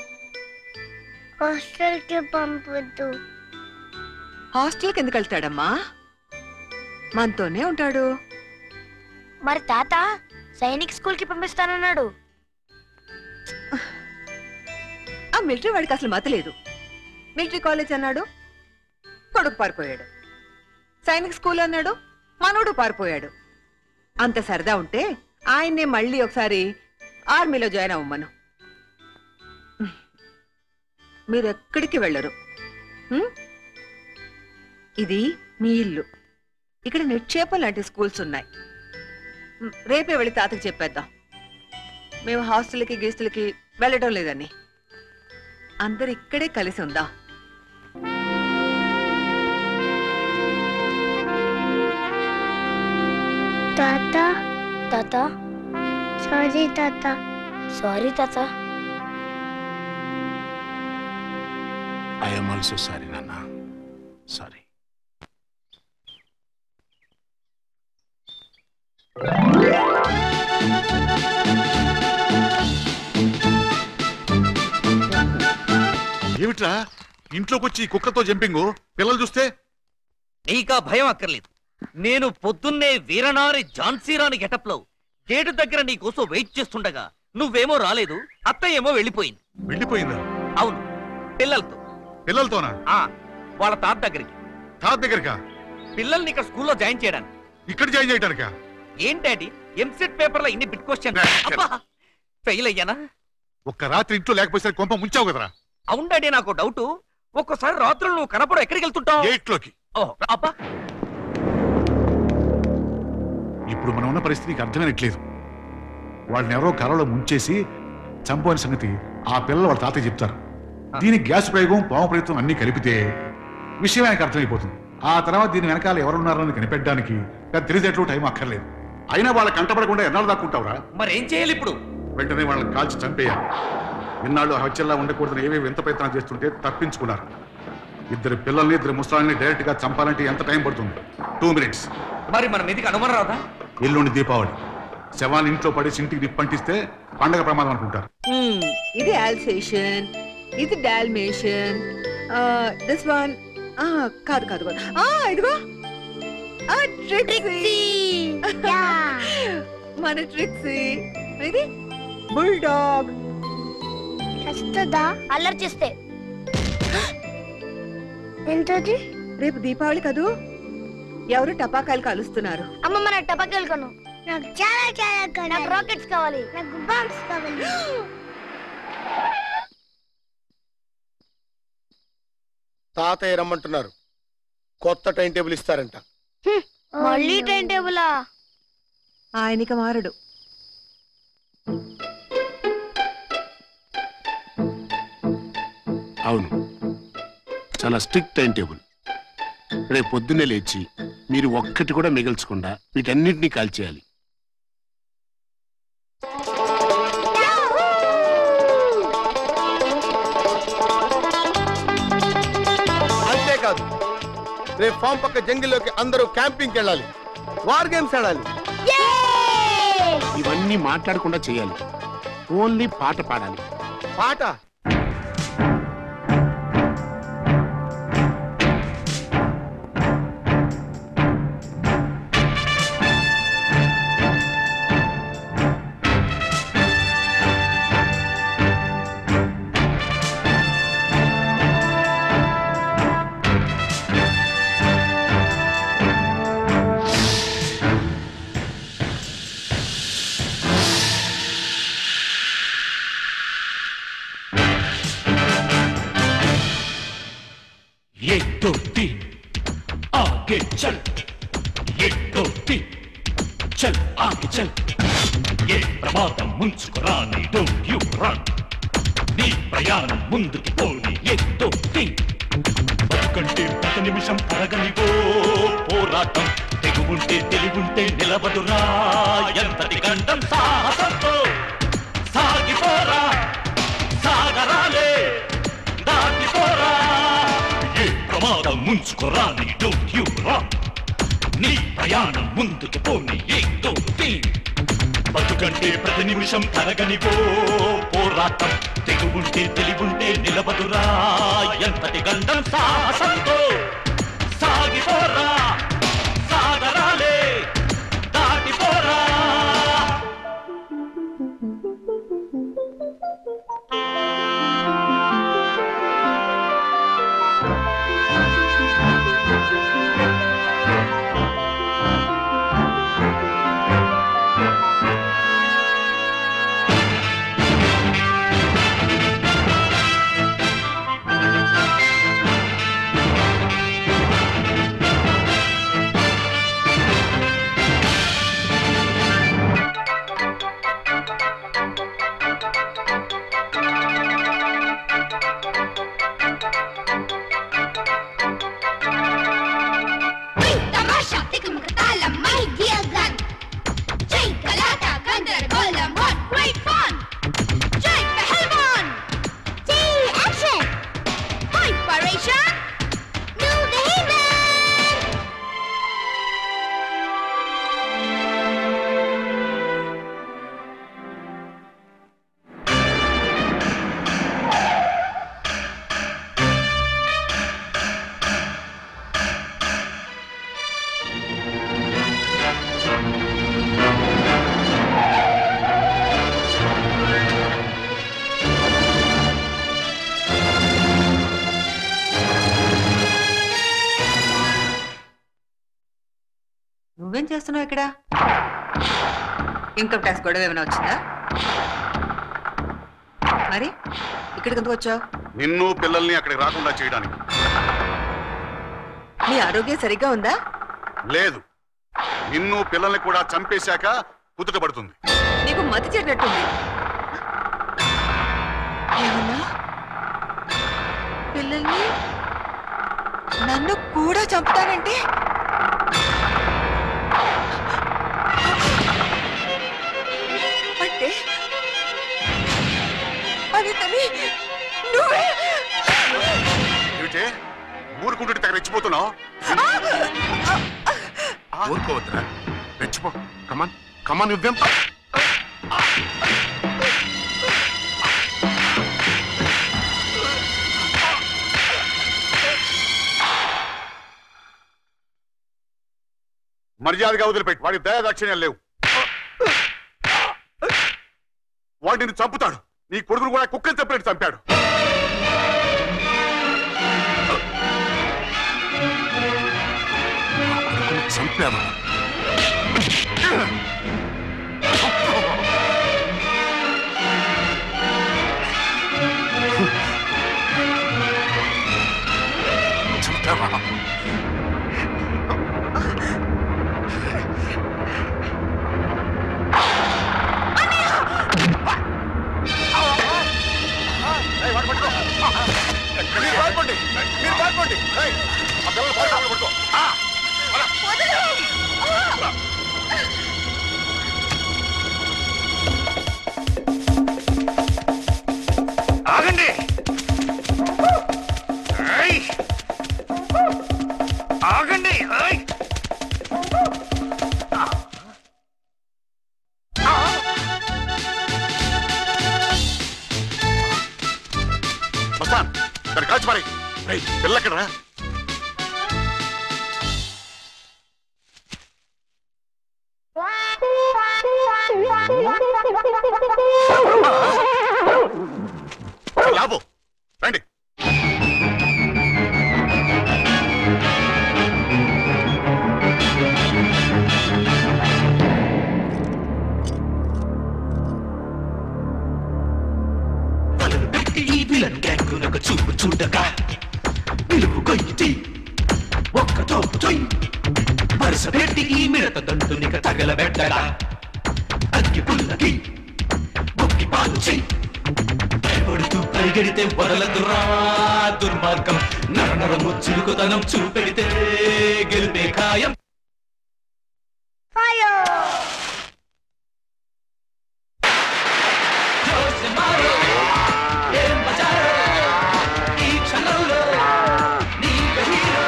హాస్టల్కి పంపొద్దు
హాస్టల్కి ఎందుకు వెళ్తాడమ్మా మనతోనే ఉంటాడు
మరి తాత సైనిక్ స్కూల్ కి పంపిస్తానన్నాడు
ఆ మిలిటరీ వాడికి అసలు మతలేదు మిలిటరీ కాలేజ్ అన్నాడు కొడుకు పారిపోయాడు సైనిక్ స్కూల్ అన్నాడు మనోడు పారిపోయాడు అంత సరదా ఉంటే ఆయన్నే మళ్ళీ ఒకసారి ఆర్మీలో జాయిన్ అవ్వమను మీరు ఎక్కడికి వెళ్ళరు ఉం? ఇది మీ ఇల్లు ఇక్కడ నిక్షేపం లాంటి స్కూల్స్ ఉన్నాయి ఉం, రేపే వెళ్ళి తాతకి చెప్పేద్దాం మేము హాస్టల్కి గీస్తులకి వెళ్ళడం లేదని అందరు ఇక్కడే కలిసి ఉందా
తాత
తాత
సారీ తాత
సారీ తాత
ఐఎమ్ ఆల్సో సారీ నాన్న సారీ
ఏమిట్రా ఇంట్లోకి వచ్చి కుక్కతో జంపింగ్ పిల్లలు చూస్తే
నీకా భయం అక్కర్లేదు నేను పొద్దున్నే వీరనారి ఝాన్సీరాని గెటప్లో గేటు దగ్గర నీ కోసం వెయిట్ చేస్తుండగా నువ్వేమో రాలేదు అత్త ఏమో వెళ్ళిపోయింది
వెళ్ళిపోయిందా
అవును పిల్లలతో
పిల్లలతోనా
ఆ వాళ్ళ తాత దగ్గరికి
తాత దగ్గరకా
పిల్లల్ని ఇక్కడ స్కూల్లో జాయిన్ చేయడానికి
ఇక్కడ జాయిన్ చేయడానికా
ఏం డాడీ ఎంసెట్ పేపర్లో ఇన్ని బిట్ క్వశ్చన్ ఫెయిల్ అయ్యానా
ఒక్క రాత్రి ఇంట్లో లేకపోతే కొంప ముంచావు కదరా
అవును డాడీ నాకు డౌట్ ఒక్కోసారి రాత్రులు నువ్వు కనపడం ఎక్కడికి వెళ్తుంటావు
గేట్లోకి
ఓహ్ అబ్బా
ఇప్పుడు మనం ఉన్న పరిస్థితి నీకు అర్థమైనట్లేదు వాళ్ళని ఎవరో కలలో ముంచేసి చంపోయిన సంగతి ఆ పిల్లలు వాళ్ళ తాతయ్య చెప్తారు దీనికి గ్యాస్ ప్రయోగం పాము ప్రయత్నం అన్ని కలిపితే విషయం ఆయనకు అర్థమైపోతుంది ఆ తర్వాత దీని వెనకాల ఎవరున్నారని కనిపెట్టడానికి పెద్ద తెలిసేట్లు టైం అక్కర్లేదు అయినా వాళ్ళ కంటపడకుండా ఎన్నాళ్ళు దాక్కుంటావురా
మరేం చేయాలి ఇప్పుడు
వెంటనే వాళ్ళని కాల్చి చంపేయాలి ఇన్నాళ్ళు హత్యల్లా ఉండకూడదని ఏవేవి ఎంత ప్రయత్నం చేస్తుంటే తప్పించుకున్నారు ఇద్దరు పిల్లల్ని ఇద్దరు ముసలాన్ని డైరెక్ట్ గా చంపాలంటే ఎంత టైం పడుతుంది టూ మినిట్స్
మరి మన మీదకి అనుమానం రాదా
ఎల్లుండి దీపావళి శవాన్ని ఇంట్లో పడేసి ఇంటికి నిప్పంటిస్తే పండగ ప్రమాదం అనుకుంటారు
మ్మ్. ఇది ఆల్సేషన్ ఇది డాల్మేషన్ దిస్ వన్ కాదు కాదు కాదు ఆ, ఇదిగో ఆ, ట్రిక్సీ మన ట్రిక్సీ ఇది బుల్డాగ్
వస్తుందా
అల్లరి చేస్తే
ఎంతది
రేపు దీపావళి కదూ ఎవరు టపాకాయలు కాలుస్తున్నారు
అమ్మమ్మ నాకు టపాకాయలు కొను
నాకు చాలా చాలా
నాకు రాకెట్స్ కావాలి
నాకు బాంబ్స్ కావాలి
తాతయ్య రమ్మంటున్నారు కొత్త టైం టేబుల్ ఇస్తారంట
మళ్ళీ టైం టేబులా
ఆయనకి మారడు
అవును చాలా స్ట్రిక్ట్ టైం టేబుల్ రేపు పొద్దున్నే లేచి మీరు ఒక్కటి కూడా మిగల్చకుండా వీటన్నిటినీ కాల్చేయాలి
అంతేకాదు రేపు ఫామ్ పక్క జంగిల్లోకి అందరూ క్యాంపింగ్కి వెళ్ళాలి వార్ గేమ్స్ ఆడాలి
ఇవన్నీ మాట్లాడకుండా చేయాలి ఓన్లీ పాట పాడాలి
పాట
एक दो तीन आगे चल एक दो तीन चल आगे चल ఏ ప్రమాదం ముంచుకురా నీ డోంట్ యు రన్ నీ ప్రయాణం ముందుకి పోని ఎత్తో బతుకంటే ప్రతి నిమిషం తరగనివో పోరాటం తెగుంటే తెలివుంటే నిలబడురా ఎంతటి గండం సాహసంతో సాగిపోరా సాగరాలే దాటిపోరా ఏ ప్రమాదం ముంచుకోరా నీ డోంట్ యు రన్ నీ ప్రయాణం ముందుకు పోని ఏదో బతుకంటే ప్రతి నిమిషం తరగనివో పోరాటం తెగుంటే తెలివుంటే నిలబడురా ఎంతటి గండం సాహసంతో సాగిపోరా సాగరాలే దాటిపోరా
తమాషా తికమక తాళం మై డియర్ గన్ జై గలాట గందరగోళం వాట్ గ్రేట్ ఫన్ జై పెహల్వాన్ జై action preparation new the heaven
నువ్వేం చేస్తున్నావు ఇక్కడ ఇన్కమ్ ట్యాక్స్ గొడవ ఏమైనా వచ్చిందా మరి ఇక్కడికి ఎందుకు వచ్చావు
నిన్ను పిల్లల్ని అక్కడికి రాకుండా చేయడానికి
నీ ఆరోగ్యం సరిగ్గా ఉందా
లేదు నిన్ను పిల్లల్ని కూడా చంపేశాక కుదుట పడుతుంది
నీకు మతి చెడినట్టుంది ఏమన్నా పిల్లల్ని నన్ను కూడా చంపుతానంటే అంటే అనితని నువ్వే
ఏమిటే ఊరుకుంటుంటే తెగ రెచ్చిపోతున్నావు ఊరుకోవద్దురా రెచ్చిపో కమాన్ కమాన్ యుద్ధం మర్యాదగా వదిలిపెట్టి వాడి దయాదాక్షిణ్యాలు లేవు వాడు నిన్ను చంపుతాడు నీ కొడుకును కూడా కుక్కని చెప్పినట్టు చంపాడు
చంపాను చంపావా
మీరు పాల్గొండి మీరు పాల్గొండి ఏయ్, ఆ పిల్లలు పాల్గొని పట్టుకో ఆ,
ఆగండి ఏయ్! ఆగండి ఏయ్!
మస్తాన్ దాన్ని కాల్చి పారి ఏయ్, పిల్లెక్కడరా లాభం రండి
పెట్టి ఈ విలన్ గ్యాంగునకు చూపు చూడగా నిలుపు కొయ్యి ఒక్క తోపు తొయ్ వరుస పెట్టి ఈ మిడత దంటునిక తగలబెట్టగా అగ్గి పుల్లకి బొక్కి పాలు చెయ్యి భయపడుతూ పరిగెడితే వదలదురా దుర్మార్గం నర నరము చురుకుతనం చూపెడితే గెలిపే ఖాయం జోసె మారో, ఏం బజారో, ఈ క్షణంలో నీకు హీరో.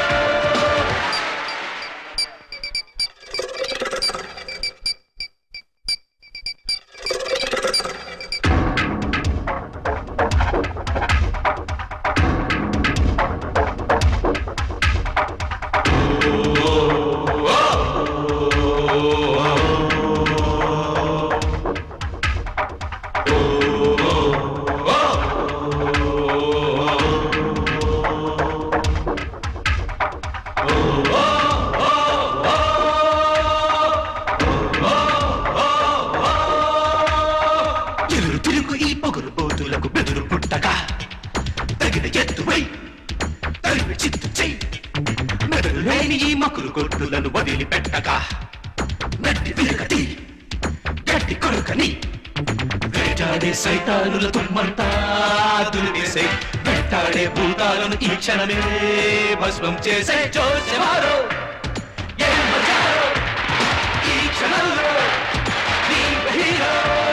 ఎదురు తిరుగు ఈ పొగరు పోతులకు బెదురు పుట్టగా తగిన ఎత్తువై తరిమి చిత్తు చెయ్యి మెదడు లేని ఈ మకులు కొట్టులను వదిలిపెట్టగా నట్టి విరగతి గట్టి కొరకని వేటాడే సైతానుల తుమ్మంతా దులిపేసే వెంటాడే భూతాలను ఈ క్షణమే భస్మం చేసే జోసెమారో ఏం మజారో ఈ క్షణంలో నీ హీరో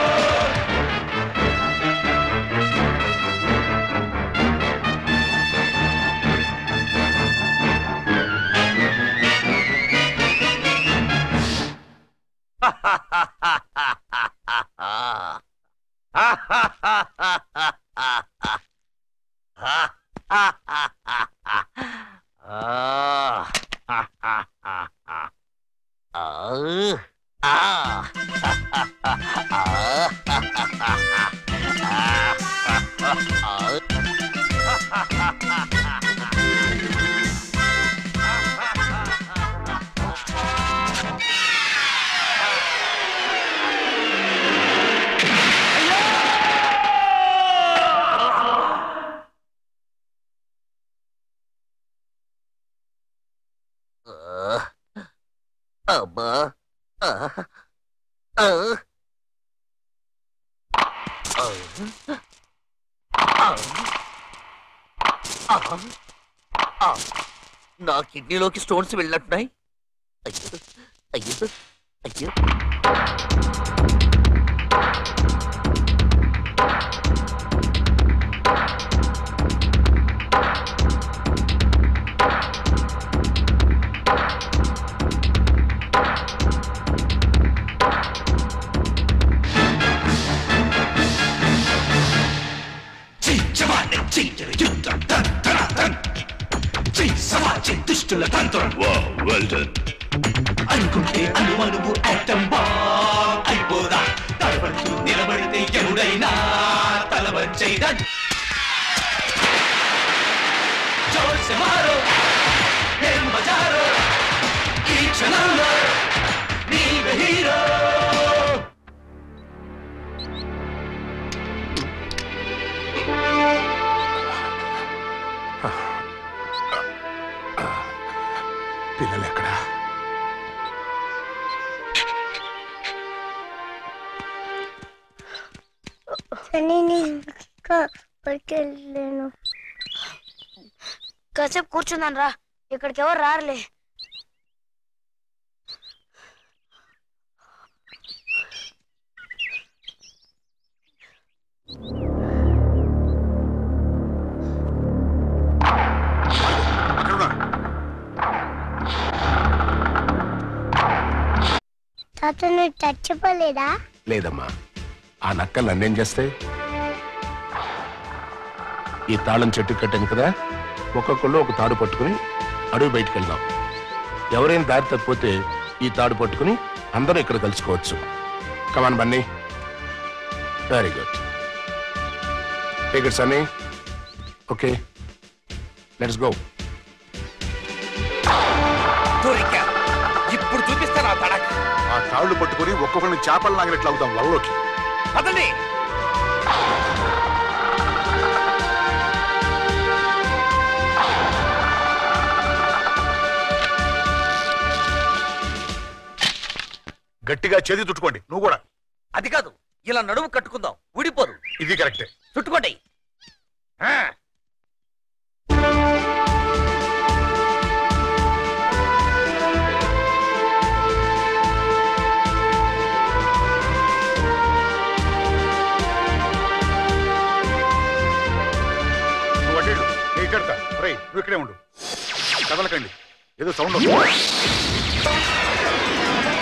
అమ్మా ఆ, ఆ, ఆ, ఆ, ఆ, నా కిడ్నీలోకి స్టోన్స్ వెళ్ళినట్టున్నాయి అయ్యో అయ్యో అయ్యో
జవాన్ని చెయ్యని యుద్ధం తన్ తన తన్ చెయ్యి సమాజం దుష్టుల తంత్రం వెల్ డన్ అనుకుంటే అనుమనువు యాటం బాంబ్ అయిపోదా తడబడుతూ నిలబడితే ఎవడైనా తల చేయడం जोर से मारो ఏం బజారో ఈ క్షణంలో నీవే హీరో
పిల్లలు ఎక్కడా
సన్నీ ఇంకా పట్టుకెళ్ళలేను
కాసేపు కూర్చున్నాను రా ఇక్కడికి ఎవరు రారులే
తాత నువ్వు చచ్చిపోలేదా
లేదమ్మా ఆ నక్కలు నన్నేం చేస్తాయి ఈ తాళం చెట్టు కట్టాను కదా ఒక్కొక్కళ్ళు ఒక తాడు పట్టుకుని అడవి బయటికి వెళ్దాం ఎవరైనా దారి తప్పిపోతే ఈ తాడు పట్టుకుని అందరూ ఇక్కడ కలుసుకోవచ్చు come on Bunny very good take it Sunny okay let's go
దొరికా ఇప్పుడు చూపిస్తాను ఆ తడక
ఆ తాళ్లు పట్టుకుని ఒక్కొక్కరిని చేపలు లాగినట్లు అవుతాం వలలోకి
పదండి
గట్టిగా చేతి చుట్టుకోండి నువ్వు కూడా
అది కాదు ఇలా నడుము కట్టుకుందాం ఊడిపోదు
ఇది కరెక్టే
చుట్టుకోండి ఆ.
నువ్వు అటు వెళ్ళు. నేను ఇక్కడ రేయ్ నువ్వు ఇక్కడే ఉండు కదలకండి ఏదో సౌండ్ వస్తుంది